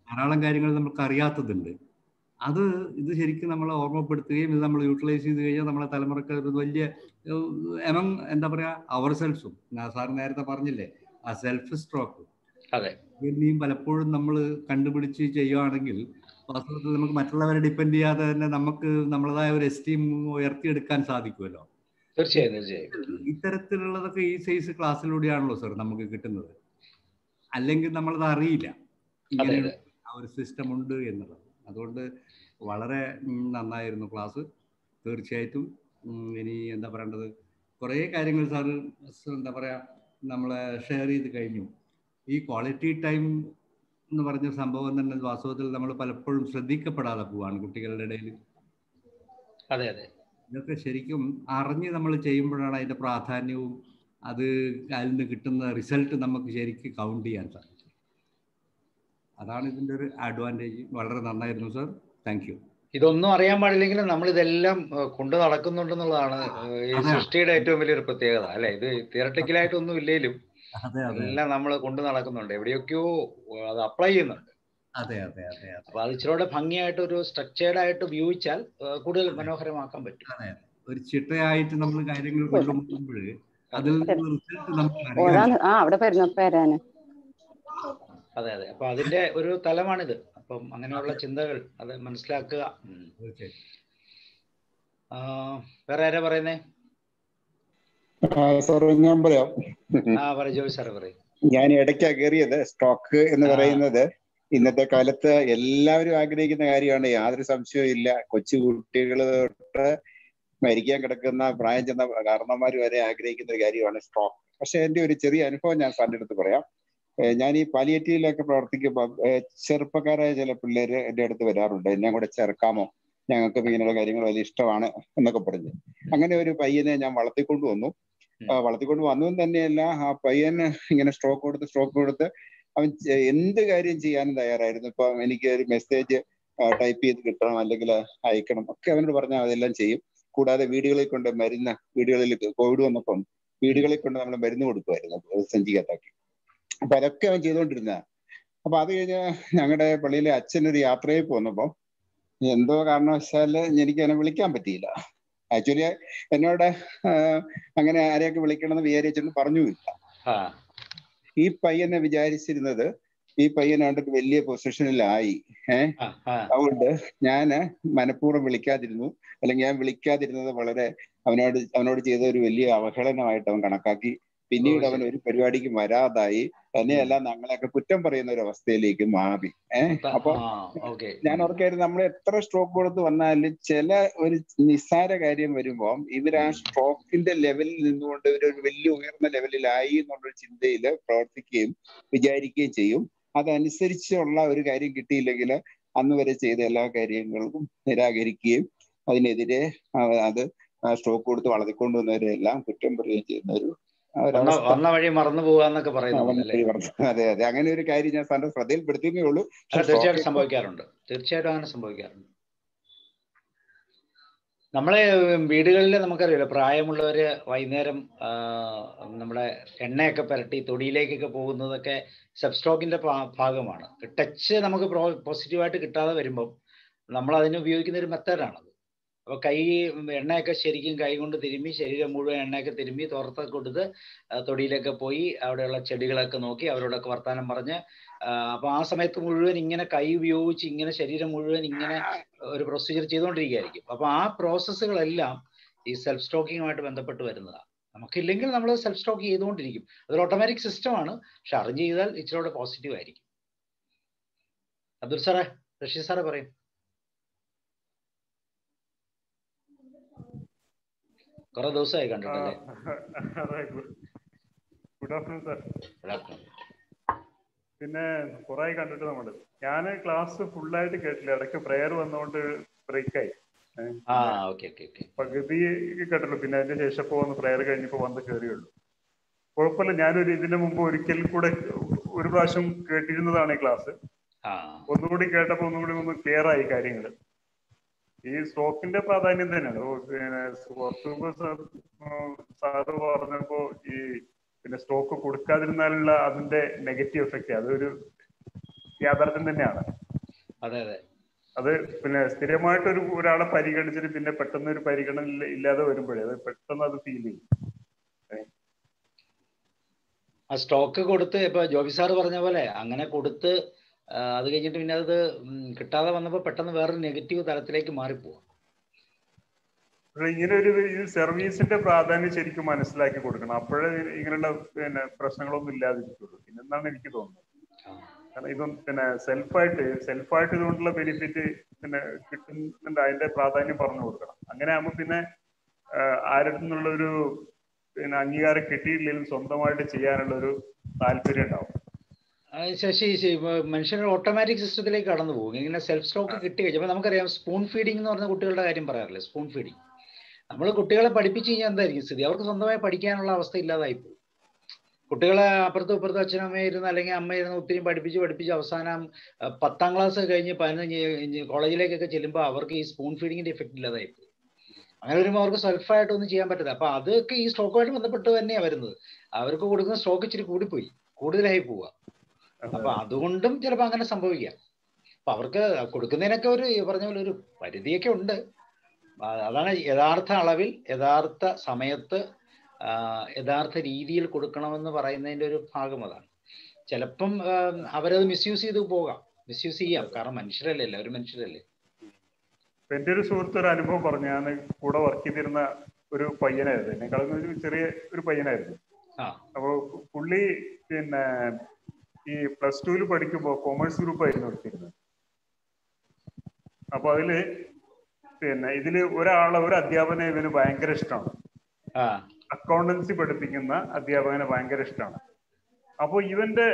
ധാരാളം കാര്യങ്ങൾ നമുക്ക് അറിയാത്തതുണ്ട് അത് ഇത് ശരിക്കും നമ്മളെ ഓർമ്മപ്പെടുത്തുകയും ഇത് നമ്മൾ യൂട്ടിലൈസ് ചെയ്ത് കഴിഞ്ഞാൽ നമ്മളെ തലമുറക്ക് ഒരു വലിയ എമംഗ് എന്താ പറയാ അവർ സെൽഫും സാർ നേരത്തെ പറഞ്ഞില്ലേ ആ സെൽഫ് സ്ട്രോക്ക് അതെ ഇനിയും പലപ്പോഴും നമ്മൾ കണ്ടുപിടിച്ച് ചെയ്യുവാണെങ്കിൽ വാസ്തവത്തിൽ നമുക്ക് മറ്റുള്ളവരെ ഡിപ്പെൻഡ് ചെയ്യാതെ തന്നെ നമുക്ക് നമ്മളതായ ഒരു എസ്റ്റീം ഉയർത്തിയെടുക്കാൻ സാധിക്കുമല്ലോ തീർച്ചയായും തീർച്ചയായും ഇത്തരത്തിലുള്ളതൊക്കെ ഈ സൈസ് ക്ലാസ്സിലൂടെയാണല്ലോ സർ നമുക്ക് കിട്ടുന്നത് അല്ലെങ്കിൽ നമ്മളത് അറിയില്ല ഇങ്ങനെ അതെ. ആ ഒരു സിസ്റ്റം ഉണ്ട് എന്നുള്ളത് അതുകൊണ്ട് വളരെ ഉം, നന്നായിരുന്നു ക്ലാസ് തീർച്ചയായിട്ടും ഉം, ഇനി എന്താ പറയേണ്ടത് കുറേ കാര്യങ്ങൾ സാറ് എന്താ പറയാ നമ്മളെ ഷെയർ ചെയ്ത് കഴിഞ്ഞു ഈ ക്വാളിറ്റി ടൈം എന്ന് പറഞ്ഞ സംഭവം തന്നെ വാസ്തവത്തിൽ നമ്മൾ പലപ്പോഴും ശ്രദ്ധിക്കപ്പെടാതെ പോവാണ് കുട്ടികളുടെ ഇടയിൽ അതെ അതെ ഇതൊക്കെ ശരിക്കും അറിഞ്ഞ് നമ്മൾ ചെയ്യുമ്പോഴാണ് അതിന്റെ പ്രാധാന്യവും അത് അതിൽ നിന്ന് കിട്ടുന്ന റിസൾട്ട് നമുക്ക് ശരിക്കും കൗണ്ട് ചെയ്യാൻ സാധിക്കും അതാണ് ഇതിന്റെ ഒരു അഡ്വാൻറ്റേജ് വളരെ നന്നായിരുന്നു സർ താങ്ക് യു ഇതൊന്നും അറിയാൻ പാടില്ലെങ്കിലും നമ്മൾ ഇതെല്ലാം ഏഹ്, കൊണ്ടു നടക്കുന്നുണ്ടെന്നുള്ളതാണ് ഏഹ്, ഈ അതെ. സൃഷ്ടിയുടെ ഏറ്റവും വലിയൊരു പ്രത്യേകത അല്ലെ ഇത് തിയറട്ടിക്കലായിട്ടൊന്നും ഇല്ലേലും അതെ അതെ എല്ലാം നമ്മൾ കൊണ്ടു നടക്കുന്നുണ്ട് എവിടെയൊക്കെയോ അത് അപ്ലൈ ചെയ്യുന്നുണ്ട് അതെ അതെ അതെ അതെ അപ്പൊ അത് ഇച്ചിരൂടെ ഭംഗിയായിട്ട് ഒരു സ്ട്രക്ചേർഡ് ആയിട്ട് ഉപയോഗിച്ചാൽ ഏഹ്, കൂടുതൽ മനോഹരമാക്കാൻ പറ്റും അതെ ഒരു ചിട്ടയായിട്ട് നമ്മൾ കാര്യങ്ങൾ കൊണ്ടുപോകുമ്പോൾ അതിൽ നിന്ന് റിസൾട്ട് നമുക്ക് അറിയാൻ ഓരാണ് ആ അവിടെ വരുന്ന പേരാണ് അതെ അതെ അപ്പൊ അതിന്റെ ഒരു തലമാണിത് അപ്പം അങ്ങനെയുള്ള ചിന്തകൾ അത് മനസ്സിലാക്കുക ഉം. തീർച്ചയായും ആ, വേറെ ആരാ പറയുന്നേ സാർ ഞാൻ പറയാം ആ പറ ജോയി സാറ് പറയും ഞാൻ ഇടയ്ക്കാ കയറിയത് സ്റ്റോക്ക് എന്ന് ആ. പറയുന്നത് ഇന്നത്തെ കാലത്ത് എല്ലാവരും ആഗ്രഹിക്കുന്ന കാര്യമാണ് യാതൊരു സംശയവും ഇല്ല കൊച്ചു കുട്ടികൾ തൊട്ട് മരിക്കാൻ കിടക്കുന്ന പ്രായം ചെന്ന കാരണന്മാർ വരെ ആഗ്രഹിക്കുന്ന ഒരു കാര്യമാണ് സ്റ്റോക്ക് പക്ഷെ എന്റെ ഒരു ചെറിയ അനുഭവം ഞാൻ സാറിന്റെ അടുത്ത് പറയാം ഏഹ് ഞാൻ ഈ പാലിയേറ്റീവിലൊക്കെ പ്രവർത്തിക്കുമ്പോൾ ഏഹ് ചെറുപ്പക്കാരായ ചില പിള്ളേര് എന്റെ അടുത്ത് വരാറുണ്ട് എന്നെ കൂടെ ചേർക്കാമോ ഞങ്ങൾക്ക് ഇങ്ങനെയുള്ള കാര്യങ്ങൾ വലിയ ഇഷ്ടമാണ് എന്നൊക്കെ പറഞ്ഞ് അങ്ങനെ ഒരു പയ്യനെ ഞാൻ വളർത്തിക്കൊണ്ട് വന്നു ആ, വളർത്തിക്കൊണ്ട് വന്നു എന്ന് തന്നെയല്ല ആ പയ്യന് ഇങ്ങനെ സ്ട്രോക്ക് കൊടുത്ത് സ്ട്രോക്ക് കൊടുത്ത് അവൻ ചെ- എന്ത് കാര്യം ചെയ്യാനും തയ്യാറായിരുന്നു ഇപ്പൊ എനിക്ക് ഒരു മെസ്സേജ് ടൈപ്പ് ചെയ്ത് കിട്ടണം അല്ലെങ്കിൽ അയക്കണം ഒക്കെ അവനോട് പറഞ്ഞാൽ അതെല്ലാം ചെയ്യും കൂടാതെ വീടുകളിൽ കൊണ്ട് മരുന്ന് വീടുകളിൽ കോവിഡ് വന്നപ്പം വീടുകളിൽ കൊണ്ട് നമ്മൾ മരുന്ന് കൊടുക്കുമായിരുന്നു സഞ്ചിക്കകത്താക്കി അപ്പൊ അതൊക്കെ അവൻ ചെയ്തുകൊണ്ടിരുന്ന അപ്പൊ അത് കഴിഞ്ഞ് ഞങ്ങളുടെ പള്ളിയിലെ അച്ഛൻ ഒരു യാത്രയിൽ പോന്നപ്പോ എന്തോ കാരണവശാല് എനിക്ക് അവനെ വിളിക്കാൻ പറ്റിയില്ല ആക്ച്വലി എന്നോട് ആ, അങ്ങനെ ആരെയൊക്കെ വിളിക്കണമെന്ന് വിചാരിച്ചിട്ട് പറഞ്ഞുമില്ല ആ ഈ പയ്യനെ വിചാരിച്ചിരുന്നത് ഈ പയ്യനാണ്ട് വലിയ പൊസിഷനിലായി ഏഹ് ആ ആ അതുകൊണ്ട് ഞാന് മനഃപൂർവ്വം വിളിക്കാതിരുന്നു അല്ലെങ്കിൽ ഞാൻ വിളിക്കാതിരുന്നത് വളരെ അവനോട് അവനോട് ചെയ്ത ഒരു വലിയ അവഹേളനമായിട്ട് അവൻ കണക്കാക്കി പിന്നീട് ഓ, അവൻ ശരി. ഒരു പരിപാടിക്കും വരാതായി തന്നെയല്ല ഞങ്ങളെയൊക്കെ കുറ്റം പറയുന്ന ഒരു അവസ്ഥയിലേക്ക് മാറി ഏഹ് അപ്പൊ ആ ഓക്കെ ഞാൻ ഓർക്കായിരുന്നു നമ്മൾ എത്ര സ്ട്രോക്ക് കൊടുത്ത് വന്നാലും ചില ഒരു നിസ്സാര കാര്യം വരുമ്പോൾ ഇവർ ആ സ്ട്രോക്കിന്റെ ലെവലിൽ നിന്നുകൊണ്ട് ഇവർ ഒരു വലിയ ഉയർന്ന ലെവലിലായി എന്നുള്ളൊരു ചിന്തയിൽ പ്രവർത്തിക്കുകയും വിചാരിക്കുകയും ചെയ്യും അതനുസരിച്ചുള്ള ഒരു കാര്യം കിട്ടിയില്ലെങ്കിൽ അന്ന് വരെ ചെയ്ത എല്ലാ കാര്യങ്ങൾക്കും നിരാകരിക്കുകയും അതിനെതിരെ ആ- അത് സ്ട്രോക്ക് കൊടുത്ത് വളർത്തിക്കൊണ്ടുവന്നവരെ എല്ലാം കുറ്റം പറയുകയും ചെയ്യുന്ന ഒരു ആ ഒരു വന്ന അവസ്ഥ വന്ന വഴി മറന്നു പോകാന്നൊക്കെ പറയുന്നുണ്ട് അല്ലേ അതെ അതെ അങ്ങനെ ഒരു കാര്യം ഞാൻ സാറിന്റെ ശ്രദ്ധയിൽപ്പെടുത്തിയേ ഉള്ളൂ അല്ല പക്ഷെ തീർച്ചയായിട്ടും stroke- സംഭവിക്കാറുണ്ട് തീർച്ചയായിട്ടും അങ്ങനെ സംഭവിക്കാറുണ്ട് നമ്മളെ വീടുകളിൽ നമുക്കറിയാലോ പ്രായമുള്ളവര് വൈകുന്നേരം ആ, നമ്മുടെ എണ്ണയൊക്കെ പുരട്ടി തൊടിയിലേക്കൊക്കെ പോകുന്നതൊക്കെ സബ്സ്ട്രോക്കിന്റെ ഭാഗമാണ് ടച്ച് നമുക്ക് പോസിറ്റീവായിട്ട് കിട്ടാതെ വരുമ്പം നമ്മൾ അതിന് ഉപയോഗിക്കുന്ന ഒരു മെത്തേഡാണത് അപ്പൊ കൈ എണ്ണയൊക്കെ ശരിക്കും കൈ കൊണ്ട് തിരുമ്മി ശരീരം മുഴുവൻ എണ്ണയൊക്കെ തിരുമ്മി തുറത്തൊക്കെ കൊടുത്ത് ആ, തൊടിയിലൊക്കെ പോയി അവിടെയുള്ള ചെടികളൊക്കെ നോക്കി അവരോടൊക്കെ വർത്താനം പറഞ്ഞ് ആ, അപ്പൊ ആ സമയത്ത് മുഴുവൻ ഇങ്ങനെ കൈ ഉപയോഗിച്ച് ഇങ്ങനെ ശരീരം മുഴുവൻ ഇങ്ങനെ ഒരു പ്രൊസീജിയർ ചെയ്തുകൊണ്ടിരിക്കുകയായിരിക്കും അപ്പൊ ആ പ്രോസസ്സുകളെല്ലാം ഈ സെൽഫ് സ്റ്റോക്കിങ്ങുമായിട്ട് ബന്ധപ്പെട്ട് വരുന്നതാണ് നമുക്കില്ലെങ്കിൽ നമ്മൾ സെൽഫ് സ്റ്റോക്ക് ചെയ്തുകൊണ്ടിരിക്കും അതൊരു ഓട്ടോമാറ്റിക് സിസ്റ്റമാണ് പക്ഷെ അറിഞ്ഞ് ചെയ്താൽ ഇച്ചിരി പോസിറ്റീവ് ആയിരിക്കും അബ്ദുൽ സാറേ റഷീദ് സാറേ പറയും കുറെ ദിവസമായി കണ്ടിട്ടല്ലേ ഗുഡ് ആഫ്റ്റർനൂൺ സാർ എല്ലാവർക്കും. പിന്നെ കുറെ കണ്ടിട്ട് നമ്മള് ഞാൻ ക്ലാസ് ഫുള്ളായിട്ട് കേട്ടില്ല ഇടയ്ക്ക് പ്രെയർ വന്നുകൊണ്ട് ബ്രേക്കായി ആ ഓക്കെ ഓക്കെ ഓക്കെ പകുതി കേട്ടുള്ളൂ പിന്നെ അതിന്റെ ശേഷം ഇപ്പൊ വന്ന് പ്രെയർ കഴിഞ്ഞപ്പോ വന്ന് കയറിയുള്ളൂ കുഴപ്പമില്ല ഞാനൊരു ഇതിന്റെ മുമ്പ് ഒരിക്കൽ കൂടെ ഒരു പ്രാവശ്യം കേട്ടിരുന്നതാണ് ഈ ക്ലാസ് ആ ഒന്നുകൂടി കേട്ടപ്പോ ഒന്നുകൂടി ഒന്ന് ക്ലിയർ ആയി കാര്യങ്ങൾ ഈ സ്ട്രോക്കിന്റെ പ്രാധാന്യം തന്നെയാണ് ഓ, പിന്നെ കുറച്ച് മുമ്പ് സാ- ഉം, സാറ് പറഞ്ഞപ്പോ ഈ പിന്നെ സ്റ്റോക്ക് കൊടുക്കാതിരുന്നാലുള്ള അതിന്റെ നെഗറ്റീവ് എഫക്റ്റ് അതൊരു യാഥാർത്ഥ്യം തന്നെയാണ് അതെ അതെ അത് പിന്നെ സ്ഥിരമായിട്ട് ഒരു ഒരാളെ പരിഗണിച്ചിട്ട് പിന്നെ പെട്ടെന്ന് ഒരു പരിഗണന ഇല്ല- ഇല്ലാതെ വരുമ്പോഴേ അത് പെട്ടെന്ന് അത് ഫീൽ ചെയ്യും ആ സ്റ്റോക്ക് കൊടുത്ത് ഇപ്പൊ ജോബി സാർ പറഞ്ഞ പോലെ അങ്ങനെ കൊടുത്ത് ആ, അത് കഴിഞ്ഞിട്ട് പിന്നെ അത് ഉം, കിട്ടാതെ വന്നപ്പോൾ പെട്ടെന്ന് വേറൊരു നെഗറ്റീവ് തലത്തിലേക്ക് മാറിപ്പോവാം പക്ഷെ ഇങ്ങനെ ഒരു ഈ സർവീസിന്റെ പ്രാധാന്യം ശരിക്കും മനസ്സിലാക്കി കൊടുക്കണം അപ്പോഴേ ഇങ്ങനെയുള്ള പിന്നെ പ്രശ്നങ്ങളൊന്നും ഇല്ലാതിരിക്കുള്ളൂ പിന്നെന്താണ് എനിക്ക് തോന്നുന്നത് കാരണം ഇതും പിന്നെ സെൽഫായിട്ട് സെൽഫായിട്ട് ഇതുകൊണ്ടുള്ള ബെനിഫിറ്റ് പിന്നെ കിട്ടുന്നുണ്ട് അതിന്റെ പ്രാധാന്യം പറഞ്ഞു കൊടുക്കണം അങ്ങനെ ആകുമ്പോൾ പിന്നെ ആരുടെ നിന്നുള്ള ഒരു പിന്നെ അംഗീകാരം കിട്ടിയില്ലെങ്കിലും സ്വന്തമായിട്ട് ചെയ്യാനുള്ള ഒരു താല്പര്യം ഉണ്ടാവും ആ, ശശി ശി- മനുഷ്യർ ഓട്ടോമാറ്റിക് സിസ്റ്റത്തിലേക്ക് കടന്നു പോകും ഇങ്ങനെ സെൽഫ് സ്റ്റോക്ക് കിട്ടി കഴിഞ്ഞപ്പോൾ നമുക്കറിയാം സ്പൂൺ ഫീഡിംഗ് എന്ന് പറഞ്ഞ കുട്ടികളുടെ കാര്യം പറയാറില്ലേ സ്പൂൺ ഫീഡിംഗ് നമ്മൾ കുട്ടികളെ പഠിപ്പിച്ച് കഴിഞ്ഞാൽ എന്തായിരിക്കും സ്ഥിതി അവർക്ക് സ്വന്തമായി പഠിക്കാനുള്ള അവസ്ഥ ഇല്ലാതായി പോകും കുട്ടികളെ അപ്പുറത്തും ഇപ്പുറത്തും അച്ഛനും അമ്മയും ഇരുന്ന് അല്ലെങ്കിൽ അമ്മ ഇരുന്ന് ഒത്തിരി പഠിപ്പിച്ച് പഠിപ്പിച്ച് അവസാനം ആ, പത്താം ക്ലാസ് കഴിഞ്ഞ് പതിനഞ്ച് കഴിഞ്ഞ് കോളേജിലേക്കൊക്കെ ചെല്ലുമ്പോൾ അവർക്ക് ഈ സ്പൂൺ ഫീഡിങ്ങിന്റെ എഫക്റ്റ് ഇല്ലാതായി പോകും അങ്ങനെ വരുമ്പോൾ അവർക്ക് സെൽഫായിട്ടൊന്നും ചെയ്യാൻ പറ്റില്ല അപ്പൊ അതൊക്കെ ഈ സ്റ്റോക്കുമായിട്ട് ബന്ധപ്പെട്ട് തന്നെയാണ് വരുന്നത് അവർക്ക് കൊടുക്കുന്ന സ്റ്റോക്ക് ഇച്ചിരി കൂടിപ്പോയി കൂടുതലായി പോവുക അപ്പൊ അതുകൊണ്ടും ചിലപ്പോൾ അങ്ങനെ സംഭവിക്കാം അപ്പൊ അവർക്ക് കൊടുക്കുന്നതിനൊക്കെ ഒരു ഈ പറഞ്ഞ പോലെ ഒരു പരിധിയൊക്കെ ഉണ്ട് ആ, അതാണ് യഥാർത്ഥ അളവിൽ യഥാർത്ഥ സമയത്ത് ആ, യഥാർത്ഥ രീതിയിൽ കൊടുക്കണമെന്ന് പറയുന്നതിന്റെ ഒരു ഭാഗം അതാണ് ചിലപ്പം ആ, അവരത് മിസ്യൂസ് ചെയ്ത് പോകാം മിസ്യൂസ് ചെയ്യാം കാരണം മനുഷ്യരല്ലേ എല്ലാവരും മനുഷ്യരല്ലേ ഇപ്പൊ എന്റെ ഒരു സുഹൃത്ത് ഒരു അനുഭവം പറഞ്ഞു ഞാൻ കൂടെ വർക്ക് ചെയ്തിരുന്ന ഒരു പയ്യനായിരുന്നു എന്നെക്കാളും ഒരു ചെറിയ ഒരു പയ്യനായിരുന്നു ആ അപ്പൊ പുള്ളി പിന്നെ ഈ പ്ലസ് ടുവിൽ പഠിക്കുമ്പോൾ കോമേഴ്സ് ഗ്രൂപ്പ് ആയിരുന്നു എടുത്തിരുന്നത് അപ്പൊ അതില് പിന്നെ ഇതില് ഒരാളെ ഒരു അധ്യാപകനെ ഇവന് ഭയങ്കര ഇഷ്ടമാണ് ആ അക്കൗണ്ടൻസി പഠിപ്പിക്കുന്ന അധ്യാപകനെ ഭയങ്കര ഇഷ്ടമാണ് അപ്പോൾ ഇവന്റെ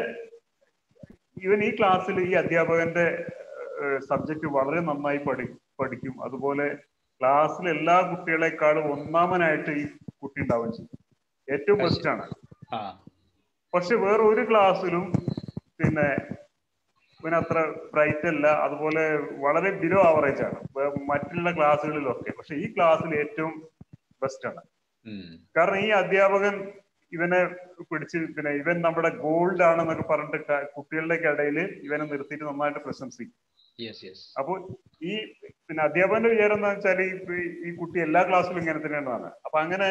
ഇവൻ ഈ ക്ലാസ്സിൽ ഈ അധ്യാപകന്റെ സബ്ജക്ട് വളരെ നന്നായി പഠി പഠിക്കും അതുപോലെ ക്ലാസ്സിൽ എല്ലാ കുട്ടികളെക്കാളും ഒന്നാമനായിട്ട് ഈ കുട്ടി ഉണ്ടാവുകയും ചെയ്യും ഏറ്റവും അത് ശരി. ബെസ്റ്റ് ആണ് ആ പക്ഷെ വേറെ ഒരു ക്ലാസ്സിലും പിന്നെ ഇവൻ അത്ര ബ്രൈറ്റ് അല്ല അതുപോലെ വളരെ ബിലോ ആവറേജ് ആണ് വേ- മറ്റുള്ള ക്ലാസ്സുകളിലൊക്കെ പക്ഷെ ഈ ക്ലാസ്സിൽ ഏറ്റവും ബെസ്റ്റ് ആണ് ഉം. കാരണം ഈ അധ്യാപകൻ ഇവനെ പിടിച്ച് പിന്നെ ഇവൻ നമ്മുടെ ഗോൾഡ് ആണെന്നൊക്കെ പറഞ്ഞിട്ട് ക- കുട്ടികളുടെ ഇടയിൽ ഇവനെ നിർത്തിയിട്ട് നന്നായിട്ട് പ്രശംസിക്കും യെസ് യെസ് അപ്പോൾ ഈ പിന്നെ അധ്യാപകന്റെ വിചാരം എന്താ വെച്ചാൽ ഈ ഈ കുട്ടി എല്ലാ ക്ലാസ്സിലും ഇങ്ങനെ തന്നെയാണ് അപ്പൊ അങ്ങനെ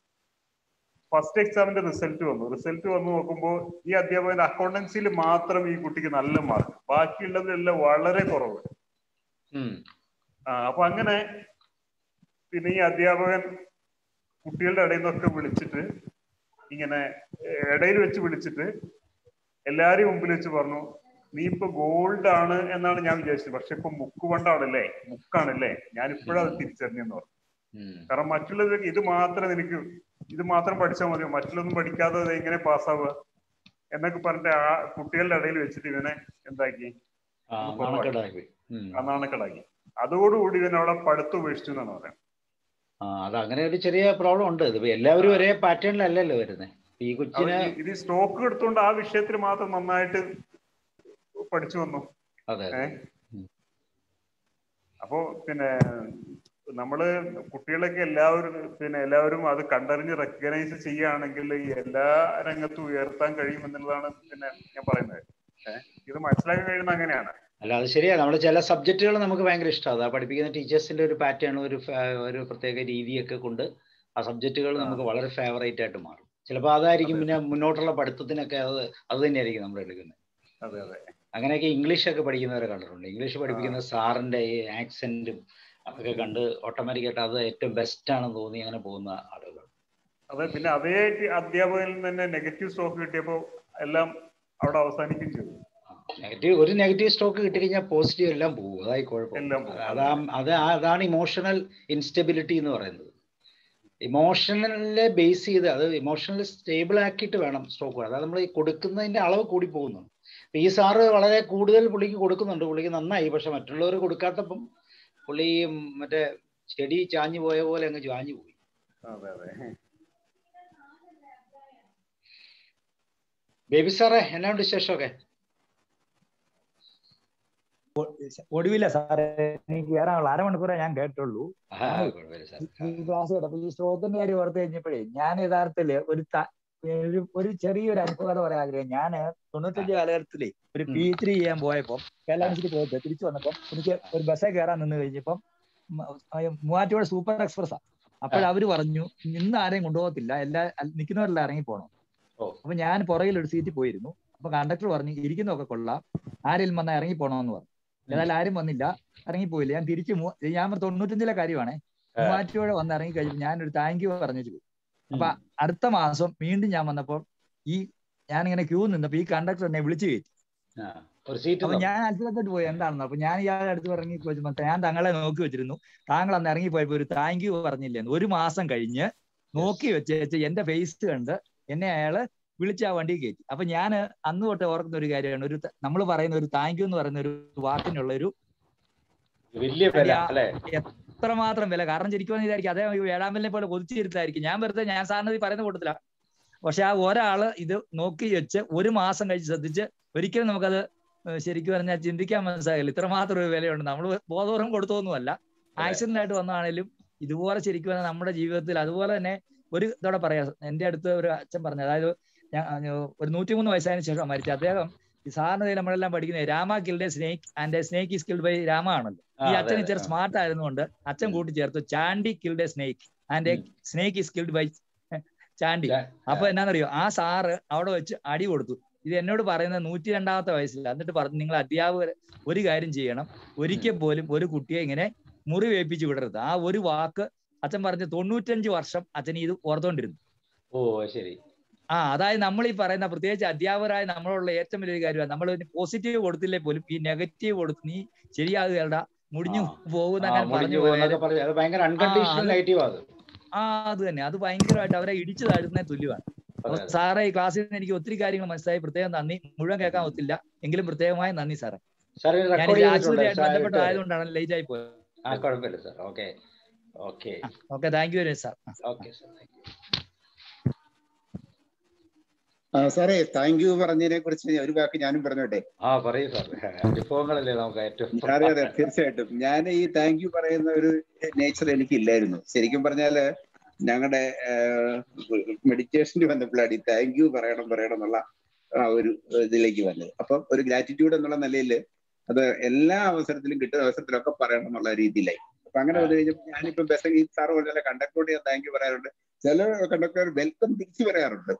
ഫസ്റ്റ് എക്സാമിന്റെ റിസൾട്ട് വന്നു റിസൾട്ട് വന്നു നോക്കുമ്പോൾ ഈ അധ്യാപകന്റെ അക്കൗണ്ടൻസിയിൽ മാത്രം ഈ കുട്ടിക്ക് നല്ല മാർക്ക് ബാക്കിയുള്ളതിലെല്ലാം വളരെ കുറവ് ഉം. ആ അപ്പൊ അങ്ങനെ പിന്നെ ഈ അധ്യാപകൻ കുട്ടികളുടെ ഇടയിൽ നിന്നൊക്കെ വിളിച്ചിട്ട് ഇങ്ങനെ ഏഹ്, ഇടയിൽ വെച്ച് വിളിച്ചിട്ട് എല്ലാരെയും മുമ്പിൽ വെച്ച് പറഞ്ഞു നീ ഇപ്പൊ ഗോൾഡ് ആണ് എന്നാണ് ഞാൻ വിചാരിച്ചത് പക്ഷെ ഇപ്പൊ മുക്ക് കൊണ്ടാണല്ലേ മുക്കാണല്ലേ ഞാൻ ഇപ്പോഴും അത് തിരിച്ചറിഞ്ഞെന്ന് പറഞ്ഞു ഉം. കാരണം മറ്റുള്ളവർക്ക് ഇത് മാത്രം നിനക്ക് ഇത് മാത്രം പഠിച്ചാൽ മതിയോ മറ്റുള്ളൊന്നും പഠിക്കാതെ ഇത് എങ്ങനെ പാസ്സാവുക എന്നൊക്കെ പറഞ്ഞിട്ട് ആ കുട്ടികളുടെ ഇടയിൽ വെച്ചിട്ട് ഇവനെ എന്താക്കി ആ നാണക്കേടായി പോയി ഉം. അന്നാണക്കളാക്കി അതോടുകൂടി ഇവൻ അവിടെ പഠിത്തം ഉപേക്ഷിച്ചു എന്നാണ് പറയുന്നത് ആ അത് അങ്ങനെ ഒരു ചെറിയ പ്രോബ്ലം ഉണ്ട് ഇതിപ്പോ എല്ലാവരും ഒരേ പാറ്റേണിലല്ലല്ലോ വരുന്നത് ഈ അവൻ കൊച്ചിന് ഈ- ഇത് സ്റ്റോക്ക് എടുത്തുകൊണ്ട് ആ വിഷയത്തിൽ മാത്രം നന്നായിട്ട് പഠിച്ചു വന്നു അതെ ഏ? അപ്പോ പിന്നെ നമ്മള് കുട്ടികളൊക്കെ എല്ലാവരും പിന്നെ എല്ലാവരും അത് കണ്ടറിഞ്ഞ് റെക്കഗ്നൈസ് ചെയ്യുകയാണെങ്കിൽ ഈ എല്ലാ രംഗത്തും ഉയർത്താൻ കഴിയും എന്നുള്ളതാണ് പിന്നെ ഞാൻ പറയുന്നത് ഏഹ് ഇത് മനസ്സിലാക്കാൻ കഴിയുന്ന അങ്ങനെയാണ് അല്ല അത് ശരിയാ നമ്മൾ ചില സബ്ജക്റ്റുകൾ നമുക്ക് ഭയങ്കര ഇഷ്ടമാണ് ആ പഠിപ്പിക്കുന്ന ടീച്ചേഴ്സിന്റെ ഒരു പാറ്റേൺ ഒരു ഫ- ഒരു പ്രത്യേക രീതിയൊക്കെ കൊണ്ട് ആ സബ്ജക്റ്റുകൾ നമുക്ക് വളരെ ഫേവറേറ്റ് ആയിട്ട് മാറും ചിലപ്പോൾ അതായിരിക്കും പിന്നെ മുന്നോട്ടുള്ള പഠിത്തത്തിനൊക്കെ അത് അത് തന്നെയായിരിക്കും നമ്മൾ എടുക്കുന്നത് അതെ അതെ അങ്ങനെയൊക്കെ ഇംഗ്ലീഷ് ഒക്കെ പഠിക്കുന്നവരെ കണ്ടിട്ടുണ്ട് ഇംഗ്ലീഷ് പഠിപ്പിക്കുന്ന സാറിന്റെ ഈ ആക്സെന്റും ഒക്കെ കണ്ട് ഓട്ടോമാറ്റിക് ആയിട്ട് അത് ഏറ്റവും ബെസ്റ്റ് ആണെന്ന് തോന്നി അങ്ങനെ പോകുന്ന ആളുകൾ അതെ പിന്നെ അതേ അധ്യാപകനിൽ നിന്ന് തന്നെ നെഗറ്റീവ് സ്റ്റോക്ക് കിട്ടിയപ്പോൾ എല്ലാം അവിടെ അവസാനിക്കുകയും ചെയ്തു നെഗറ്റീവ് ഒരു നെഗറ്റീവ് സ്റ്റോക്ക് കിട്ടിക്കഴിഞ്ഞാൽ പോസിറ്റീവ് എല്ലാം പോകും അതായി കുഴപ്പം എല്ലാം പോകും. അതാ അത് ആ- അതാണ് ഇമോഷണൽ ഇൻസ്റ്റെബിലിറ്റി എന്ന് പറയുന്നത് ഇമോഷണലിനെ ബേസ് ചെയ്ത് അത് ഇമോഷണൽ സ്റ്റേബിൾ ആക്കിയിട്ട് വേണം സ്റ്റോക്ക് അതായത് നമ്മൾ ഈ കൊടുക്കുന്നതിന്റെ അളവ് കൂടി പോകുന്നു അപ്പൊ ഈ സാറ് വളരെ കൂടുതൽ പുള്ളിക്ക് കൊടുക്കുന്നുണ്ട് പുള്ളിക്ക് നന്നായി പക്ഷെ മറ്റുള്ളവർ കൊടുക്കാത്തപ്പം പുള്ളി ഈ മറ്റേ ചെടി ചാഞ്ഞു പോയ പോലെ അങ്ങ് ചാഞ്ഞു പോയി അതെ അതെ ബേബി സാറേ എന്നാണ്ട് വിശേഷമൊക്കെ ഒടുവില്ല സാറേ എനിക്ക് കയറാനുള്ള അരമണിക്കൂറേ ഞാൻ കേട്ടുള്ളൂ ആ, കുഴപ്പമില്ല സാർ ഈ ക്ലാസ് കേട്ടപ്പോ ഈ സ്ട്രോക്കിന്റെ കാര്യം ഓർത്ത് കഴിഞ്ഞപ്പോഴേ ഞാൻ യഥാർത്ഥത്തില് ഒരു ത- ഒരു ഒരു ചെറിയൊരു അനുഭവം പറയാൻ ആഗ്രഹം ഞാൻ തൊണ്ണൂറ്റഞ്ച് കാലഘട്ടത്തിലേ ഒരു പി ത്രീ ചെയ്യാൻ പോയപ്പോ കേരള യൂണിവേഴ്സിറ്റി പോയിട്ട് തിരിച്ചു വന്നപ്പോ എനിക്ക് ഒരു ബസ്സേ കയറാൻ നിന്ന് കഴിഞ്ഞപ്പം മൂവാറ്റുപുഴ സൂപ്പർ എക്സ്പ്രസ്സാ അപ്പോഴവര് പറഞ്ഞു ഇന്ന് ആരെയും കൊണ്ടുപോകത്തില്ല എല്ലാ നിൽക്കുന്നവരെല്ലാം ഇറങ്ങി പോകണം അപ്പൊ ഞാൻ പുറകിൽ ഒരു സീറ്റിൽ പോയിരുന്നു അപ്പൊ കണ്ടക്ടർ പറഞ്ഞു ഇരിക്കുന്നതൊക്കെ കൊള്ളാം ആരെങ്കിലും വന്നാൽ ഇറങ്ങി പോകണമെന്ന് പറഞ്ഞു ഏതായാലും ആരും വന്നില്ല ഇറങ്ങിപ്പോയില്ല ഞാൻ തിരിച്ച് ഞാൻ തൊണ്ണൂറ്റഞ്ചിലെ കാര്യമാണേ മൂവാറ്റുപുഴ വന്ന് ഇറങ്ങി കഴിഞ്ഞപ്പോൾ ഞാനൊരു താങ്ക് യു പറഞ്ഞു പോയി അപ്പൊ അടുത്ത മാസം വീണ്ടും ഞാൻ വന്നപ്പോൾ ഈ ഞാനിങ്ങനെ ക്യൂ നിന്നപ്പോ ഈ കണ്ടക്ടർ എന്നെ വിളിച്ചു കയറ്റി അപ്പൊ ഞാൻ അത്ഭുതപ്പെട്ട് പോയി എന്താണെന്ന് അപ്പൊ ഞാൻ ഇയാളുടെ അടുത്ത് ഇറങ്ങി വെച്ചപ്പോ ഞാൻ തങ്ങളെ നോക്കി വെച്ചിരുന്നു താങ്കൾ അന്ന് ഇറങ്ങി പോയപ്പോ ഒരു താങ്ക് യു പറഞ്ഞില്ലെന്ന് ഒരു മാസം കഴിഞ്ഞ് നോക്കി വെച്ച് എന്റെ ഫേസ് കണ്ട് എന്നെ അയാള് വിളിച്ച് ആ വണ്ടി കയറ്റി അപ്പൊ ഞാൻ അന്ന് തൊട്ട് ഓർക്കുന്ന ഒരു കാര്യമാണ് ഒരു നമ്മൾ പറയുന്ന ഒരു താങ്ക് യു എന്ന് പറയുന്ന ഒരു വാക്കിനുള്ള ഒരു വലിയ വില അല്ലേ എത്രമാത്രം വില കാരണം ശരിക്കും ഇതായിരിക്കും അതേ വേഴാമ്പലിനെ പോലെ കൊതിച്ചിരുത്തായിരിക്കും ഞാൻ വെറുതെ ഞാൻ സാറിന് പറയുന്ന കൂട്ടത്തില പക്ഷെ ആ ഒരാള് ഇത് നോക്കി വെച്ച് ഒരു മാസം കഴിച്ച് ശ്രദ്ധിച്ച് ഒരിക്കലും നമുക്കത് ശരിക്കും പറഞ്ഞാൽ ചിന്തിക്കാൻ മനസ്സിലാകില്ല ഇത്രമാത്രം ഒരു വിലയുണ്ട് നമ്മൾ ബോധപൂർവം കൊടുത്തൊന്നുമല്ല ആക്സിഡന്റ് ആയിട്ട് വന്നതാണേലും ഇതുപോലെ ശരിക്കും പറഞ്ഞാൽ നമ്മുടെ ജീവിതത്തിൽ അതുപോലെ തന്നെ ഒരു ഇതോടെ പറയാം എന്റെ അടുത്ത് ഒരു അച്ഛൻ പറഞ്ഞു അതായത് ഞാൻ ഒരു നൂറ്റിമൂന്ന് വയസ്സായതിനു ശേഷം മരിച്ചു അദ്ദേഹം ഈ സാറിന് നമ്മളെല്ലാം പഠിക്കുന്നത് Rama killed snake and snake is killed by Rama ആണല്ലോ ഈ അച്ഛൻ ഇച്ചിരി സ്മാർട്ട് ആയിരുന്നുകൊണ്ട് അച്ഛൻ കൂട്ടിച്ചേർത്തു Chandy killed a snake and snake is killed by Chandy അപ്പൊ എന്നാന്നറിയോ ആ സാറ് അവിടെ വെച്ച് അടി കൊടുത്തു ഇത് എന്നോട് പറയുന്നത് നൂറ്റി രണ്ടാമത്തെ വയസ്സിൽ എന്നിട്ട് പറഞ്ഞു നിങ്ങൾ അധ്യാപകർ ഒരു കാര്യം ചെയ്യണം ഒരിക്കൽ പോലും ഒരു കുട്ടിയെ ഇങ്ങനെ മുറിവേൽപ്പിച്ച് വിടരുത് ആ ഒരു വാക്ക് അച്ഛൻ പറഞ്ഞ തൊണ്ണൂറ്റഞ്ച് വർഷം അച്ഛൻ ഇത് ഓർത്തോണ്ടിരുന്നു ഓ ശരി ആ അതായത് നമ്മൾ ഈ പറയുന്ന പ്രത്യേകിച്ച് അധ്യാപകരായ നമ്മളോടുള്ള ഏറ്റവും വലിയൊരു കാര്യമാണ് നമ്മൾ പോസിറ്റീവ് കൊടുത്തില്ലേ പോലും ഈ നെഗറ്റീവ് കൊടുത്ത് നീ ശരിയാകുകയല്ല മുടിഞ്ഞു പോകുന്ന ഭയങ്കര അൺകണ്ടീഷണൽ നെഗറ്റീവ് അത് ആ അത് തന്നെ അത് ഭയങ്കരമായിട്ട് അവരെ ഇടിച്ചു താഴ്ത്തുന്ന തുല്യമാണ് സാറേ ഈ ക്ലാസ്സിൽ നിന്ന് എനിക്ക് ഒത്തിരി കാര്യങ്ങൾ മനസ്സിലായി പ്രത്യേകം നന്ദി മുഴുവൻ കേൾക്കാൻ ഒത്തില്ല എങ്കിലും പ്രത്യേകമായ നന്ദി സാറേ ഞാൻ ആശുപത്രിയായിട്ട് ബന്ധപ്പെട്ടായതുകൊണ്ടാണ് ലേറ്റ് ആയി പോയത് ആ കുഴപ്പമില്ല sir okay okay okay thank you very sir okay sir സാറേ താങ്ക് യു പറഞ്ഞതിനെ കുറിച്ച് ഒരു വാക്ക് ഞാനും പറഞ്ഞോട്ടെ ആ പറയൂ സാർ അനുഭവങ്ങളല്ലേ നമുക്ക് ഏറ്റവും അതെ അതെ തീർച്ചയായിട്ടും ഞാൻ ഈ താങ്ക് യു പറയുന്ന ഒരു നേച്ചർ എനിക്ക് ഇല്ലായിരുന്നു ശരിക്കും പറഞ്ഞാല് ഞങ്ങളുടെ മെഡിറ്റേഷന് വന്നപ്പോഴാണ് ഈ താങ്ക് യു പറയണം പറയണം എന്നുള്ള ആ ഒരു ഇതിലേക്ക് വന്നത് അപ്പം ഒരു ഗ്രാറ്റിറ്റ്യൂഡ് എന്നുള്ള നിലയിൽ അത് എല്ലാ അവസരത്തിലും കിട്ടുന്ന അവസരത്തിലൊക്കെ പറയണം എന്നുള്ള രീതിയിലായി അപ്പൊ അങ്ങനെ വന്നു കഴിഞ്ഞപ്പോൾ ഞാനിപ്പം ബസ് ഈ സാറ് പറഞ്ഞ കണ്ടക്ടറോട് ഞാൻ താങ്ക് യു പറയാറുണ്ട് ചില കണ്ടക്ടർ വെൽക്കം തിരിച്ചു പറയാറുണ്ട്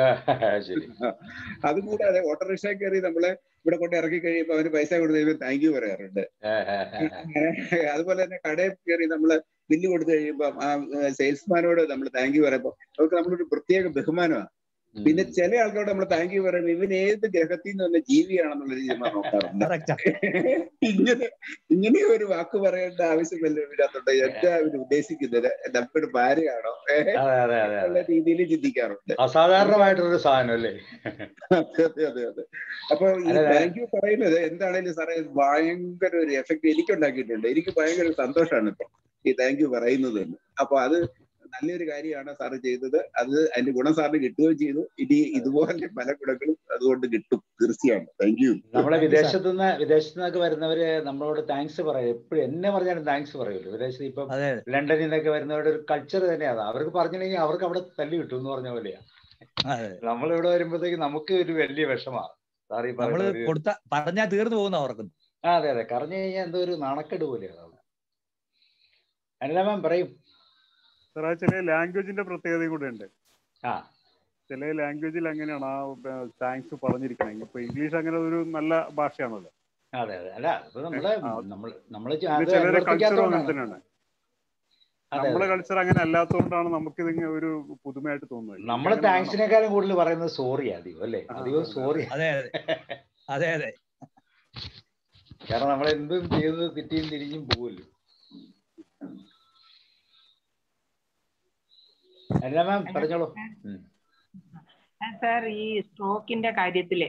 അതുകൂടാതെ ഓട്ടോറിക്ഷ കയറി നമ്മളെ ഇവിടെ കൊണ്ട് ഇറക്കി കഴിയുമ്പോൾ അവന് പൈസ കൊടുത്തു കഴിയുമ്പോൾ താങ്ക് യു പറയാറുണ്ട് അതുപോലെ തന്നെ കടയിൽ കയറി നമ്മള് ബില്ല് കൊടുത്തു കഴിയുമ്പോൾ ആ സെയിൽസ്മാനോട് നമ്മൾ താങ്ക് യു പറയുമ്പോൾ അവർക്ക് നമ്മളൊരു പ്രത്യേക ബഹുമാനമാണ് പിന്നെ ചില ആൾക്കാരോട് നമ്മൾ താങ്ക് യു പറയുമ്പോൾ ഇവൻ ഏത് ഗ്രഹത്തിൽ നിന്ന് വന്ന ജീവിയാണെന്നുള്ള രീതി നമ്മൾ നോക്കാറുണ്ട് ഇങ്ങനെ ഇങ്ങനെ ഒരു വാക്ക് പറയേണ്ട ആവശ്യമല്ല ഇതിനകത്തുണ്ട് എന്താ അവർ ഉദ്ദേശിക്കുന്നത് നമ്മുടെ ഭാര്യയാണോ എന്നുള്ള രീതിയിൽ ചിന്തിക്കാറുണ്ട് അസാധാരണമായിട്ടൊരു സാധനം അല്ലേ അതെ അതെ അതെ അപ്പൊ ഈ താങ്ക് യു പറയുന്നത് എന്താണേലും സാറേ ഭയങ്കര ഒരു എഫക്ട് എനിക്ക് ഉണ്ടാക്കിയിട്ടുണ്ട് എനിക്ക് ഭയങ്കര സന്തോഷമാണ് ഇപ്പൊ ഈ താങ്ക് യു പറയുന്നത് തന്നെ അപ്പൊ അത് നല്ലൊരു കാര്യമാണ് സാറ് ചെയ്തത് അത് അതിന്റെ ഗുണം സാറിന് കിട്ടുകയും ചെയ്തു ഇനി ഇതുപോലെ പല ഗുണങ്ങളും അതുകൊണ്ട് കിട്ടും തീർച്ചയായും താങ്ക് യു നമ്മളെ വിദേശത്തു നിന്ന് വിദേശത്തു നിന്നൊക്കെ വരുന്നവര് നമ്മളോട് താങ്ക്സ് പറയും എപ്പോഴും എന്നെ പറഞ്ഞാലും താങ്ക്സ് പറയുമല്ലോ വിദേശത്ത് ഇപ്പം ലണ്ടനിൽ നിന്നൊക്കെ വരുന്നവരുടെ ഒരു കൾച്ചർ തന്നെയാണ് അവർക്ക് പറഞ്ഞില്ലെങ്കിൽ അവർക്ക് അവിടെ തല്ലി കിട്ടും എന്ന് പറഞ്ഞ പോലെയാ നമ്മളിവിടെ വരുമ്പോഴത്തേക്ക് നമുക്ക് ഒരു വലിയ വിഷമാണ് സാറി നമ്മള് കൊടുത്ത പറഞ്ഞാൽ തീർന്നു പോകുന്ന ഓർക്കുന്നു ആ അതെ അതെ കറഞ്ഞു കഴിഞ്ഞാൽ എന്തോ ഒരു നാണക്കെട് പോലെയാണ് അനില മാം പറയും സാർ ചില ലാംഗ്വേജിന്റെ പ്രത്യേകതയും കൂടെ ഉണ്ട് ആ ചില ലാംഗ്വേജിൽ അങ്ങനെയാണ് ആ താങ്ക്സ് പറഞ്ഞിരിക്കുന്നത് ഇപ്പൊ ഇംഗ്ലീഷ് അങ്ങനെ ഒരു നല്ല ഭാഷയാണല്ലോ അതെ അതെ അല്ല ഇപ്പൊ നമ്മള് നമ്മൾ നമ്മള് ചിലരുടെ കൾച്ചറും അങ്ങനെ തന്നെയാണ് നമ്മുടെ കൾച്ചർ അങ്ങനെ അല്ലാത്തതുകൊണ്ടാണ് നമുക്ക് ഇത് ഒരു പുതുമയായിട്ട് തോന്നുന്നത് നമ്മൾ താങ്ക്സിനേക്കാളും കൂടുതൽ പറയുന്നത് സോറി അധികം അല്ലേ അധികം സോറി അതെ അതെ അതെ കാരണം നമ്മൾ എന്തും ചെയ്തത് തെറ്റിയും തിരിഞ്ഞും പോകുമല്ലോ അല്ല മാം പറഞ്ഞോളൂ സാർ ഈ സ്ട്രോക്കിന്റെ കാര്യത്തില്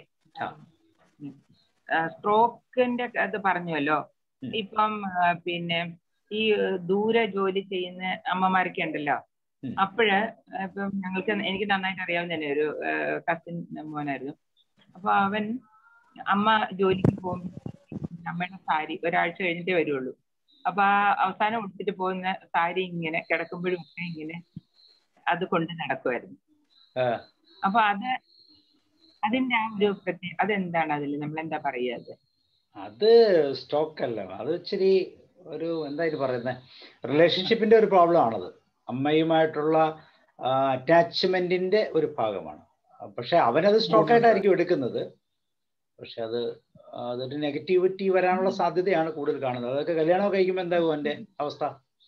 സ്ട്രോക്കിന്റെ അത് പറഞ്ഞല്ലോ ഇപ്പം പിന്നെ ഈ ദൂരെ ജോലി ചെയ്യുന്ന അമ്മമാരൊക്കെ ഉണ്ടല്ലോ അപ്പോഴ് ഇപ്പം ഞങ്ങൾക്ക് എനിക്ക് നന്നായിട്ട് അറിയാവുന്ന തന്നെ ഒരു കസിൻ മോനായിരുന്നു അപ്പൊ അവൻ അമ്മ ജോലിക്ക് പോകും അമ്മയുടെ സാരി ഒരാഴ്ച കഴിഞ്ഞിട്ടേ വരുള്ളൂ അപ്പൊ ആ അവസാനം ഉടുത്തിട്ട് പോകുന്ന സാരി ഇങ്ങനെ കിടക്കുമ്പോഴും ഒക്കെ ഇങ്ങനെ അത് കൊണ്ട് നടക്കുമായിരുന്നു അപ്പൊ അത് അതിന്റെ ആ ഒരു പ്രത്യേക അതെന്താണ് അതിൽ നമ്മൾ എന്താ പറയുക അത് അത് സ്റ്റോക്ക് അല്ല അത് ഇച്ചിരി ഒരു എന്തായാലും പറയുന്നത് റിലേഷൻഷിപ്പിന്റെ ഒരു പ്രോബ്ലം ആണത് അമ്മയുമായിട്ടുള്ള അറ്റാച്ച്മെന്റിന്റെ ഒരു ഭാഗമാണ് പക്ഷെ അവനത് സ്റ്റോക്ക് ആയിട്ടായിരിക്കും എടുക്കുന്നത് പക്ഷെ അത് അതൊരു നെഗറ്റിവിറ്റി വരാനുള്ള സാധ്യതയാണ് കൂടുതൽ കാണുന്നത് അതൊക്കെ കല്യാണം കഴിക്കുമ്പോൾ എന്താകും എൻ്റെ അവസ്ഥ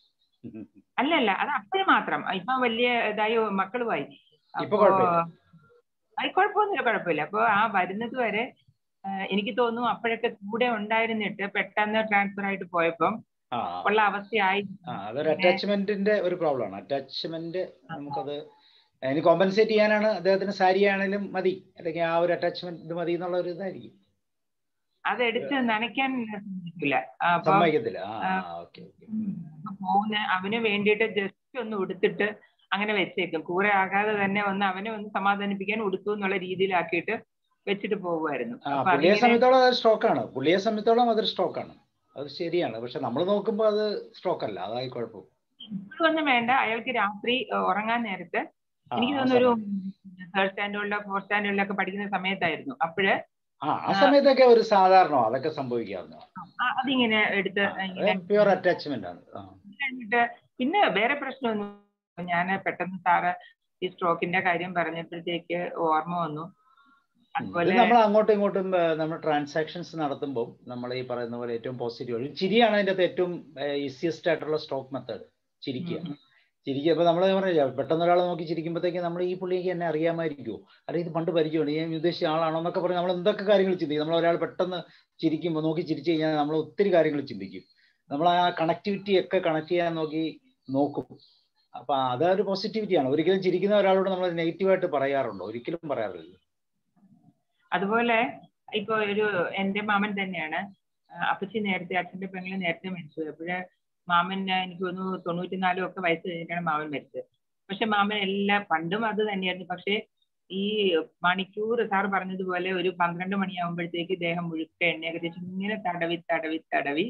അല്ലല്ല അത് അപ്പോഴും മാത്രം ഇപ്പൊ വലിയ ഇതായി മക്കളുമായി ഇപ്പൊ കുഴപ്പമില്ല അത് കുഴപ്പമൊന്നുമില്ല കുഴപ്പമില്ല അപ്പൊ ആ വരുന്നത് വരെ എനിക്ക് തോന്നുന്നു അപ്പോഴൊക്കെ കൂടെ ഉണ്ടായിരുന്നിട്ട് പെട്ടെന്ന് ട്രാൻസ്ഫർ ആയിട്ട് പോയപ്പം ആ ഉള്ള അവസ്ഥയായി ആ അതൊരു അറ്റാച്ച്മെന്റിന്റെ ഒരു പ്രോബ്ലമാണ് അറ്റാച്ച്മെന്റ് നമുക്കത് അതിന് കോമ്പൻസേറ്റ് ചെയ്യാനാണ് അദ്ദേഹത്തിന് സാരി ആണെങ്കിലും മതി അല്ലെങ്കിൽ ആ ഒരു അറ്റാച്ച്മെന്റ് ഇത് മതി എന്നുള്ള ഒരു ഇതായിരിക്കും അതെടുത്ത് നനയ്ക്കാൻ സമ്മതിക്കില്ല അപ്പൊ സമ്മതിക്കത്തില്ല ആ ഓക്കെ പോകുന്ന അവന് വേണ്ടിയിട്ട് ജസ്റ്റ് ഒന്ന് ഉടുത്തിട്ട് അങ്ങനെ വെച്ചേക്കും കൂടെ ആകാതെ തന്നെ ഒന്ന് അവനെ ഒന്ന് സമാധാനിപ്പിക്കാൻ ഉടുത്തു എന്നുള്ള രീതിയിലാക്കിയിട്ട് വെച്ചിട്ട് പോകുമായിരുന്നു ആ അപ്പൊ പുള്ളിയെ അതിങ്ങനെ സംബന്ധിച്ചോളം അത് സ്റ്റോക്കാണ് പുള്ളിയെ സംബന്ധിച്ചോളം അതൊരു സ്റ്റോക്കാണ് അത് ശരിയാണ് പക്ഷെ നമ്മൾ നോക്കുമ്പോൾ അത് സ്റ്റോക്ക് അല്ല അതായി കുഴപ്പം ഇപ്പോഴൊന്നും വേണ്ട അയാൾക്ക് രാത്രി ഏഹ്, ഉറങ്ങാൻ നേരത്ത് ആ, എനിക്ക് ആ തോന്നുന്നു ഒരു സമയം. തേർഡ് സ്റ്റാൻഡേർഡിലോ ഫോർത്ത് സ്റ്റാൻഡേർഡിലോ ഒക്കെ പഠിക്കുന്ന സമയത്തായിരുന്നു അപ്പോഴ് ആ ആ സമയത്തൊക്കെ ഒരു സാധാരണ അതൊക്കെ സംഭവിക്കാവുന്ന ആ- അതിങ്ങനെ എടുത്ത് ഇങ്ങനെ പ്യുവർ അറ്റാച്ച്മെന്റ് ആണ് ആ. കഴിഞ്ഞിട്ട് പിന്നെ വേറെ പ്രശ്നമൊന്നും ഞാൻ പെട്ടെന്ന് സാറ് ഈ സ്ട്രോക്കിന്റെ കാര്യം പറഞ്ഞപ്പോഴത്തേക്ക് ഓർമ്മ വന്നു ഇത് അതുപോലെ നമ്മൾ അങ്ങോട്ടും ഇങ്ങോട്ടും ഏഹ്, നമ്മൾ ട്രാൻസാക്ഷൻസ് നടത്തുമ്പോൾ നമ്മൾ ഈ പറയുന്ന പോലെ ഏറ്റവും പോസിറ്റീവ് ചിരിയാണ് അതിൻ്റെ അകത്ത് ഏറ്റവും ഈസിയസ്റ്റ് ആയിട്ടുള്ള സ്റ്റോക്ക് മെത്തേഡ് ചിരിക്കുക ഉം. ചിരിക്കുക ഇപ്പൊ നമ്മൾ പറഞ്ഞില്ല പെട്ടെന്ന് ഒരാളെ നോക്കി ചിരിക്കുമ്പോഴത്തേക്ക് നമ്മൾ ഈ പുള്ളിക്ക് എന്നെ അറിയാമായിരിക്കുമോ അല്ലെങ്കിൽ ഇത് പണ്ട് പരിചയമുണ്ട് ഞാൻ ഉദ്ദേശിച്ച ആളാണോ എന്നൊക്കെ പറഞ്ഞ് നമ്മൾ എന്തൊക്കെ കാര്യങ്ങൾ ചിന്തിക്കും നമ്മൾ ഒരാൾ പെട്ടെന്ന് ചിരിക്കുമ്പോൾ നോക്കി ചിരിച്ചു കഴിഞ്ഞാൽ നമ്മൾ ഒത്തിരി കാര്യങ്ങൾ ചിന്തിക്കും നമ്മൾ ആ കണക്ടിവിറ്റി ഒക്കെ കണക്ട് ചെയ്യാൻ നോക്കി നോക്കും അപ്പൊ അതൊരു പോസിറ്റിവിറ്റിയാണ് ഒരിക്കലും ചിരിക്കുന്ന ഒരാളോട് നമ്മൾ നെഗറ്റീവായിട്ട് പറയാറുണ്ടോ ഒരിക്കലും പറയാറില്ല അതുപോലെ ഇപ്പൊ ഒരു എന്റെ മാമൻ തന്നെയാണ് ആ, അപ്പച്ചി നേരത്തെ അച്ഛന്റെ പെങ്ങള് നേരത്തെ മരിച്ചു അപ്പോഴ് മാമൻ എനിക്ക് തോന്നുന്നു തൊണ്ണൂറ്റിനാലും ഒക്കെ വയസ്സ് കഴിഞ്ഞിട്ടാണ് മാമൻ മരിച്ചത് പക്ഷെ മാമൻ എല്ലാം പണ്ടും അത് തന്നെയായിരുന്നു പക്ഷെ ഈ മണിക്കൂർ സാർ പറഞ്ഞതുപോലെ ഒരു പന്ത്രണ്ട് മണിയാകുമ്പോഴത്തേക്ക് ദേഹം മുഴുക്ക എണ്ണയൊക്കെ തേച്ച് ഇങ്ങനെ തടവി തടവി തടവി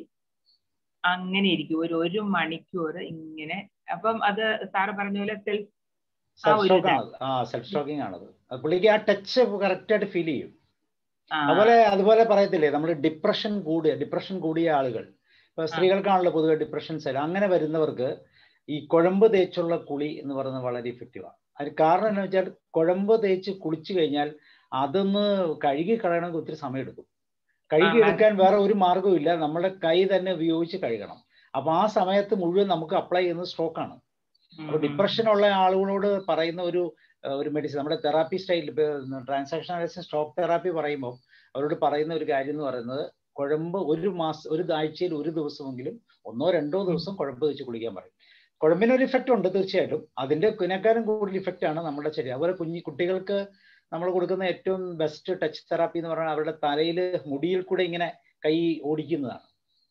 അങ്ങനെ ഇരിക്കും ഒരു ഒരു മണിക്കൂർ ഇങ്ങനെ അപ്പം അത് സാറ് പറഞ്ഞ പോലെ സെൽഫ് ആ സെൽഫ് ഒരു സ്റ്റോക്ക് ആണ് ആ സെൽഫ് സ്റ്റോക്കിംഗ് ആണത് അത് പുള്ളിക്ക് ആ ടച്ച് കറക്റ്റ് ആയിട്ട് ഫീൽ ചെയ്യും ആ അതുപോലെ അതുപോലെ പറയത്തില്ലേ നമ്മൾ ഡിപ്രഷൻ കൂടിയ ഡിപ്രഷൻ കൂടിയ ആളുകൾ ഇപ്പൊ സ്ത്രീകൾക്കാണല്ലോ പൊതുവെ ഡിപ്രഷൻസ് എല്ലാം അങ്ങനെ വരുന്നവർക്ക് ഈ കുഴമ്പ് തേച്ചുള്ള കുളി എന്ന് പറയുന്നത് വളരെ ഇഫക്റ്റീവാണ് അതിന് കാരണം എന്ന് വെച്ചാൽ കുഴമ്പ് തേച്ച് കുളിച്ചു കഴിഞ്ഞാൽ അതൊന്ന് കഴുകി കളയണമെങ്കിൽ ഒത്തിരി സമയം എടുക്കും കഴുകി ആ, എടുക്കാൻ വേറെ ഒരു മാർഗ്ഗവും ഇല്ല നമ്മുടെ കൈ തന്നെ ഉപയോഗിച്ച് കഴുകണം അപ്പൊ ആ സമയത്ത് മുഴുവൻ നമുക്ക് അപ്ലൈ ചെയ്യുന്നത് സ്ട്രോക്കാണ് അപ്പൊ ഡിപ്രഷൻ ഉള്ള ആളുകളോട് പറയുന്ന ഒരു ഏഹ്, ഒരു മെഡിസിൻ നമ്മുടെ therapy style transaction analysis stroke therapy പറയുമ്പോൾ അവരോട് പറയുന്ന ഒരു കാര്യം എന്ന് പറയുന്നത് കുഴമ്പ് ഒരു മാസം ഒരു ആഴ്ചയിൽ ഒരു ദിവസമെങ്കിലും ഒന്നോ രണ്ടോ ദിവസം കുഴമ്പ് വെച്ച് കുളിക്കാൻ പറയും കുഴമ്പിന് ഒരു ഇഫക്റ്റ് ഉണ്ട് തീർച്ചയായിട്ടും അതിന്റെ ഇതിനേക്കാളും കൂടുതൽ ഇഫക്റ്റ് ആണ് നമ്മുടെ ശരീരം അതുപോലെ കുഞ്ഞി കുട്ടികൾക്ക് നമ്മൾ കൊടുക്കുന്ന ഏറ്റവും ബെസ്റ്റ് ടച്ച് തെറാപ്പി എന്ന് പറയുന്നത് അവരുടെ തലയിൽ മുടിയിൽ കൂടെ ഇങ്ങനെ കൈ ഓടിക്കുന്നതാണ്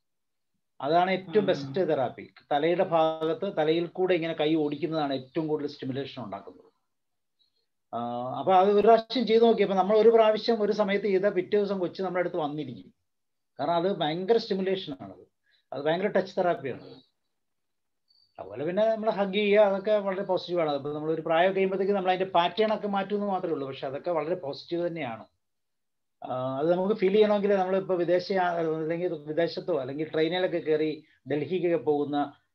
അതാണ് ഏറ്റവും ഉം. ബെസ്റ്റ് തെറാപ്പി തലയുടെ ഭാഗത്ത് തലയിൽ കൂടെ ഇങ്ങനെ കൈ ഓടിക്കുന്നതാണ് ഏറ്റവും കൂടുതൽ സ്റ്റിമുലേഷൻ ഉണ്ടാക്കുന്നത് ആ, അപ്പൊ അത് ഒരു പ്രാവശ്യം ചെയ്ത് നോക്കി അപ്പൊ നമ്മൾ ഒരു പ്രാവശ്യം ഒരു സമയത്ത് ചെയ്താൽ പിറ്റേ ദിവസം കൊച്ചു നമ്മുടെ അടുത്ത് വന്നിരിക്കും കാരണം അത് ഭയങ്കര സ്റ്റിമുലേഷൻ ആണത് അത് ഭയങ്കര ടച്ച് തെറാപ്പിയാണ് അതുപോലെ പിന്നെ നമ്മൾ ഹഗ് ചെയ്യുക അതൊക്കെ വളരെ പോസിറ്റീവ് ആണ് അപ്പോൾ നമ്മൾ ഒരു പ്രായം കഴിയുമ്പോഴത്തേക്ക് നമ്മൾ അതിന്റെ പാറ്റേൺ ഒക്കെ മാറ്റുമെന്ന് മാത്രമേ ഉള്ളൂ പക്ഷെ അതൊക്കെ വളരെ പോസിറ്റീവ് തന്നെയാണ് ആ, അത് നമുക്ക് ഫീൽ ചെയ്യണമെങ്കിൽ നമ്മളിപ്പോൾ വിദേശ യാ- അല്ലെങ്കിൽ വിദേശത്തോ അല്ലെങ്കിൽ ട്രെയിനിലൊക്കെ കയറി ഡൽഹിക്കൊക്കെ പോകുന്ന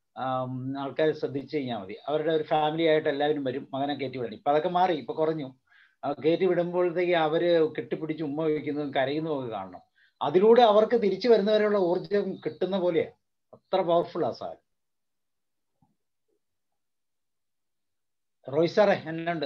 ആൾക്കാർ ശ്രദ്ധിച്ചു കഴിഞ്ഞാൽ മതി അവരുടെ ഒരു ഫാമിലി ആയിട്ട് എല്ലാവരും വരും മകനെ കയറ്റി വിടണം ഇപ്പം അതൊക്കെ മാറി ഇപ്പം കുറഞ്ഞു ആ, കയറ്റി വിടുമ്പോഴത്തേക്ക് അവര് കെട്ടിപ്പിടിച്ച് ഉമ്മ വയ്ക്കുന്നതും കരയുന്നതും ഒക്കെ കാണണം അതിലൂടെ അവർക്ക് തിരിച്ചു വരുന്നവരെയുള്ള ഊർജം കിട്ടുന്ന പോലെയാണ് അത്ര പവർഫുൾ ആ സാധനം റോയ് സാറേ എന്നുണ്ട്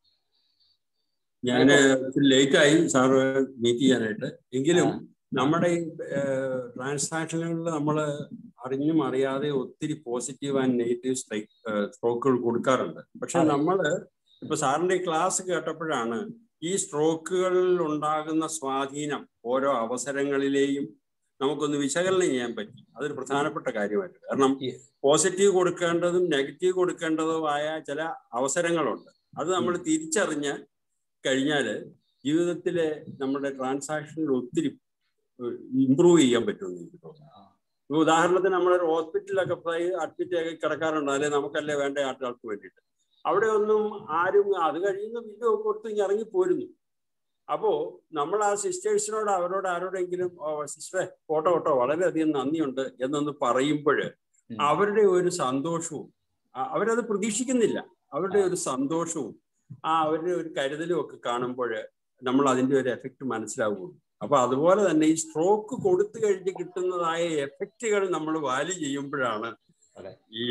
ഞാൻ ലേറ്റ് ആയി സാറ് മീറ്റ് ചെയ്യാനായിട്ട് എങ്കിലും ആ. നമ്മുടെ ഈ ട്രാൻസാക്ഷനുകളിൽ നമ്മൾ അറിഞ്ഞും അറിയാതെ ഒത്തിരി പോസിറ്റീവ് ആൻഡ് നെഗറ്റീവ് സ്ട്രോക്കുകൾ കൊടുക്കാറുണ്ട് പക്ഷെ അതെ. നമ്മൾ ഇപ്പൊ സാറിന്റെ ഈ ക്ലാസ് കേട്ടപ്പോഴാണ് ഈ സ്ട്രോക്കുകളിൽ ഉണ്ടാകുന്ന സ്വാധീനം ഓരോ അവസരങ്ങളിലെയും നമുക്കൊന്ന് വിശകലനം ചെയ്യാൻ പറ്റി അതൊരു പ്രധാനപ്പെട്ട കാര്യമായിട്ട് കാരണം Yes. പോസിറ്റീവ് കൊടുക്കേണ്ടതും നെഗറ്റീവ് കൊടുക്കേണ്ടതുമായ ചില അവസരങ്ങളുണ്ട് അത് നമ്മൾ തിരിച്ചറിഞ്ഞ് കഴിഞ്ഞാല് ജീവിതത്തിലെ നമ്മുടെ ട്രാൻസാക്ഷനിൽ ഒത്തിരി ഇമ്പ്രൂവ് ചെയ്യാൻ പറ്റുമെന്ന് എനിക്ക് തോന്നുന്നു ഇപ്പൊ ഉദാഹരണത്തിന് നമ്മളൊരു ഹോസ്പിറ്റലിലൊക്കെ പോയി അഡ്മിറ്റ് ആക്കി കിടക്കാറുണ്ട് അല്ലെ നമുക്കല്ലേ വേണ്ട ആളുകൾക്ക് വേണ്ടിയിട്ട് അവിടെ ഒന്നും ആരും അത് കഴിയുന്ന ബില്ല് കൊടുത്ത് ഇങ്ങ് ഇറങ്ങി പോരുന്നു അപ്പോ നമ്മൾ ആ സിസ്റ്റേഴ്സിനോട് അവരോട് ആരോടെങ്കിലും സിസ്റ്ററെ ഫോട്ടോ ഫോട്ടോ വളരെയധികം നന്ദിയുണ്ട് എന്നൊന്ന് പറയുമ്പോൾ അവരുടെ ഒരു സന്തോഷവും ആ, അവരത് പ്രതീക്ഷിക്കുന്നില്ല അവരുടെ ഒരു സന്തോഷവും ആ അവരുടെ ഒരു കരുതലും ഒക്കെ കാണുമ്പോൾ നമ്മൾ അതിന്റെ ഒരു എഫക്റ്റ് മനസ്സിലാവുകയുള്ളൂ അപ്പൊ അതുപോലെ തന്നെ ഈ സ്ട്രോക്ക് കൊടുത്തു കഴിഞ്ഞ് കിട്ടുന്നതായ എഫക്റ്റുകൾ നമ്മൾ വാല്യൂ ചെയ്യുമ്പോഴാണ് അതെ. ഈ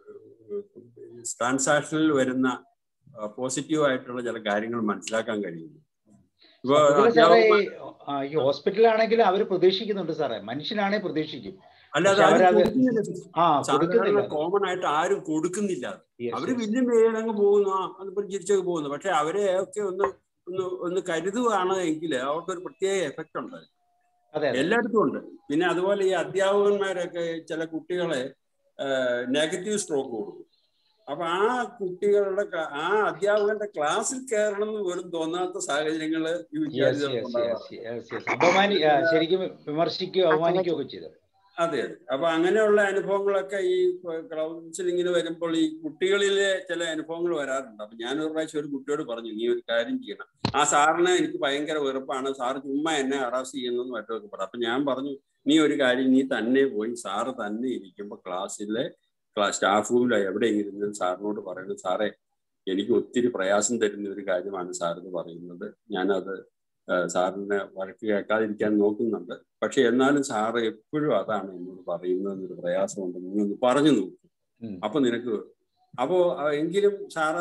ട്രാൻസാക്ഷനിൽ വരുന്ന പോസിറ്റീവ് ആയിട്ടുള്ള ചില കാര്യങ്ങൾ മനസ്സിലാക്കാൻ കഴിയുന്നു ഇപ്പൊ സത്യത്തില് സാറേ അധ്യാപകന്മാർ ഈ ആ, ഈ ഹോസ്പിറ്റലാണെങ്കിലും അവർ പ്രതീക്ഷിക്കുന്നുണ്ട് സാറേ മനുഷ്യനാണെ പ്രതീക്ഷിക്കും അല്ലാതെ പക്ഷെ ആരും അവരത് കൊടുക്കുന്നില്ല ആ സാധാരണ കൊടുക്കുന്നില്ല കോമൺ ആയിട്ട് ആരും കൊടുക്കുന്നില്ല അത്. Yes, അവര് yes. വലിയ മേലങ്ങ് പോകുന്നു ആ അതിപ്പോ ചിരിച്ചൊക്കെ പോകുന്നു പക്ഷെ അവരെ ഒക്കെ ഒന്ന് ഒന്ന് ഒന്ന് കരുതുകയാണ് എങ്കിൽ അവർക്ക് ഒരു പ്രത്യേക എഫക്റ്റ് ഉണ്ട് അതെ അതെ എല്ലായിടത്തും ഉണ്ട് പിന്നെ അതുപോലെ ഈ അധ്യാപകന്മാരൊക്കെ ചില കുട്ടികളെ നെഗറ്റീവ് സ്ട്രോക്ക് കൊടുക്കും അപ്പൊ ആ കുട്ടികളുടെ ക- ആ അധ്യാപകന്റെ ക്ലാസ്സിൽ കയറണം എന്ന് പോലും തോന്നാത്ത സാഹചര്യങ്ങള് ഈ യെസ് വിദ്യാർത്ഥികൾക്ക് യെസ് ഉണ്ടാകാറുണ്ട് യെസ് യെസ് യെസ് അപമാനി ആ, ശരിക്കും വിമർശിക്കുകയോ അപമാനിക്കുകയോ ഒക്കെ ചെയ്തത് അതെ അതെ അപ്പൊ അങ്ങനെയുള്ള അനുഭവങ്ങളൊക്കെ ഈ കൗൺസിലിങ്ങിന് വരുമ്പോൾ ഈ കുട്ടികളിലെ ചില അനുഭവങ്ങൾ വരാറുണ്ട് അപ്പൊ ഞാൻ ഒരു പ്രാവശ്യം ഒരു കുട്ടിയോട് പറഞ്ഞു നീ ഒരു കാര്യം ചെയ്യണം ആ സാറിന് എനിക്ക് ഭയങ്കര വെറുപ്പാണ് സാറ് ചുമ്മാ എന്നെ ഹറാസ് ചെയ്യുന്നെന്ന് മറ്റൊക്കെ പറഞ്ഞു അപ്പൊ ഞാൻ പറഞ്ഞു നീ ഒരു കാര്യം നീ തന്നെ പോയി സാറ് തന്നെ ഇരിക്കുമ്പോൾ ക്ലാസ്സിലെ ക്ലാസ് സ്റ്റാഫ് റൂമിലോ എവിടെയെങ്കിലും ഇരുന്ന് സാറിനോട് പറയുന്നത് സാറേ എനിക്ക് ഒത്തിരി പ്രയാസം തരുന്ന ഒരു കാര്യമാണ് സാറിന് പറയുന്നത് ഞാനത് ആ, സാറിനെ വഴക്ക് കേൾക്കാതിരിക്കാൻ നോക്കുന്നുണ്ട് പക്ഷെ എന്നാലും സാറ് എപ്പോഴും അതാണ് എന്നോട് പറയുന്നത് എന്നൊരു പ്രയാസമുണ്ട് നീ ഒന്ന് പറഞ്ഞു നോക്കും ഉം. അപ്പൊ നിനക്ക് അപ്പോ ആ, എങ്കിലും സാറ്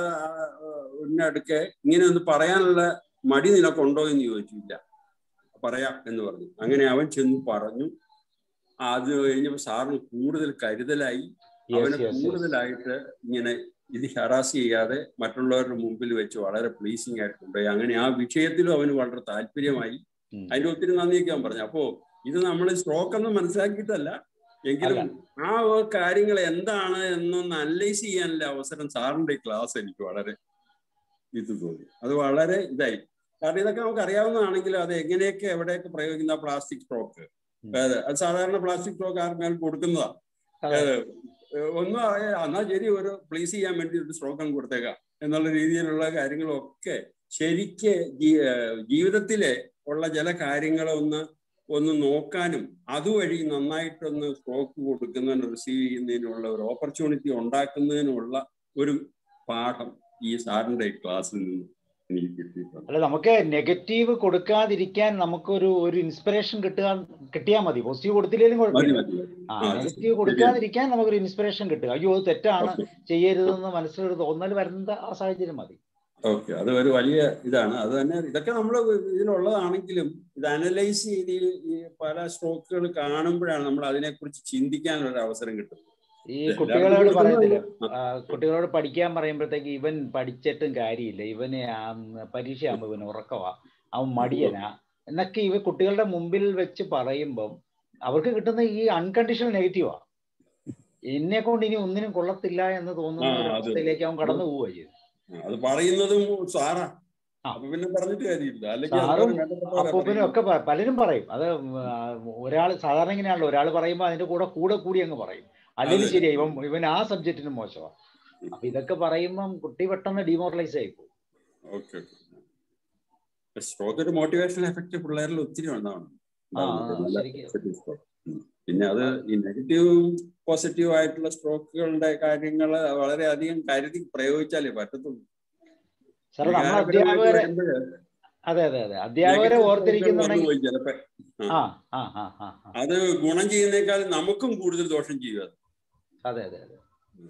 അടുക്കെ ഇങ്ങനെ ഒന്ന് പറയാനുള്ള മടി നിനക്കുണ്ടോ എന്ന് ചോദിച്ചില്ല പറയാം എന്ന് പറഞ്ഞു അങ്ങനെ അവൻ ചെന്ന് പറഞ്ഞു അത് കഴിഞ്ഞപ്പോ സാറിന് കൂടുതൽ കരുതലായി യെസ് അവന് യെസ് യെസ് കൂടുതലായിട്ട് ഇങ്ങനെ ഇത് ഹറാസ് ചെയ്യാതെ മറ്റുള്ളവരുടെ മുമ്പിൽ വെച്ച് വളരെ പ്ലീസിങ് ആയിട്ട് കൊണ്ടുപോയി അങ്ങനെ ആ വിഷയത്തിലും അവന് വളരെ താല്പര്യമായി ഉം. അതിന്റെ ഒത്തിരി നന്ദിയൊക്കെ അവൻ പറഞ്ഞു അപ്പോ ഇത് നമ്മൾ സ്ട്രോക്ക് എന്ന് മനസ്സിലാക്കിയിട്ടല്ല എങ്കിലും അല്ല. ആ ഒരു കാര്യങ്ങൾ എന്താണ് എന്നൊന്ന് അനലൈസ് ചെയ്യാനുള്ള അവസരം സാറിന്റെ ക്ലാസ് എനിക്ക് വളരെ ഇത് തോന്നി അത് വളരെ ഇതായി കാരണം ഇതൊക്കെ നമുക്ക് അറിയാവുന്നതാണെങ്കിലും അത് എങ്ങനെയൊക്കെ എവിടെയൊക്കെ പ്രയോഗിക്കുന്ന പ്ലാസ്റ്റിക് സ്ട്രോക്ക് ഉം. അത് സാധാരണ പ്ലാസ്റ്റിക് സ്ട്രോക്ക് ആർക്കും കൊടുക്കുന്നതാ അതെ. ഏത് ഒന്നും ആ- എന്നാ ശരി ഒരു പ്ലീസ് ചെയ്യാൻ വേണ്ടി ഒരു സ്ട്രോക്ക് അങ്ങ് കൊടുത്തേക്കാം എന്നുള്ള രീതിയിലുള്ള കാര്യങ്ങളൊക്കെ ശരിക്ക് ജീ- ഏഹ് ജീവിതത്തിലെ ഉള്ള ചില കാര്യങ്ങളെ ഒന്ന് ഒന്ന് നോക്കാനും അതുവഴി നന്നായിട്ടൊന്ന് സ്ട്രോക്ക് കൊടുക്കുന്നതിന് റിസീവ് ചെയ്യുന്നതിനുള്ള ഒരു ഓപ്പർച്യൂണിറ്റി ഉണ്ടാക്കുന്നതിനുള്ള ഒരു പാഠം ഈ സാറിന്റെ ക്ലാസ്സിൽ നിന്ന് എനിക്ക് കിട്ടിയിട്ടുണ്ട് അല്ല നമുക്ക് നെഗറ്റീവ് കൊടുക്കാതിരിക്കാൻ നമുക്കൊരു ഒരു ഇൻസ്പിറേഷൻ കിട്ടുക കിട്ടിയാൽ മതി പോസിറ്റീവ് കൊടുത്തില്ലെങ്കിലും മതി കുഴപ്പമില്ല മതി മതി. ആ ആ, അത് നെഗറ്റീവ് ശരിയാണ്. കൊടുക്കാതിരിക്കാൻ നമുക്കൊരു ഇൻസ്പിറേഷൻ കിട്ടുക അയ്യോ അത് തെറ്റാണ് ഓക്കെ ചെയ്യരുതെന്ന് മനസ്സിലൊരു തോന്നൽ വരുന്ന ആ സാഹചര്യം മതി ഓക്കെ അത് ഒരു വലിയ ഇതാണ് അത് തന്നെ ഇതൊക്കെ നമ്മൾ ഇതിലുള്ളതാണെങ്കിലും ഇത് അനലൈസ് ചെയ്ത് ഈ- ഈ പല സ്ട്രോക്കുകൾ കാണുമ്പോഴാണ് നമ്മൾ അതിനെക്കുറിച്ച് ചിന്തിക്കാനുള്ള ഒരു അവസരം കിട്ടുന്നത് ഈ എല്ലാവർക്കും കുട്ടികളോട് കൊടുക്കുന്നത് പറയത്തില്ല ആ. കുട്ടികളോട് പഠിക്കാൻ പറയുമ്പോഴത്തേക്ക് ഇവൻ പഠിച്ചിട്ടും കാര്യമില്ല ഇവന് ആ പരീക്ഷയാകുമ്പോൾ ഇവന് ഉറക്കവാ അവൻ മടിയനാ എന്നൊക്കെ ഇവ കുട്ടികളുടെ മുമ്പിൽ വെച്ച് പറയുമ്പം അവർക്ക് കിട്ടുന്ന ഈ അൺകണ്ടീഷണൽ നെഗറ്റീവാ എന്നെ കൊണ്ട് ഇനി ഒന്നിനും കൊള്ളത്തില്ല എന്ന് തോന്നുന്ന ആ, ഒരു അത് അവസ്ഥയിലേക്ക് അവൻ കടന്നു പോവുക ചെയ്തു ആ, അത് പറയുന്നതും സാറാ ആ. അപ്പൊ പിന്നെ പറഞ്ഞിട്ട് കാര്യമില്ല അല്ലെങ്കിൽ സാറും അതുപോലെ വേണ്ടപ്പെട്ടവരാ അപ്പൂപ്പനും പറയുന്നത്. ഒക്കെ പ- പലരും പറയും അത് ഒരാൾ സാധാരണ ഇങ്ങനെയാണല്ലോ ഒരാൾ പറയുമ്പോൾ അതിന്റെ കൂടെ കൂടെ കൂടി അങ്ങ് പറയും അല്ലെങ്കിൽ അതെ. ശരിയാ ഇവൻ ഇവൻ ആ സബ്ജക്റ്റിന് മോശമാണ് അപ്പൊ ഇതൊക്കെ പറയുമ്പം കുട്ടി പെട്ടെന്ന് ഡിമോറലൈസ് ആയി പോകും ഓക്കെ ഓക്കെ സ്ട്രോക്ക് ഒരു മോട്ടിവേഷണൽ എഫക്റ്റ് പിള്ളേരിൽ ഒത്തിരി ഉണ്ടാവണം ആ, ഉണ്ടാവുന്നുണ്ട്. നല്ല ശരിക്കും. positive stroke. ഉം. പിന്നെ അത് ഈ നെഗറ്റീവും പോസിറ്റീവ് ആയിട്ടുള്ള സ്ട്രോക്കുകളുടെ കാര്യങ്ങൾ വളരെയധികം കരുതി പ്രയോഗിച്ചാലേ പറ്റത്തുള്ളൂ സാർ നമ്മൾ വികാരപരമായിട്ട് അധ്യാപകരെ വരുമ്പോഴ് അതെ അതെ അതെ അധ്യാപകരെ negative ഓർത്തിരിക്കുന്നുണ്ടെങ്കിൽ വന്നുപോയി ചിലപ്പോ ആ ആ ആ ആ ആ. അത് ഗുണം ചെയ്യുന്നേക്കാൾ നമുക്കും കൂടുതൽ ദോഷം ചെയ്യും അത് അതെ അതെ അതെ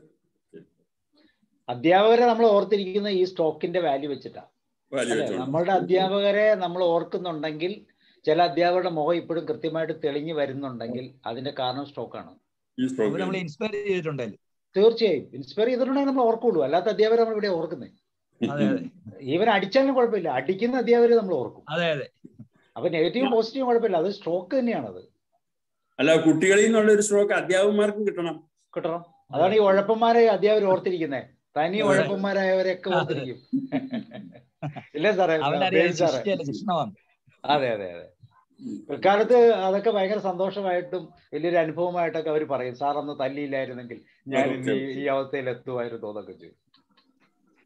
അധ്യാപകരെ നമ്മൾ ഓർത്തിരിക്കുന്ന ഈ സ്റ്റോക്കിന്റെ വാല്യൂ വെച്ചിട്ടാ വാല്യൂ അല്ലെ വെച്ചോണ്ട്. നമ്മളുടെ അധ്യാപകരെ നമ്മൾ ഓർക്കുന്നുണ്ടെങ്കിൽ ചില അധ്യാപകരുടെ മുഖം ഇപ്പോഴും കൃത്യമായിട്ട് തെളിഞ്ഞു വരുന്നുണ്ടെങ്കിൽ അതിന്റെ കാരണം സ്റ്റോക്കാണ് ഈ അവർ സ്ട്രോക്ക് നമ്മളെ ഇൻസ്പയർ ചെയ്തിട്ടുണ്ടല്ലോ തീർച്ചയായും ഇൻസ്പയർ ചെയ്തിട്ടുണ്ടെങ്കിൽ നമ്മൾ ഓർക്കുള്ളൂ അല്ലാത്ത അധ്യാപകരെ നമ്മൾ ഇവിടെ ഓർക്കുന്നത് അതെ അതെ ഈവൻ അടിച്ചാലും കുഴപ്പമില്ല അടിക്കുന്ന അധ്യാപകരെ നമ്മൾ ഓർക്കും അതെ അതെ അപ്പൊ നെഗറ്റീവും പോസിറ്റീവും കുഴപ്പമില്ല അത് സ്ട്രോക്ക് തന്നെയാണത് അല്ല കുട്ടികളിൽ നിന്നുള്ള ഒരു സ്ട്രോക്ക് അധ്യാപകന്മാർക്കും കിട്ടണം കിട്ടണം അതാണ് ഈ ഉഴപ്പന്മാരെ അധ്യാപകർ ഓർത്തിരിക്കുന്നത് തനി അതെ. ഉഴപ്പന്മാരായവരെയൊക്കെ ഓർത്തിരിക്കും ഇല്ലേ സാറേ അവനറിയാം ബേബി സാറേ ശിക്ഷയല്ല ശിക്ഷണമാണ് അതെ അതെ അതെ പിൽക്കാലത്ത് അതൊക്കെ ഭയങ്കര സന്തോഷമായിട്ടും വലിയൊരു അനുഭവമായിട്ടൊക്കെ അവർ പറയും സാർ അന്ന് തല്ലിയില്ലായിരുന്നെങ്കിൽ ഞാൻ ഇന്ന് ഈ- ഈ അവസ്ഥയിൽ എത്തുമായിരുന്നു എന്നൊക്കെ ചെയ്യും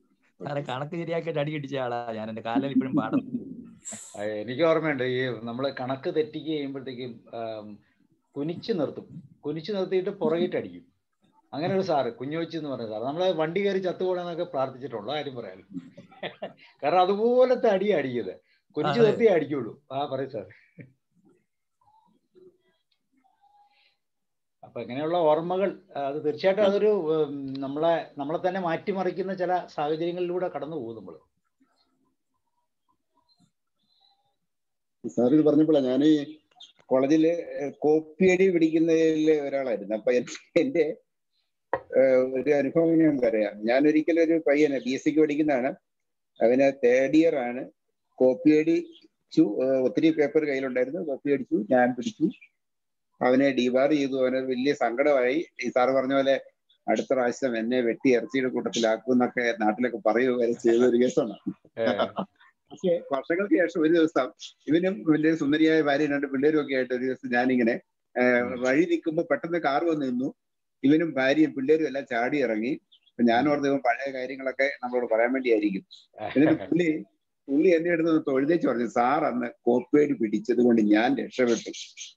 സാറെ കണക്ക് ശരിയാക്കിയിട്ട് അടി അടിച്ച ആളാ ഞാൻ എന്റെ കാലിൽ ഇപ്പോഴും പാടും ആ, എനിക്ക് ഓർമ്മയുണ്ട് ഈ നമ്മൾ കണക്ക് തെറ്റിക്ക് കഴിയുമ്പോഴത്തേക്കും ആം, കുനിച്ച് നിർത്തും കുനിച്ച് നിർത്തിയിട്ട് പുറകിട്ട് അടിക്കും അങ്ങനെ ഒരു സാറ് കുഞ്ഞുവച്ചി എന്ന് പറഞ്ഞ സാറ് നമ്മളെ വണ്ടി കയറി ചത്തുപോകണമെന്നൊക്കെ പ്രാർത്ഥിച്ചിട്ടുള്ള കാര്യം പറയാലോ കാരണം അതുപോലത്തെ അടിയാ അടിക്കുന്നത് കുനിച്ച് അതെ. നിർത്തിയേ അടിക്കുള്ളൂ ആ പറയും സാർ അപ്പൊ ഇങ്ങനെയുള്ള ഓർമ്മകൾ ആ, അത് തീർച്ചയായിട്ടും അതൊരു ഉം, നമ്മളെ നമ്മളെ തന്നെ മാറ്റിമറിക്കുന്ന ചില സാഹചര്യങ്ങളിലൂടെ കടന്നു പോകും നമ്മൾ സാർ ഇത് പറഞ്ഞപ്പോഴാണ് ഞാൻ കോളേജില് കോപ്പിയടി പിടിക്കുന്നതിൽ ഒരാളായിരുന്നു അപ്പൊ എൻ- എന്റെ ഏഹ്, ഒരു അനുഭവം ഞാൻ പറയാം ഞാൻ ഒരിക്കലും ഒരു പയ്യനെ ബി എസ് സിക്ക് പഠിക്കുന്നതാണ് അവന് തേർഡ് ഇയർ ആണ് കോപ്പി അടിച്ചു ഏഹ്, ഒത്തിരി പേപ്പർ കയ്യിലുണ്ടായിരുന്നു കോപ്പി അടിച്ചു ഞാൻ പിടിച്ചു അവനെ ഡിബാർ ചെയ്തു അവന് വലിയ സങ്കടമായി ഈ സാറ് പറഞ്ഞ പോലെ അടുത്ത പ്രാവശ്യം എന്നെ വെട്ടി ഇറച്ചിയുടെ കൂട്ടത്തിലാക്കും എന്നൊക്കെ നാട്ടിലൊക്കെ പറയുക വരെ ചെയ്ത ഒരു കേസാണ് പക്ഷേ വർഷങ്ങൾക്ക് ശേഷം ഒരു ദിവസം ഇവനും വലിയ സുന്ദരിയായ ഭാര്യ രണ്ട് പിള്ളേരും ഒക്കെ ആയിട്ട് ഒരു ദിവസം ഞാനിങ്ങനെ ആ, വഴി നിൽക്കുമ്പോൾ പെട്ടെന്ന് കാർ വന്ന് നിന്നു ഇവനും ഭാര്യയും പിള്ളേരും എല്ലാം ചാടി ഇറങ്ങി അപ്പൊ ഞാൻ ഓർത്ത് ഇവൻ പഴയ കാര്യങ്ങളൊക്കെ നമ്മളോട് പറയാൻ വേണ്ടിയായിരിക്കും എന്നിട്ട് പുള്ളി പുള്ളി എന്നെ എടുത്ത് തൊഴുതേച്ച് പറഞ്ഞു സാർ അന്ന് കോപ്പേടി പിടിച്ചത് കൊണ്ട് ഞാൻ രക്ഷപ്പെട്ടു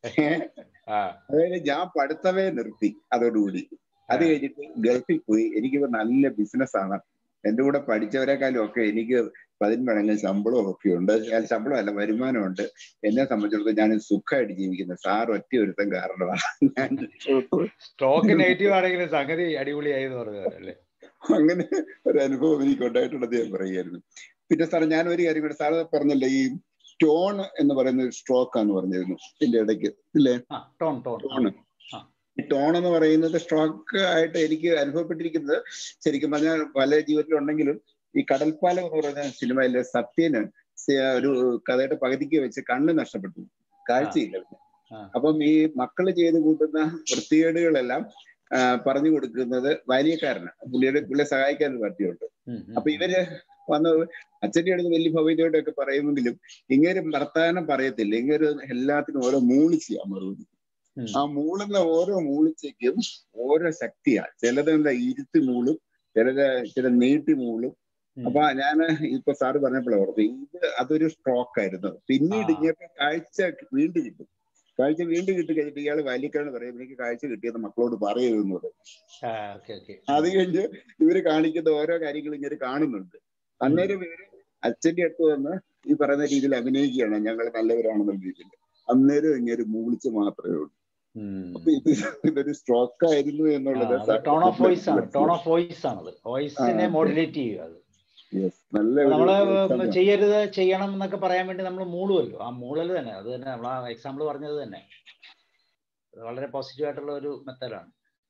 ആ അതായത് ഞാൻ പഠിത്തമേ നിർത്തി അതോടുകൂടി അത് കഴിഞ്ഞിട്ട് ഗൾഫിൽ പോയി എനിക്കിപ്പോ നല്ല ബിസിനസ് ആണ് എന്റെ കൂടെ പഠിച്ചവരെക്കാളും ഒക്കെ എനിക്ക് പതിന്മടങ്ങ് ശമ്പളവും ഒക്കെ ഉണ്ട് അല്ല, ശമ്പളം അല്ല വരുമാനമുണ്ട് എന്നെ സംബന്ധിച്ചിടത്തോളം ഞാൻ സുഖമായിട്ട് ജീവിക്കുന്നത് സാർ ഒറ്റ ഒരുത്തം കാരണമാണ് ഞാൻ സ്റ്റോക്ക് നെഗറ്റീവ് ആണെങ്കിലും സംഗതി അടിപൊളിയായി എന്ന് പറഞ്ഞത് അല്ലേ അങ്ങനെ ഒരു അനുഭവം എനിക്ക് ഉണ്ടായിട്ടുള്ളത് ഞാൻ പറയുമായിരുന്നു പിന്നെ സാറേ ഞാൻ ഒരു കാര്യം കൂടെ സാറ് പറഞ്ഞല്ലോ ഈ ടോൺ എന്ന് പറയുന്ന ഒരു സ്ട്രോക്ക് ആന്ന് പറഞ്ഞിരുന്നു ഇതിന്റെ ഇടയ്ക്ക് ഇല്ലേ ആ ടോൺ ടോൺ ടോൺ ഈ ടോൺ എന്ന് പറയുന്നത് സ്ട്രോക്ക് ആയിട്ട് എനിക്ക് അനുഭവപ്പെട്ടിരിക്കുന്നത് ശരിക്കും പറഞ്ഞാൽ പല ജീവിതത്തിലുണ്ടെങ്കിലും ഈ കടൽപ്പാലം എന്ന് പറയുന്ന സിനിമയിലെ സത്യന് സ- ഒരു കഥയുടെ പകുതിക്ക് വെച്ച് കണ്ണ് നഷ്ടപ്പെട്ടു കാഴ്ചയില്ല പിന്നെ ആ. അപ്പം ഈ മക്കള് ചെയ്ത് കൂട്ടുന്ന വൃത്തികേടുകളെല്ലാം ആ, പറഞ്ഞു കൊടുക്കുന്നത് വാരിയക്കാരനാണ് പുള്ളിയുടെ പുള്ളിയെ സഹായിക്കാൻ ഒരു പാർട്ടിയുണ്ട് ഉം, ഉം, അപ്പൊ ഇവര് വന്ന് അച്ഛൻ്റെ അടുത്ത് വലിയ ഭവ്യതയോടെ ഒക്കെ പറയുമെങ്കിലും ഇങ്ങനെ വർത്താനം പറയത്തില്ല ഇങ്ങനെ എല്ലാത്തിനും ഓരോ മൂളിച്ചയാ മറുപടി ഉം. ആ മൂളുന്ന ഓരോ മൂളിച്ചയ്ക്കും ഓരോ ശക്തിയാ ചിലത് എന്താ ഇരുത്തി മൂളും ചിലത് ചില നീട്ടി മൂളും ഉം. അപ്പൊ ഞാൻ ഇപ്പൊ സാറ് പറഞ്ഞപ്പോഴേ ഓർത്തു ഇത് അതൊരു സ്ട്രോക്ക് ആയിരുന്നു പിന്നീട് ആ. ഇങ്ങനെ കാഴ്ച വീണ്ടും കിട്ടും കാഴ്ച വീണ്ടും കിട്ടി കഴിഞ്ഞിട്ട് ഇയാൾ വാലിക്കാണ് പറയും എനിക്ക് കാഴ്ച കിട്ടിയത് മക്കളോട് പറയരുതെന്ന് പറയും ആ ഓക്കെ ഓക്കെ അത് കഴിഞ്ഞ് ഇവര് കാണിക്കുന്ന ഓരോ കാര്യങ്ങളും ഇങ്ങനെ കാണുന്നുണ്ട് അന്നേരം ഇവര് അച്ഛന്റെ അടുത്ത് വന്ന് ഈ പറയുന്ന രീതിയിൽ അഭിനയിക്കുകയാണ് ഞങ്ങൾ നല്ലവരാണെന്നുള്ള രീതിയിൽ അന്നേരം ഇങ്ങനെ മൂളിച്ച് മാത്രമേ ഉള്ളൂ അപ്പൊ ഇത് ഇതൊരു സ്ട്രോക്ക് ആയിരുന്നു എന്നുള്ളത് ടോൺ ഓഫ് വോയിസ് ആണ് ടോൺ ഓഫ് വോയിസ് ആണത് വോയിസിനെ ആ. മോഡുലേറ്റ് ചെയ്യുക അത് Yes, നല്ല അപ്പൊ ഒരു നമ്മള് example. ചെയ്യരുത് ചെയ്യണം എന്നൊക്കെ പറയാൻ വേണ്ടി നമ്മൾ മൂളുമല്ലോ ആ മൂളൽ തന്നെ അത് തന്നെ നമ്മൾ ആ എക്സാമ്പിൾ പറഞ്ഞത് തന്നെ അത് വളരെ പോസിറ്റീവ് ആയിട്ടുള്ള ഒരു മെത്തേഡാണ്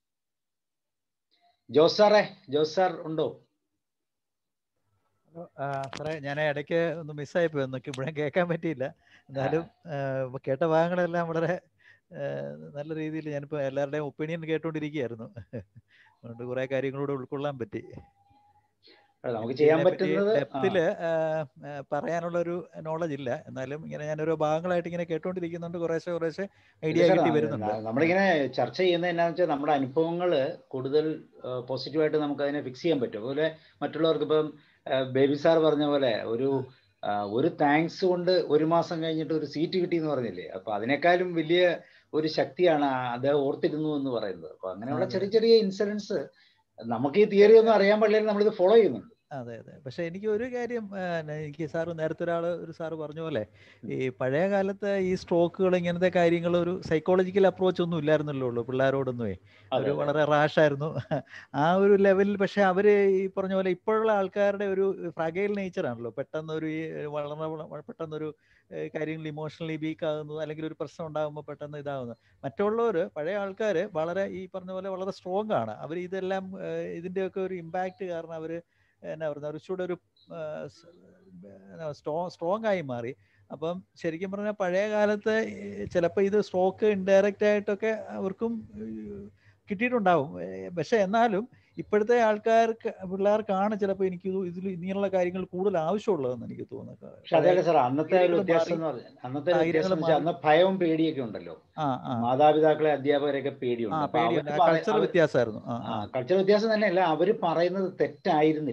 ജോസ് സാറേ ജോസ് സാർ ഉണ്ടോ ആ, സാറേ ഞാൻ ഇടയ്ക്ക് ഒന്ന് മിസ്സായി പോയി എന്നൊക്കെ ഇവിടെ കേൾക്കാൻ പറ്റിയില്ല എന്നാലും ആ, ഇപ്പൊ കേട്ട ഭാഗങ്ങളെല്ലാം വളരെ ആ, നല്ല രീതിയിൽ ഞാനിപ്പോൾ എല്ലാവരുടെയും ഒപ്പീനിയൻ കേട്ടുകൊണ്ടിരിക്കുകയായിരുന്നു അതുകൊണ്ട് കുറേ കാര്യങ്ങളൂടെ ഉൾക്കൊള്ളാൻ പറ്റി അല്ല, നമുക്ക് ചെയ്യാൻ പറ്റുന്നത് ആ, ഡെപ്തില് പറയാനുള്ള ഒരു നോളജ് ഇല്ല എന്നാലും ഇങ്ങനെ ഞാനോരോ ഭാഗങ്ങളായിട്ട് ഇങ്ങനെ കേട്ടോണ്ടിരിക്കുന്നുണ്ട് കുറേശ്ശെ കുറേശ്ശെ ഐഡിയ ഇല്ല സാർ, കിട്ടി ആ, വരുന്നുണ്ട് ന- നമ്മളിങ്ങനെ ചർച്ച ചെയ്യുന്നത് എന്നാന്ന് വെച്ചാൽ നമ്മുടെ അനുഭവങ്ങൾ കൂടുതൽ പോസിറ്റീവായിട്ട് നമുക്ക് അതിനെ ഫിക്സ് ചെയ്യാൻ പറ്റും അതുപോലെ മറ്റുള്ളവർക്ക് ഇപ്പം ബേബി സാർ പറഞ്ഞ പോലെ ഒരു ആ, ഒരു താങ്ക്സ് കൊണ്ട് ഒരു മാസം കഴിഞ്ഞിട്ട് ഒരു സീറ്റ് കിട്ടി എന്ന് പറഞ്ഞില്ലേ അപ്പൊ അതിനേക്കാളും വലിയ ഒരു ശക്തിയാണ് ആ അദ്ദേഹം ഓർത്തിരുന്നു എന്ന് പറയുന്നത് അപ്പൊ അങ്ങനെയുള്ള അതെ. ചെറിയ ചെറിയ ഇൻസിഡൻസ് നമുക്ക് ഈ തിയറി ഒന്നും അറിയാൻ പാടില്ല നമ്മളിത് ഫോളോ ചെയ്യുന്നുണ്ട് അതെ അതെ പക്ഷെ എനിക്ക് ഒരു കാര്യം ആ, ന- എനിക്ക് സാറ് നേരത്തെ ഒരാൾ ഒരു സാറ് പറഞ്ഞ പോലെ ഈ പഴയ കാലത്ത് ഈ സ്ട്രോക്കുകൾ ഇങ്ങനത്തെ കാര്യങ്ങൾ ഒരു സൈക്കോളജിക്കൽ അപ്രോച്ച് ഒന്നും ഇല്ലായിരുന്നല്ലോ ഉള്ളൂ പിള്ളേരോടൊന്നുമേ അതെ, ഒരു അതെ. വളരെ റാഷായിരുന്നു ആ ഒരു ലെവലിൽ പക്ഷെ അവര് ഈ പറഞ്ഞ പോലെ ഇപ്പോഴുള്ള ആൾക്കാരുടെ ഒരു ഫ്രഗൈൽ നേച്ചർ ആണല്ലോ പെട്ടെന്ന് ഒരു ഈ വളർന്ന വള- പെട്ടെന്നൊരു ഏഹ് കാര്യങ്ങളിൽ ഇമോഷണലി വീക്ക് ആകുന്നത് അല്ലെങ്കിൽ ഒരു പ്രശ്നം ഉണ്ടാകുമ്പോൾ പെട്ടെന്ന് ഇതാകുന്നത് മറ്റുള്ളവർ പഴയ ആൾക്കാർ വളരെ ഈ പറഞ്ഞ പോലെ വളരെ സ്ട്രോങ് ആണ് അവർ ഇതെല്ലാം ഏഹ് ഇതിന്റെയൊക്കെ ഒരു ഇമ്പാക്റ്റ് കാരണം അവർ എന്നാ പറയുക കുറച്ചുകൂടെ ഒരു സ്ട്രോങ് സ്ട്രോങ് ആയി മാറി അപ്പം ശരിക്കും പറഞ്ഞാൽ പഴയ കാലത്ത് ചിലപ്പോൾ ഇത് സ്ട്രോക്ക് ഇൻഡയറക്റ്റ് ആയിട്ടൊക്കെ അവർക്കും ഏഹ് കിട്ടിയിട്ടുണ്ടാവും ഏഹ് പക്ഷെ എന്നാലും ഇപ്പോഴത്തെ ആൾക്കാർക്ക് പിള്ളേർക്കാണ് ചിലപ്പോൾ എനിക്ക് തോ- ഇതിൽ ഇങ്ങനെയുള്ള കാര്യങ്ങൾ കൂടുതൽ ആവശ്യമുള്ളതെന്ന് എനിക്ക് തോന്നുന്നത് പക്ഷെ അതല്ല സാർ അന്നത്തെ ഒരു പേടികൾ വ്യത്യാസം മാറി എന്ന് പറഞ്ഞാൽ അന്നത്തെ ഒരു സാഹചര്യങ്ങൾ വ്യത്യാസം എന്ന് വെച്ചാൽ അന്ന് ഭയവും പേടിയൊക്കെ ഉണ്ടല്ലോ ആ ആ മാതാപിതാക്കളെ അധ്യാപകരെയൊക്കെ ആ പേടിയുണ്ട് അപ്പൊ പേടിയുണ്ട് അവര് ആ പറ- കൾച്ചർ അവര് വ്യത്യാസമായിരുന്നു ആ ആ ആ കൾച്ചർ വ്യത്യാസം തന്നെയല്ല അവര് പറയുന്നത് തെറ്റായിരുന്നില്ല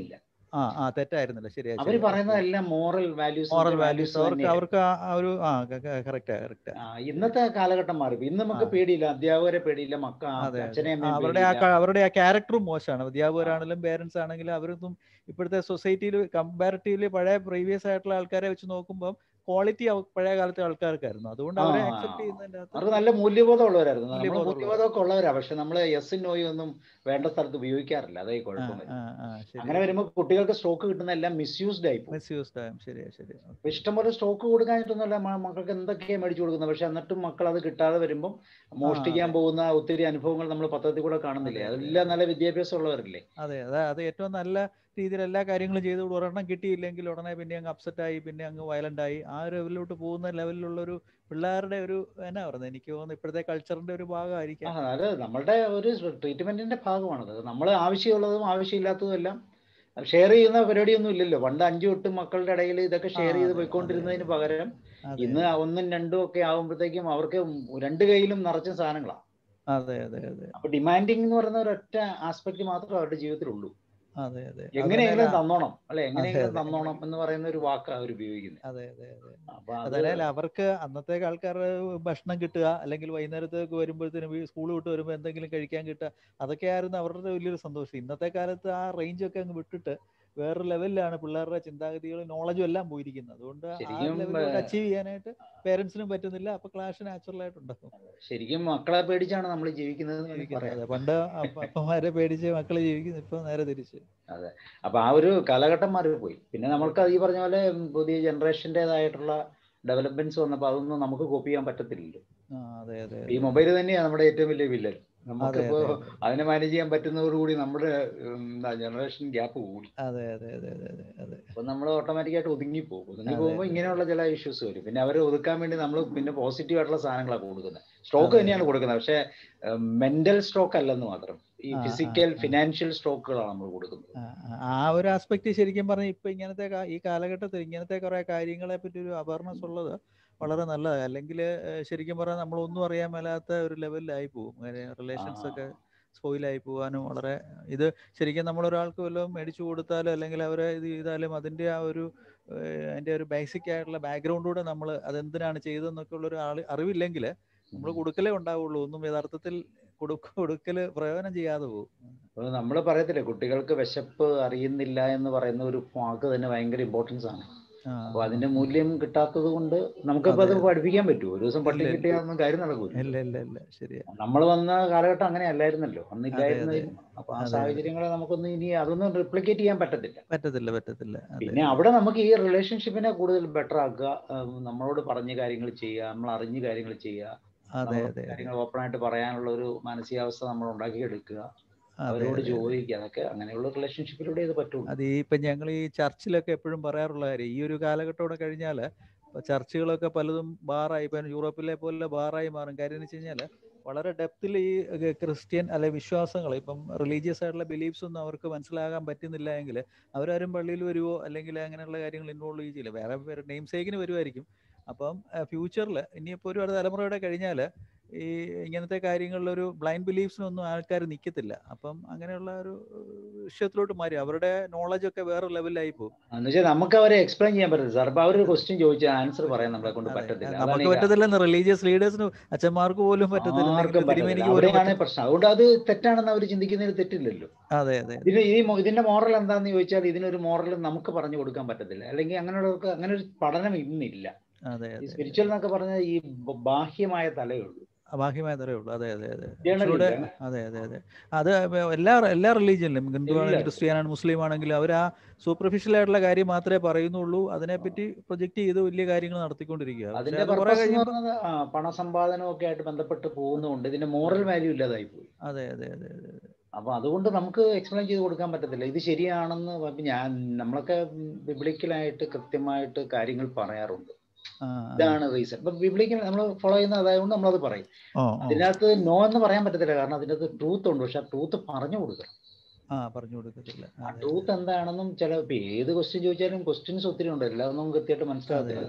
ആ ആ തെറ്റായിരുന്നില്ല ശരിയാ അവർ പറയുന്നതെല്ലാം മോറൽ വാല്യൂസ് മോറൽ വാല്യൂസ് അവർക്ക് അവർക്ക് ആ ആ ഒരു ആ കറക്റ്റാ കറക്റ്റാ ഇന്നത്തെ കാലഘട്ടം മാറി ഇന്ന് നമുക്ക് പേടിയില്ല അധ്യാപകരെ പേടിയില്ല മക്ക അതെ അച്ഛനെ ആ, അമ്മയും അവരുടെ ആ പേടിയില്ല ക- അവരുടെ ആ ക്യാരക്ടറും മോശമാണ് അധ്യാപകരാണെങ്കിലും പേരൻസ് ആണെങ്കിലും അവരൊന്നും ഇപ്പോഴത്തെ സൊസൈറ്റിയിൽ കമ്പാരിറ്റീവ്ലി പഴയ പ്രീവിയസ് ആയിട്ടുള്ള ആൾക്കാരെ വെച്ച് നോക്കുമ്പോൾ ക്വാളിറ്റി പഴയ കാലത്തെ ആൾക്കാർക്കായിരുന്നു അതുകൊണ്ട് ആ അവരെ അക്സെപ്റ്റ് ചെയ്യുന്നതിന്റെ അകത്ത് അവർക്ക് നല്ല മൂല്യബോധം ഉള്ളവരായിരുന്നു നമ്മൾ മൂല്യബോധമുള്ളവർ. മൂല്യബോധമൊക്കെ ഉള്ളവരാ പക്ഷെ നമ്മൾ എസ് നോയും ഒന്നും വേണ്ട സ്ഥലത്ത് ഉപയോഗിക്കാറില്ല അതേ ആ കുഴപ്പം വരുന്നത്. ആ ആ ശരി അങ്ങനെ വരുമ്പോൾ കുട്ടികൾക്ക് സ്റ്റോക്ക് കിട്ടുന്ന എല്ലാം മിസ്യൂസ്ഡ് ആയി പോകും മിസ്യൂസ്ഡ് ആയും ശരിയാ ശരി അപ്പൊ ഇഷ്ടംപോലെ സ്റ്റോക്ക് കൊടുക്കാനായിട്ടൊന്നുമല്ല മ- മക്കൾക്ക് എന്തൊക്കെയാണ് മേടിച്ചു കൊടുക്കുന്നത് പക്ഷെ എന്നിട്ടും മക്കൾ അത് കിട്ടാതെ വരുമ്പം മോഷ്ടിക്കാൻ അതെ. പോകുന്ന ഒത്തിരി അനുഭവങ്ങൾ നമ്മൾ പത്രത്തിൽ കൂടെ കാണുന്നില്ലേ അതെ, അതെ, അതെല്ലാം നല്ല വിദ്യാഭ്യാസം ഉള്ളവരല്ലേ അതെ അതെ അത് ഏറ്റവും നല്ല രീതിയിൽ എല്ലാ കാര്യങ്ങളും ചെയ്ത് കൊടുക്കും. ഒരെണ്ണം കിട്ടിയില്ലെങ്കിൽ ഉടനെ പിന്നെ അങ്ങ് അപ്സെറ്റ് ആയി പിന്നെ അങ്ങ് വയലന്റ് ആയി ആ ഒരു ലെവലിലോട്ട് പോകുന്ന ലെവലിലുള്ള ഒരു പിള്ളേരുടെ ഒരു എന്നാ പറയുന്നത് എനിക്ക് തോന്നുന്നു ഇപ്പോഴത്തെ കൾച്ചറിന്റെ ഒരു ആ ഭാഗമായിരിക്കാം അത് നമ്മളുടെ ഒരു ട്രീറ്റ്മെന്റിന്റെ ഭാഗമാണത് നമ്മൾ ആവശ്യമുള്ളതും ആവശ്യമില്ലാത്തതും എല്ലാം ഷെയർ ചെയ്യുന്ന പരിപാടിയൊന്നും ഇല്ലല്ലോ പണ്ട് അഞ്ചു തൊട്ട് മക്കളുടെ ഇടയിൽ ഇതൊക്കെ ആ ഷെയർ ചെയ്ത് അതെ അതെ പോയിക്കൊണ്ടിരുന്നതിന് പകരം അതെ ഇന്ന് ഒന്നും രണ്ടും ഒക്കെ ആകുമ്പോഴത്തേക്കും അവർക്ക് രണ്ട് കൈയിലും നിറച്ച സാധനങ്ങളാണ് അതെ അതെ അതെ അപ്പൊ ഡിമാൻഡിങ് എന്ന് പറയുന്ന ഒരൊറ്റ ആസ്പെക്ട് മാത്രമേ അവരുടെ ജീവിതത്തിലുള്ളൂ അതെ അതെ അത് എങ്ങനെയെങ്കിലും തന്നെയല്ല തന്നോണം അല്ലെ അതെ എങ്ങനെയെങ്കിലും അതെ തന്നോണം എന്ന് പറയുന്ന ഒരു വാക്കാണ് അവർ ഉപയോഗിക്കുന്നത് അതെ അതെ അതെ അപ്പൊ അത് അതല്ല അവർക്ക് അന്നത്തെ ആൾക്കാർ ഭക്ഷണം കിട്ടുക അല്ലെങ്കിൽ വൈകുന്നേരത്തേക്ക് വരുമ്പോഴത്തേനും സ്കൂൾ വിട്ട് വരുമ്പോൾ എന്തെങ്കിലും കഴിക്കാൻ കിട്ടുക അതൊക്കെയായിരുന്നു അവരുടെ വലിയൊരു സന്തോഷം ഇന്നത്തെ കാലത്ത് ആ റേഞ്ച് ഒക്കെ അങ്ങ് വിട്ടിട്ട് വേറൊരു ലെവലിലാണ് പിള്ളേരുടെ ചിന്താഗതികളും നോളജും എല്ലാം പോയിരിക്കുന്നത് അതുകൊണ്ട് ആ ശരിക്കും ലെവലിലോട്ട് ഏഹ്, അച്ചീവ് ചെയ്യാനായിട്ട് പേരൻസിനും പറ്റുന്നില്ല അപ്പൊ ക്ലാഷ് നാച്ചുറൽ ആയിട്ടുണ്ടാകും ശരിക്കും മക്കളെ പേടിച്ചാണ് നമ്മൾ ജീവിക്കുന്നത് എന്ന് വേണമെങ്കിൽ ജീവിക്കുന്നത് പറയാം അതെ പണ്ട് അപ്പ- അപ്പന്മാരെ പേടിച്ച് മക്കള് ജീവിക്കുന്നു ഇപ്പൊ നേരെ തിരിച്ച് അതെ അപ്പൊ ആ ഒരു കാലഘട്ടം മാറിപ്പോയി പിന്നെ നമ്മൾക്ക് ഈ പറഞ്ഞ പോലെ പുതിയ ജനറേഷൻ്റെതായിട്ടുള്ള ഡെവലപ്മെന്റ്സ് വന്നപ്പോൾ അതൊന്നും നമുക്ക് കോപ്പി ചെയ്യാൻ പറ്റത്തില്ലല്ലോ ആ അതെ അതെ ഈ അതെ മൊബൈൽ തന്നെയാണ് നമ്മുടെ ഏറ്റവും വലിയ വില്ലൻ അതെ നമുക്കിപ്പോ അതെ അതെ അതിനെ മാനേജ് ചെയ്യാൻ പറ്റുന്നതോടുകൂടി നമ്മുടെ ഉം, എന്താ ജനറേഷൻ ഗ്യാപ്പ് കൂടി അതെ അതെ അതെ അതെ അതെ അതെ അപ്പൊ നമ്മൾ ഓട്ടോമാറ്റിക്കായിട്ട് ഒതുങ്ങി പോകും ഒതുങ്ങി അതെ പോകുമ്പോൾ അതെ ഇങ്ങനെയുള്ള ചില ഇഷ്യൂസ് വരും പിന്നെ അവരെ ഒതുക്കാൻ വേണ്ടി നമ്മൾ പിന്നെ പോസിറ്റീവ് ആയിട്ടുള്ള സാധനങ്ങളാണ് കൊടുക്കുന്നത് സ്റ്റോക്ക് അതെ തന്നെയാണ് കൊടുക്കുന്നത് പക്ഷേ മെന്റൽ സ്റ്റോക്ക് അല്ലെന്ന് മാത്രം ഈ ആ ആ ഫിസിക്കൽ ആ ഫിനാൻഷ്യൽ സ്റ്റോക്കുകളാണ് നമ്മൾ കൊടുക്കുന്നത് ആ ആ ആ ഒരു ആസ്പെക്ട് ശരിക്കും പറഞ്ഞ ഇപ്പൊ ഇങ്ങനത്തെ കാ- ഈ കാലഘട്ടത്തിൽ ഇങ്ങനത്തെ കുറെ കാര്യങ്ങളെ പറ്റി ഒരു അവയർനെസ് ഉള്ളത് വളരെ നല്ലതാണ് അല്ലെങ്കിൽ ശരിക്കും പറഞ്ഞാൽ നമ്മളൊന്നും അറിയാൻ മേലാത്ത ഒരു ലെവലിലായി പോകും റിലേഷൻസ് ഒക്കെ സ്പോയിൽ ആയി പോകാനും വളരെ ഇത് ശരിക്കും നമ്മൾ ഒരാൾക്ക് വല്ലതും മേടിച്ചു കൊടുത്താലും അല്ലെങ്കിൽ അവരെ ഇത് ചെയ്താലും അതിന്റെ ആ ഒരു ഏഹ്, അതിന്റെ ഒരു ബേസിക് ആയിട്ടുള്ള ബാക്ക്ഗ്രൗണ്ടിലൂടെ നമ്മൾ അതെന്തിനാണ് ചെയ്തതെന്നൊക്കെ ഉള്ള ഒരു ആള് അറിവില്ലെങ്കിൽ നമ്മൾ കൊടുക്കലേ ഉണ്ടാവുള്ളൂ ഒന്നും യഥാർത്ഥത്തിൽ കൊടുക്ക കൊടുക്കല് പ്രയോജനം ചെയ്യാതെ പോകും നമ്മൾ പറയത്തില്ലേ കുട്ടികൾക്ക് വിശപ്പ് അറിയുന്നില്ല എന്ന് പറയുന്ന ഒരു വാക്ക് തന്നെ ഭയങ്കര ഇമ്പോർട്ടൻസ് ആണ് ആ അപ്പൊ അതിന്റെ മൂല്യം കിട്ടാത്തത് കൊണ്ട് നമുക്കിപ്പോ അതെ അത് പഠിപ്പിക്കാൻ പറ്റുമോ ഒരു ദിവസം ഇല്ല പട്ടി ഇല്ല കിട്ടിയാൽ കാര്യം നടക്കൂല ഇല്ല ഇല്ല ഇല്ല ശരിയാ നമ്മൾ വന്ന കാലഘട്ടം അങ്ങനെ അല്ലായിരുന്നല്ലോ അന്ന് അതെ അതെ ഇല്ലായിരുന്നായിരുന്നു അപ്പൊ ആ അതെ അതെ സാഹചര്യങ്ങളെ നമുക്കൊന്നും ഇനി അതൊന്നും റിപ്ലിക്കേറ്റ് ചെയ്യാൻ പറ്റത്തില്ല പറ്റത്തില്ല പറ്റത്തില്ല അതെ പിന്നെ അവിടെ നമുക്ക് ഈ റിലേഷൻഷിപ്പിനെ കൂടുതൽ ബെറ്റർ ആക്കുക ഉം, നമ്മളോട് പറഞ്ഞ കാര്യങ്ങൾ ചെയ്യുക നമ്മൾ അറിഞ്ഞ കാര്യങ്ങൾ ചെയ്യുക അതെ നമ്മൾ അതെ അതെ കാര്യങ്ങൾ ഓപ്പൺ ആയിട്ട് പറയാനുള്ള ഒരു മാനസികാവസ്ഥ നമ്മൾ ഉണ്ടാക്കിയെടുക്കുക അതെ അവരോട് അതെ അതെ ചോദിക്കുക അതൊക്കെ അങ്ങനെയുള്ള റിലേഷൻഷിപ്പിലൂടെ ഇത് പറ്റുള്ളൂ അത് ഈ ഇപ്പം ഞങ്ങൾ ഈ ചർച്ചിലൊക്കെ എപ്പോഴും പറയാറുള്ള കാര്യം ഈ ഒരു കാലഘട്ടം കഴിഞ്ഞാൽ ചർച്ചുകളൊക്കെ പലതും ബാറായി ഇപ്പം യൂറോപ്പിലെ പോലെ ബാറായി മാറും കാര്യം എന്ന് വെച്ച് കഴിഞ്ഞാൽ വളരെ ഡെപ്തിൽ ഈ ഏർ ക്രിസ്ത്യൻ അല്ലെ വിശ്വാസങ്ങൾ ഇപ്പം റിലീജിയസ് ആയിട്ടുള്ള ബിലീഫ്സ് ഒന്നും അവർക്ക് മനസ്സിലാകാൻ പറ്റുന്നില്ല എങ്കിൽ അവരാരും പള്ളിയിൽ വരുവോ അല്ലെങ്കിൽ അങ്ങനെയുള്ള കാര്യങ്ങൾ ഇൻവോൾവ് ചെയ്യില്ല വേറെ നെയിം സേക്കിന് വരുമായിരിക്കും അപ്പം ഫ്യൂച്ചറിൽ ഇനിയിപ്പോൾ ഒരു തലമുറയുടെ കഴിഞ്ഞാൽ ഈ ഇങ്ങനത്തെ കാര്യങ്ങളിലൊരു ബ്ലൈൻഡ് ബിലീഫ്സിനൊന്നും ആൾക്കാർ നിൽക്കത്തില്ല അപ്പം അങ്ങനെയുള്ള ഒരു വിഷയത്തിലോട്ട് മാറി അവരുടെ നോളജ് ഒക്കെ വേറെ ലെവലിലായി പോകും എന്ന് വെച്ചാൽ നമുക്ക് അവരെ എക്സ്പ്ലെയിൻ ചെയ്യാൻ പറ്റില്ല സാർ അപ്പൊ അവരൊരു ക്വസ്റ്റ്യൻ ചോദിച്ചാൽ ആൻസർ പറയാൻ നമ്മളെ കൊണ്ട് അതെ പറ്റത്തില്ല അതാണ് നമുക്ക് ഈ പറ്റത്തില്ലെന്ന് റിലീജിയസ് ലീഡേഴ്സിന് അച്ഛന്മാർക്ക് പോലും പറ്റത്തില്ല ആർക്കും അല്ലെങ്കിൽ പറ്റത്തില്ല തിരുമേനിക്ക് പോലും അവിടെയാണ് പറ്റത്തില്ല പ്രശ്നം അതുകൊണ്ട് അത് തെറ്റാണെന്ന് അവർ ചിന്തിക്കുന്നതിൽ തെറ്റില്ലല്ലോ അതെ അതെ അതെ ഇതിന് ഈ മൊ- ഇതിന്റെ മോറൽ എന്താന്ന് ചോദിച്ചാൽ ഇതിനൊരു മോറൽ നമുക്ക് പറഞ്ഞു കൊടുക്കാൻ പറ്റത്തില്ല അല്ലെങ്കിൽ അങ്ങനെയുള്ളവർക്ക് അങ്ങനെ ഒരു പഠനം ഇന്നില്ല അതെ ഈ അതെ സ്പിരിച്വൽ എന്നൊക്കെ പറഞ്ഞാൽ ഈ ബ- ബാഹ്യമായ തലയേ ഉള്ളൂ ബാഹ്യമായ തരേ ഉള്ളൂ അതെ അതെ അതെ ജേണലിൽ പക്ഷേ ഇവിടെ അതെ അതെ അതെ അത് എല്ലാ എല്ലാ റിലീജിയനിലും ഹിന്ദു ആണെങ്കിലും എല്ലാവരും ക്രിസ്ത്യൻ ആണ് മുസ്ലിം ആണെങ്കിലും അവർ ആ സൂപ്പർഫിഷ്യൽ ആയിട്ടുള്ള കാര്യം മാത്രമേ പറയുന്നുള്ളൂ അതിനെപ്പറ്റി പ്രൊജക്ട് ചെയ്ത് വലിയ കാര്യങ്ങൾ നടത്തിക്കൊണ്ടിരിക്കുക പക്ഷെ അതിന്റെ അത് കുറെ പർപ്പസ് എന്ന് കഴിയുമ്പോൾ പറയുന്നത് ആ, പണസമ്പാദനവും ഒക്കെ ആയിട്ട് ബന്ധപ്പെട്ട് പോകുന്നതുകൊണ്ട് ഇതിന്റെ മോറൽ വാല്യൂ ഇല്ലാതായി പോയി അതെ അതെ അതെ അതെ അതെ അപ്പൊ അതുകൊണ്ട് നമുക്ക് എക്സ്പ്ലെയിൻ ചെയ്ത് കൊടുക്കാൻ പറ്റത്തില്ല ഇത് ശരിയാണെന്ന് ഇപ്പൊ ഞാൻ നമ്മളൊക്കെ ബിബ്ലിക്കലായിട്ട് കൃത്യമായിട്ട് കാര്യങ്ങൾ പറയാറുണ്ട് ആ ആ ഇതാണ് റീസൺ ഇപ്പൊ ബിബ്ലിക്കൽ നമ്മൾ ഫോളോ ചെയ്യുന്ന അതായതുകൊണ്ട് നമ്മളത് പറയും ഓ ഓ അതിനകത്ത് നോ എന്ന് പറയാൻ പറ്റത്തില്ല കാരണം അതിനകത്ത് ട്രൂത്ത് ഉണ്ട് പക്ഷെ ആ ട്രൂത്ത് പറഞ്ഞു കൊടുക്കണം ആ പറഞ്ഞു കൊടുക്കത്തില്ല ആ അതെ ട്രൂത്ത് എന്താണെന്നും ചില ഇപ്പൊ ഏത് ക്വസ്റ്റ്യൻ ചോദിച്ചാലും ക്വസ്റ്റ്യൻസ് ഒത്തിരി ഉണ്ട് എല്ലാം ഒന്നും കൃത്യമായിട്ട് അതെ മനസ്സിലാകത്തില്ല അതെ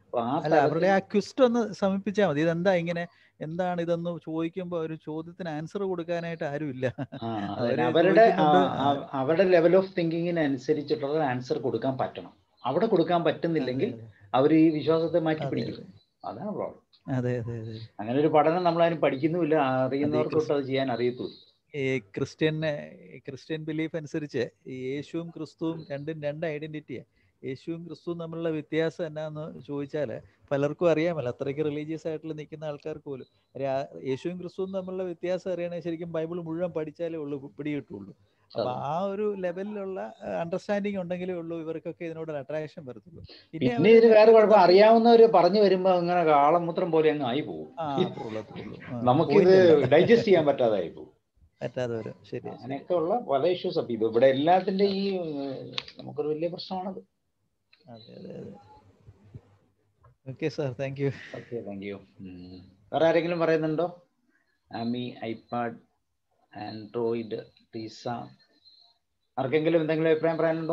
അപ്പൊ ആ അല്ല അവരുടെ തരത്തിൽ ആ ക്വിസ്റ്റ് ഒന്ന് സമീപിച്ചാൽ മതി ഇതെന്താ ഇങ്ങനെ എന്താണ് ഇതെന്ന് ചോദിക്കുമ്പോൾ ഒരു ചോദ്യത്തിന് ആൻസർ കൊടുക്കാനായിട്ട് ആരുമില്ല ആ അവര് അതന്നെ അവരുടെ ആ, ചോദിക്കുന്നുണ്ട് ആ, അവരുടെ ലെവൽ ഓഫ് തിങ്കിങ്ങിന് അനുസരിച്ചിട്ടുള്ള ആൻസർ കൊടുക്കാൻ പറ്റണം അവിടെ കൊടുക്കാൻ അതെ പറ്റുന്നില്ലെങ്കിൽ അതെ അവർ ഈ വിശ്വാസത്തെ മാറ്റി അതെ പിടിക്കും അതെ അതാണ് പ്രോബ്ലം അതെ അതെ അതെ അങ്ങനെ ഒരു പഠനം നമ്മളതിന് പഠിക്കുന്നുമില്ല അത് ഈ അറിയുന്നവർക്ക് ക്രിസ് തൊട്ട് അത് ചെയ്യാൻ അറിയത്തുള്ളൂ ഈ ക്രിസ്ത്യൻ ക്രിസ്ത്യൻ ബിലീഫ് അനുസരിച്ച് ഈ യേശുവും ക്രിസ്തുവും രണ്ടും രണ്ട് ഐഡന്റിറ്റിയാണ് യേശുവും ക്രിസ്തുവും തമ്മിലുള്ള വ്യത്യാസം എന്നാന്ന് ചോദിച്ചാൽ പലർക്കും അറിയാമല്ലോ അത്രയ്ക്ക് റിലീജിയസ് ആയിട്ടുള്ള നിൽക്കുന്ന ആൾക്കാർക്ക് പോലും രാ- യേശുവും ക്രിസ്തുവും തമ്മിലുള്ള വ്യത്യാസം അറിയണമെങ്കിൽ ശരിക്കും ബൈബിൾ മുഴുവൻ പഠിച്ചാലേ ഉള്ളൂ പിടി കിട്ടുള്ളൂ അപ്പൊ അതെ ആ ഒരു ലെവലിലുള്ള അണ്ടർസ്റ്റാൻഡിങ് ഉണ്ടെങ്കിലേ ഉള്ളൂ ഇവർക്കൊക്കെ ഇതിനോട് അട്രാക്ഷൻ വരത്തുള്ളൂ പിന്നെ പിന്നെ അവര് ഇതിന് വേറെ മറ്റൊരു കുഴപ്പം തത്വം അറിയാവുന്നവർ പറഞ്ഞു വരുമ്പോ അങ്ങനെ കാളമൂത്രം പോലെ അങ്ങ് ആയി പോകും ആ അത്രേ ഉള്ളൂ അത്രേ ഉള്ളൂ ആ നമുക്കിത് പോയിന്റ് അല്ല ഡൈജസ്റ്റ് ചെയ്യാൻ പറ്റാതായി പോകും പറ്റാതെ വരും ശരിയാ ശരിയാ അങ്ങനെയൊക്കെ ഉള്ള പല ഇഷ്യൂസ് അപ്പൊ ഇത് ഇവിടെ എല്ലാത്തിന്റെ ഈ ഏഹ്, നമുക്കൊരു വലിയ പ്രശ്നമാണത് അതെ അതെ അതെ okay sir thank you okay thank you വേറെ ആരെങ്കിലും പറയുന്നുണ്ടോ ആമി ഐപാഡ് ആൻഡ്രോയിഡ് ടീസ ആർക്കെങ്കിലും എന്തെങ്കിലും അഭിപ്രായം പറയാനുണ്ടോ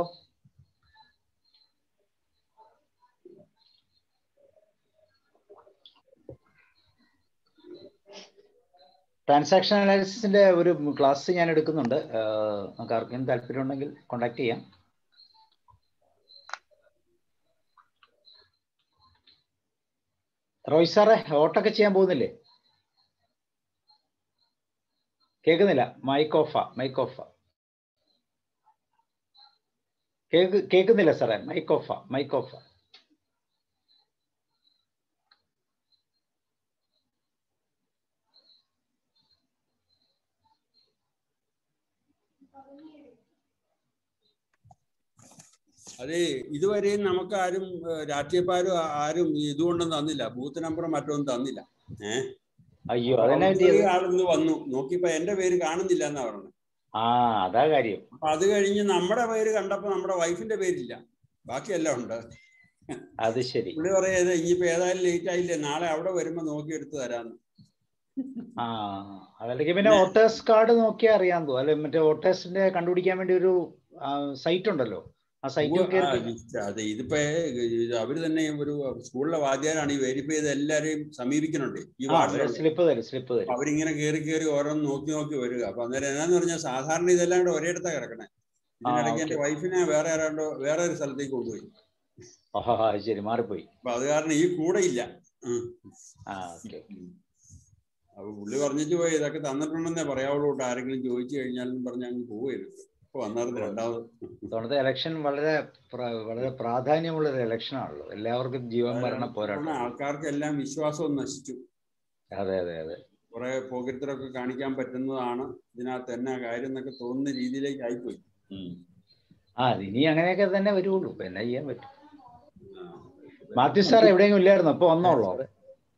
ട്രാൻസാക്ഷൻ അനാലിസിസിന്റെ ഒരു ക്ലാസ് ഞാൻ എടുക്കുന്നുണ്ട് ഏഹ്, നമുക്ക് ആർക്കെങ്കിലും താല്പര്യം ഉണ്ടെങ്കിൽ കോൺടാക്ട് ചെയ്യാം റോയ് സാറേ ഓട്ടൊക്കെ ചെയ്യാൻ പോകുന്നില്ലേ കേൾക്കുന്നില്ല മൈക്ക് ഓഫാ മൈക്ക് ഓഫാ കേക്ക് കേൾക്കുന്നില്ല സാറേ മൈക്ക് ഓഫാ മൈക്ക് ഓഫാ അത് ഇതുവരെയും നമുക്ക് ആരും ഏഹ്, രാഷ്ട്രീയക്കാരും ആ- ആരും ഇതുകൊണ്ടും തന്നില്ല ബൂത്ത് നമ്പറും മറ്റൊന്നും തന്നില്ല ഏഹ് അയ്യോ അപ്പൊ അതെന്നാ അവിടുന്ന് പറ്റിയത് ഒരു ആളിന്ന് വന്നു നോക്കിയപ്പോ എന്റെ പേര് കാണുന്നില്ല എന്നാ പറഞ്ഞത് ആ അതാ കാര്യം അപ്പൊ അത് കഴിഞ്ഞ് നമ്മുടെ പേര് കണ്ടപ്പോ നമ്മുടെ വൈഫിന്റെ പേരില്ല ബാക്കിയെല്ലാം ഉണ്ട് അത് ശരി പുള്ളി പറയുന്നത് ഇനിയിപ്പോ ഏതായാലും ലേറ്റ് ആയില്ലേ നാളെ അവിടെ വരുമ്പോ നോക്കി എടുത്തു തരാന്ന് ആ അതല്ലെങ്കിൽ പിന്നെ വോട്ടേഴ്സ് കാർഡ് നോക്കിയാൽ അറിയാൻ തോന്നും അല്ലെ മറ്റേ വോട്ടേഴ്സിന്റെ കണ്ടുപിടിക്കാൻ വേണ്ടി ഒരു സൈറ്റ് ഉണ്ടല്ലോ ആ സൈറ്റ് ഉവ്വ്, കയറി ആ, കഴിഞ്ഞാൽ ഇത് അതെ ഇതിപ്പോ ഇത് അവര് തന്നെ ഒരു സ്കൂളിലെ വാദ്യാരാണ് ഈ വെരിഫൈ ചെയ്ത് എല്ലാരെയും സമീപിക്കുന്നുണ്ട് ഈ ആ അവര് വാർഡിലുള്ള സ്ലിപ്പ് തരും സ്ലിപ്പ് അപ്പൊ തരും അവരിങ്ങനെ കയറി കയറി ഓരോന്ന് നോക്കി നോക്കി വരിക അപ്പൊ അന്നേരം എന്നാന്ന് പറഞ്ഞാൽ സാധാരണ ഇതെല്ലാം കൂടെ ഒരിടത്താ കിടക്കണേ ആ ഇതിനിടയ്ക്ക് ഓക്കെ എന്റെ വൈഫിനെ വേറെ ആരാണ്ടോ വേറെ ഒരു സ്ഥലത്തേക്ക് കൊണ്ടുപോയി ആഹാ അത് ശരി മാറിപ്പോയി അപ്പൊ അത് കാരണം ഈ കൂടെ ഇല്ല ഉം. ആ ഓക്കെ ഉം. അപ്പൊ പുള്ളി പറഞ്ഞിട്ട് പോയി ഇതൊക്കെ തന്നിട്ടുണ്ടെന്നേ പറയാവുള്ളൂ കേട്ടോ ആരെങ്കിലും ചോദിച്ചു കഴിഞ്ഞാലും പറഞ്ഞ് അങ്ങ് പോവരുത് ഇപ്പൊ വന്നായിരുന്നു രണ്ടാമത് ഇത്തവണത്തെ ഇലക്ഷൻ വളരെ പ്ര- വളരെ പ്രാധാന്യമുള്ള ഒരു ഇലക്ഷൻ ആണല്ലോ എല്ലാവർക്കും ജീവൻ മരണ ഇത്തവണ പോരാട്ടം ആൾക്കാർക്ക് എല്ലാം വിശ്വാസവും നശിച്ചു അതെ അതെ അതെ കുറെ പോകിരിത്തരൊക്കെ കാണിക്കാൻ പറ്റുന്നതാണ് ഇതിനകത്ത് എന്നാ കാര്യം എന്നൊക്കെ തോന്നുന്ന രീതിയിലേക്ക് ആയിപ്പോയി ഉം. ആ ഇനി അങ്ങനെയൊക്കെ തന്നെ വരുള്ളൂ ഇപ്പൊ എന്നാ ചെയ്യാൻ പറ്റും മാത്യു സാർ എവിടെയെങ്കിലും ഇല്ലായിരുന്നു അപ്പൊ വന്നോളൂ സാറേ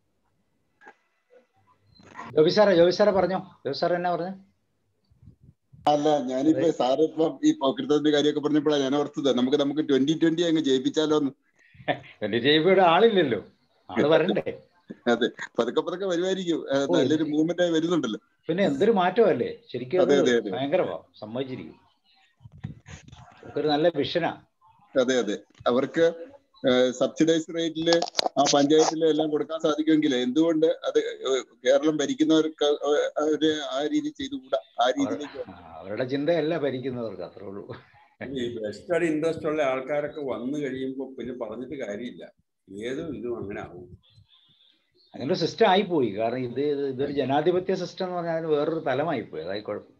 ജോബി സാറേ ജോബി സാറേ പറഞ്ഞോ ജോബി സാർ എന്നാ പറഞ്ഞു അല്ല ഞാനിപ്പോ സാറ് ഇപ്പൊ ഈ പോക്കൃത്തത്തിന്റെ കാര്യമൊക്കെ പറഞ്ഞപ്പോഴാണ് ഞാൻ ഓർത്തത് നമുക്ക് നമുക്ക് ട്വന്റി ട്വന്റി അങ്ങ് ജയിപ്പിച്ചാലോ എന്ന് എന്റെ ജയിപ്പിയുടെ ആളില്ലല്ലോ ആള് വരണ്ടേ അതെ പതുക്കെ പതുക്കെ വരുമായിരിക്കും ആ, ഓ, നല്ലൊരു മൂവ്മെന്റ് ആയി വരുന്നുണ്ടല്ലോ പിന്നെ എന്തൊരു മാറ്റമല്ലേ ശരിക്കും അത് അതെ, അതെ, അതെ. ഭയങ്കരമാ സമ്മതിച്ചിരിക്കും ഒരു നല്ല വിഷനാ അതെ അതെ അവർക്ക് സബ്സിഡൈസ് റേറ്റില് ആ പഞ്ചായത്തില് എല്ലാം കൊടുക്കാൻ സാധിക്കുമെങ്കിൽ എന്തുകൊണ്ട് അത് ഏഹ്, കേരളം ഭരിക്കുന്നവർക്ക് അവര് ആ രീതി ചെയ്തുകൂടാ ആ രീതിയിലേക്ക് ആ, അവരുടെ ചിന്തയല്ല ഭരിക്കുന്നവർക്ക് അത്രേ ഉള്ളൂ ഈ വെസ്റ്റേൺ ഇൻട്രസ്റ്റ് ഉള്ള ആൾക്കാരൊക്കെ വന്നു കഴിയുമ്പോൾ പിന്നെ പറഞ്ഞിട്ട് കാര്യമില്ല ഏതും ഇതും അങ്ങനെ ആവും അങ്ങനെ ഒരു സിസ്റ്റം ആയിപ്പോയി കാരണം ഇത് ഇത് ഇതൊരു ജനാധിപത്യ സിസ്റ്റം എന്ന് പറഞ്ഞാൽ അതിന് വേറൊരു തലമായി പോയി അതായി കുഴപ്പം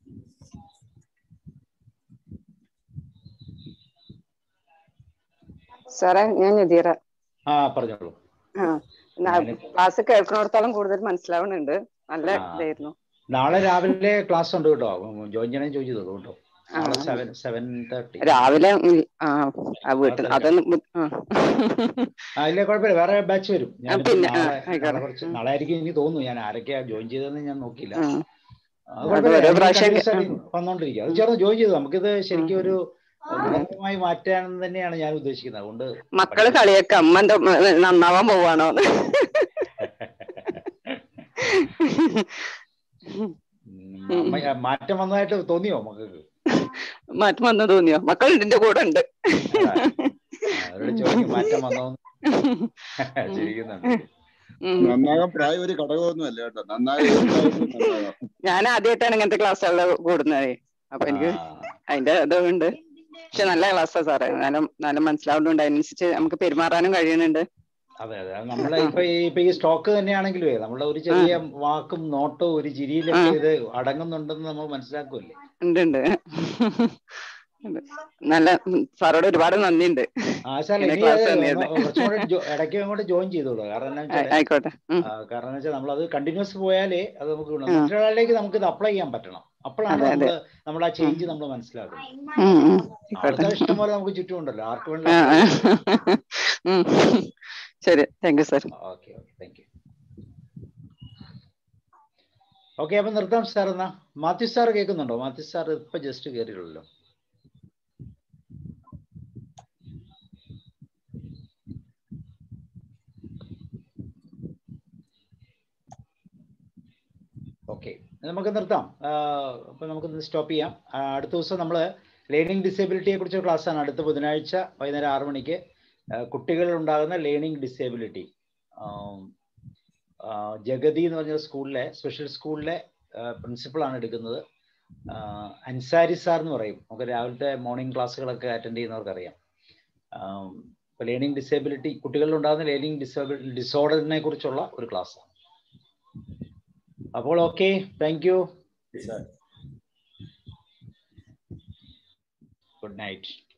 സാറേ ഞാൻ നദീറ ആ പറഞ്ഞോളൂ ആ ഞാനിപ്പോ- ക്ലാസ് കേൾക്കുന്നിടത്തോളം കൂടുതൽ മനസ്സിലാവുന്നുണ്ട് നല്ല ആ. ഇതായിരുന്നു നാളെ രാവിലെ ക്ലാസ് ഉണ്ട് കേട്ടോ ജോയിൻ ചെയ്യാൻ ചോദിച്ചത് കേട്ടോ നാളെ ആ. സെവൻ സെവൻ തേർട്ടി രാവിലെ ഉം, ആ ആ വീട്ടിൽ തിരക്കാ. അതൊന്നും ബു- ആ. ആ ഇല്ല കുഴപ്പമില്ല വേറെ ബാച്ച് വരും ഞാൻ പിന്നെ, ആ, നാളെ ആയിക്കോട്ടെ. നാളെ കുറച്ച് ഉം. നാളെ ആയിരിക്കും എനിക്ക് തോന്നുന്നു ഞാൻ ആരൊക്കെയാ ജോയിൻ ചെയ്തതെന്ന് ഞാൻ നോക്കിയില്ല ആ. അത് കുഴപ്പമില്ല. ഓരോ എനിക്ക് പ്രാവശ്യം continuous ആയിട്ട് ഉം. വന്നോണ്ടിരിക്കുക അത് ചേർന്ന് ജോയിൻ ചെയ്തു നമുക്കിത് ശരിക്കും ഒരു ഗുണപരമായി മാറ്റാൻ തന്നെയാണ് ഞാൻ ഉദ്ദേശിക്കുന്നത് അതുകൊണ്ട് മക്കള് കളിയൊക്കെ അമ്മ എന്താ നന്നാവാൻ പോവാണോ ഉം, അമ്മ- മാറ്റം വന്നതായിട്ട് തോന്നിയോ മക്കൾക്ക് മാറ്റം വന്നു തോന്നിയോ മക്കൾ ഇതിന്റെ കൂടെ ഉണ്ട് അതാ. ആ, അവരോട് ചോദിക്കും മാറ്റം വന്നോ ചിരിക്കുന്നുണ്ട് ഉം. നന്നാകാൻ പ്രായം ഒരു ഘടകമൊന്നും അല്ല കേട്ടോ നന്നായി ഏതായാലും നന്നാകാം ഞാൻ ആദ്യമായിട്ടാണ് ഇങ്ങനത്തെ ക്ലാസ്സുകളിൽ കൂടുന്നത് അപ്പൊ എനിക്ക് അതിന്റെ ഇതുണ്ട് പക്ഷെ നല്ല ക്ലാസ്സാ സാറേ നല്ല നല്ല മനസ്സിലാവുന്നുണ്ട് അതിനനുസരിച്ച് നമുക്ക് പെരുമാറാനും കഴിയുന്നുണ്ട് അതെ അതെ അത് നമ്മളെ ഇപ്പൊ ഈ ഇപ്പൊ ഈ സ്റ്റോക്ക് തന്നെയാണെങ്കിലേ നമ്മളെ ഒരു ചെറിയ വാക്കും നോട്ടവും ഒരു ചിരിയിലൊക്കെ ഇത് അടങ്ങുന്നുണ്ടെന്ന് നമ്മൾ മനസ്സിലാക്കുമല്ലേ ഉണ്ട് ഉണ്ട് ഉണ്ട്. നല്ല ഉം, സാറോട് ഒരുപാട് നന്ദിയുണ്ട് ആശാല ഇങ്ങനെ ഇനി ക്ലാസ് അത് തന്നെയായിരുന്നു ഒന്ന് കുറച്ചും കൂടെ ജോ- ഇടയ്ക്ക് അങ്ങോട്ട് ജോയിൻ ചെയ്തോളൂ കാരണം എന്താ വെച്ചാൽ ആയിക്കോട്ടെ ഉം. കാരണം എന്ന് വെച്ചാൽ നമ്മളത് കണ്ടിന്യൂസ് പോയാലേ അത് നമുക്ക് ഗുണം ആ. മറ്റൊരാളിലേക്ക് നമുക്ക് ഇത് അപ്ലൈ ചെയ്യാൻ പറ്റണം അപ്പോഴാണ് അതെ, അതെ. നമ്മൾ നമ്മൾ ആ ചേഞ്ച് നമ്മൾ മനസ്സിലാക്കുന്നത് ഉം, ഉം. ആയിക്കോട്ടെ ആൾക്കാർ ഇഷ്ടം പോലെ നമുക്ക് ചുറ്റുമുണ്ടല്ലോ ആർക്ക് ആ, ആ. വേണമെങ്കിലും ഉം. ശരി thank you sir okay okay thank you okay അപ്പൊ നിർത്താം സാർ എന്നാ മാത്യു സാർ കേൾക്കുന്നുണ്ടോ മാത്യു സാർ ഇപ്പൊ ജസ്റ്റ് കയറിയുള്ളൂ ഓക്കെ നമുക്ക് നിർത്താം അപ്പൊ നമുക്ക് സ്റ്റോപ്പ് ചെയ്യാം ആ, അടുത്ത ദിവസം നമ്മൾ ലേണിംഗ് ഡിസേബിലിറ്റിയെ കുറിച്ച് ക്ലാസ്സാണ് അടുത്ത ബുധനാഴ്ച വൈകുന്നേരം ആറ് മണിക്ക് ആ, കുട്ടികളിൽ ഉണ്ടാകുന്ന ലേണിംഗ് ഡിസേബിലിറ്റി ജഗതി എന്ന് പറഞ്ഞ സ്കൂളിലെ സ്പെഷ്യൽ സ്കൂളിലെ പ്രിൻസിപ്പളാണ് എടുക്കുന്നത് ആ, അൻസാരി സാർ എന്ന് പറയും നമുക്ക് രാവിലത്തെ മോർണിംഗ് ക്ലാസ്സുകളൊക്കെ അറ്റൻഡ് ചെയ്യുന്നവർക്കറിയാം ഇപ്പോൾ ലേണിംഗ് ഡിസേബിലിറ്റി കുട്ടികളിൽ ഉണ്ടാകുന്ന ലേണിംഗ് ഡിസേബിൾ ഡിസോർഡറിനെ കുറിച്ചുള്ള ഒരു ക്ലാസ്സാണ് അപ്പോൾ okay thank you sir good night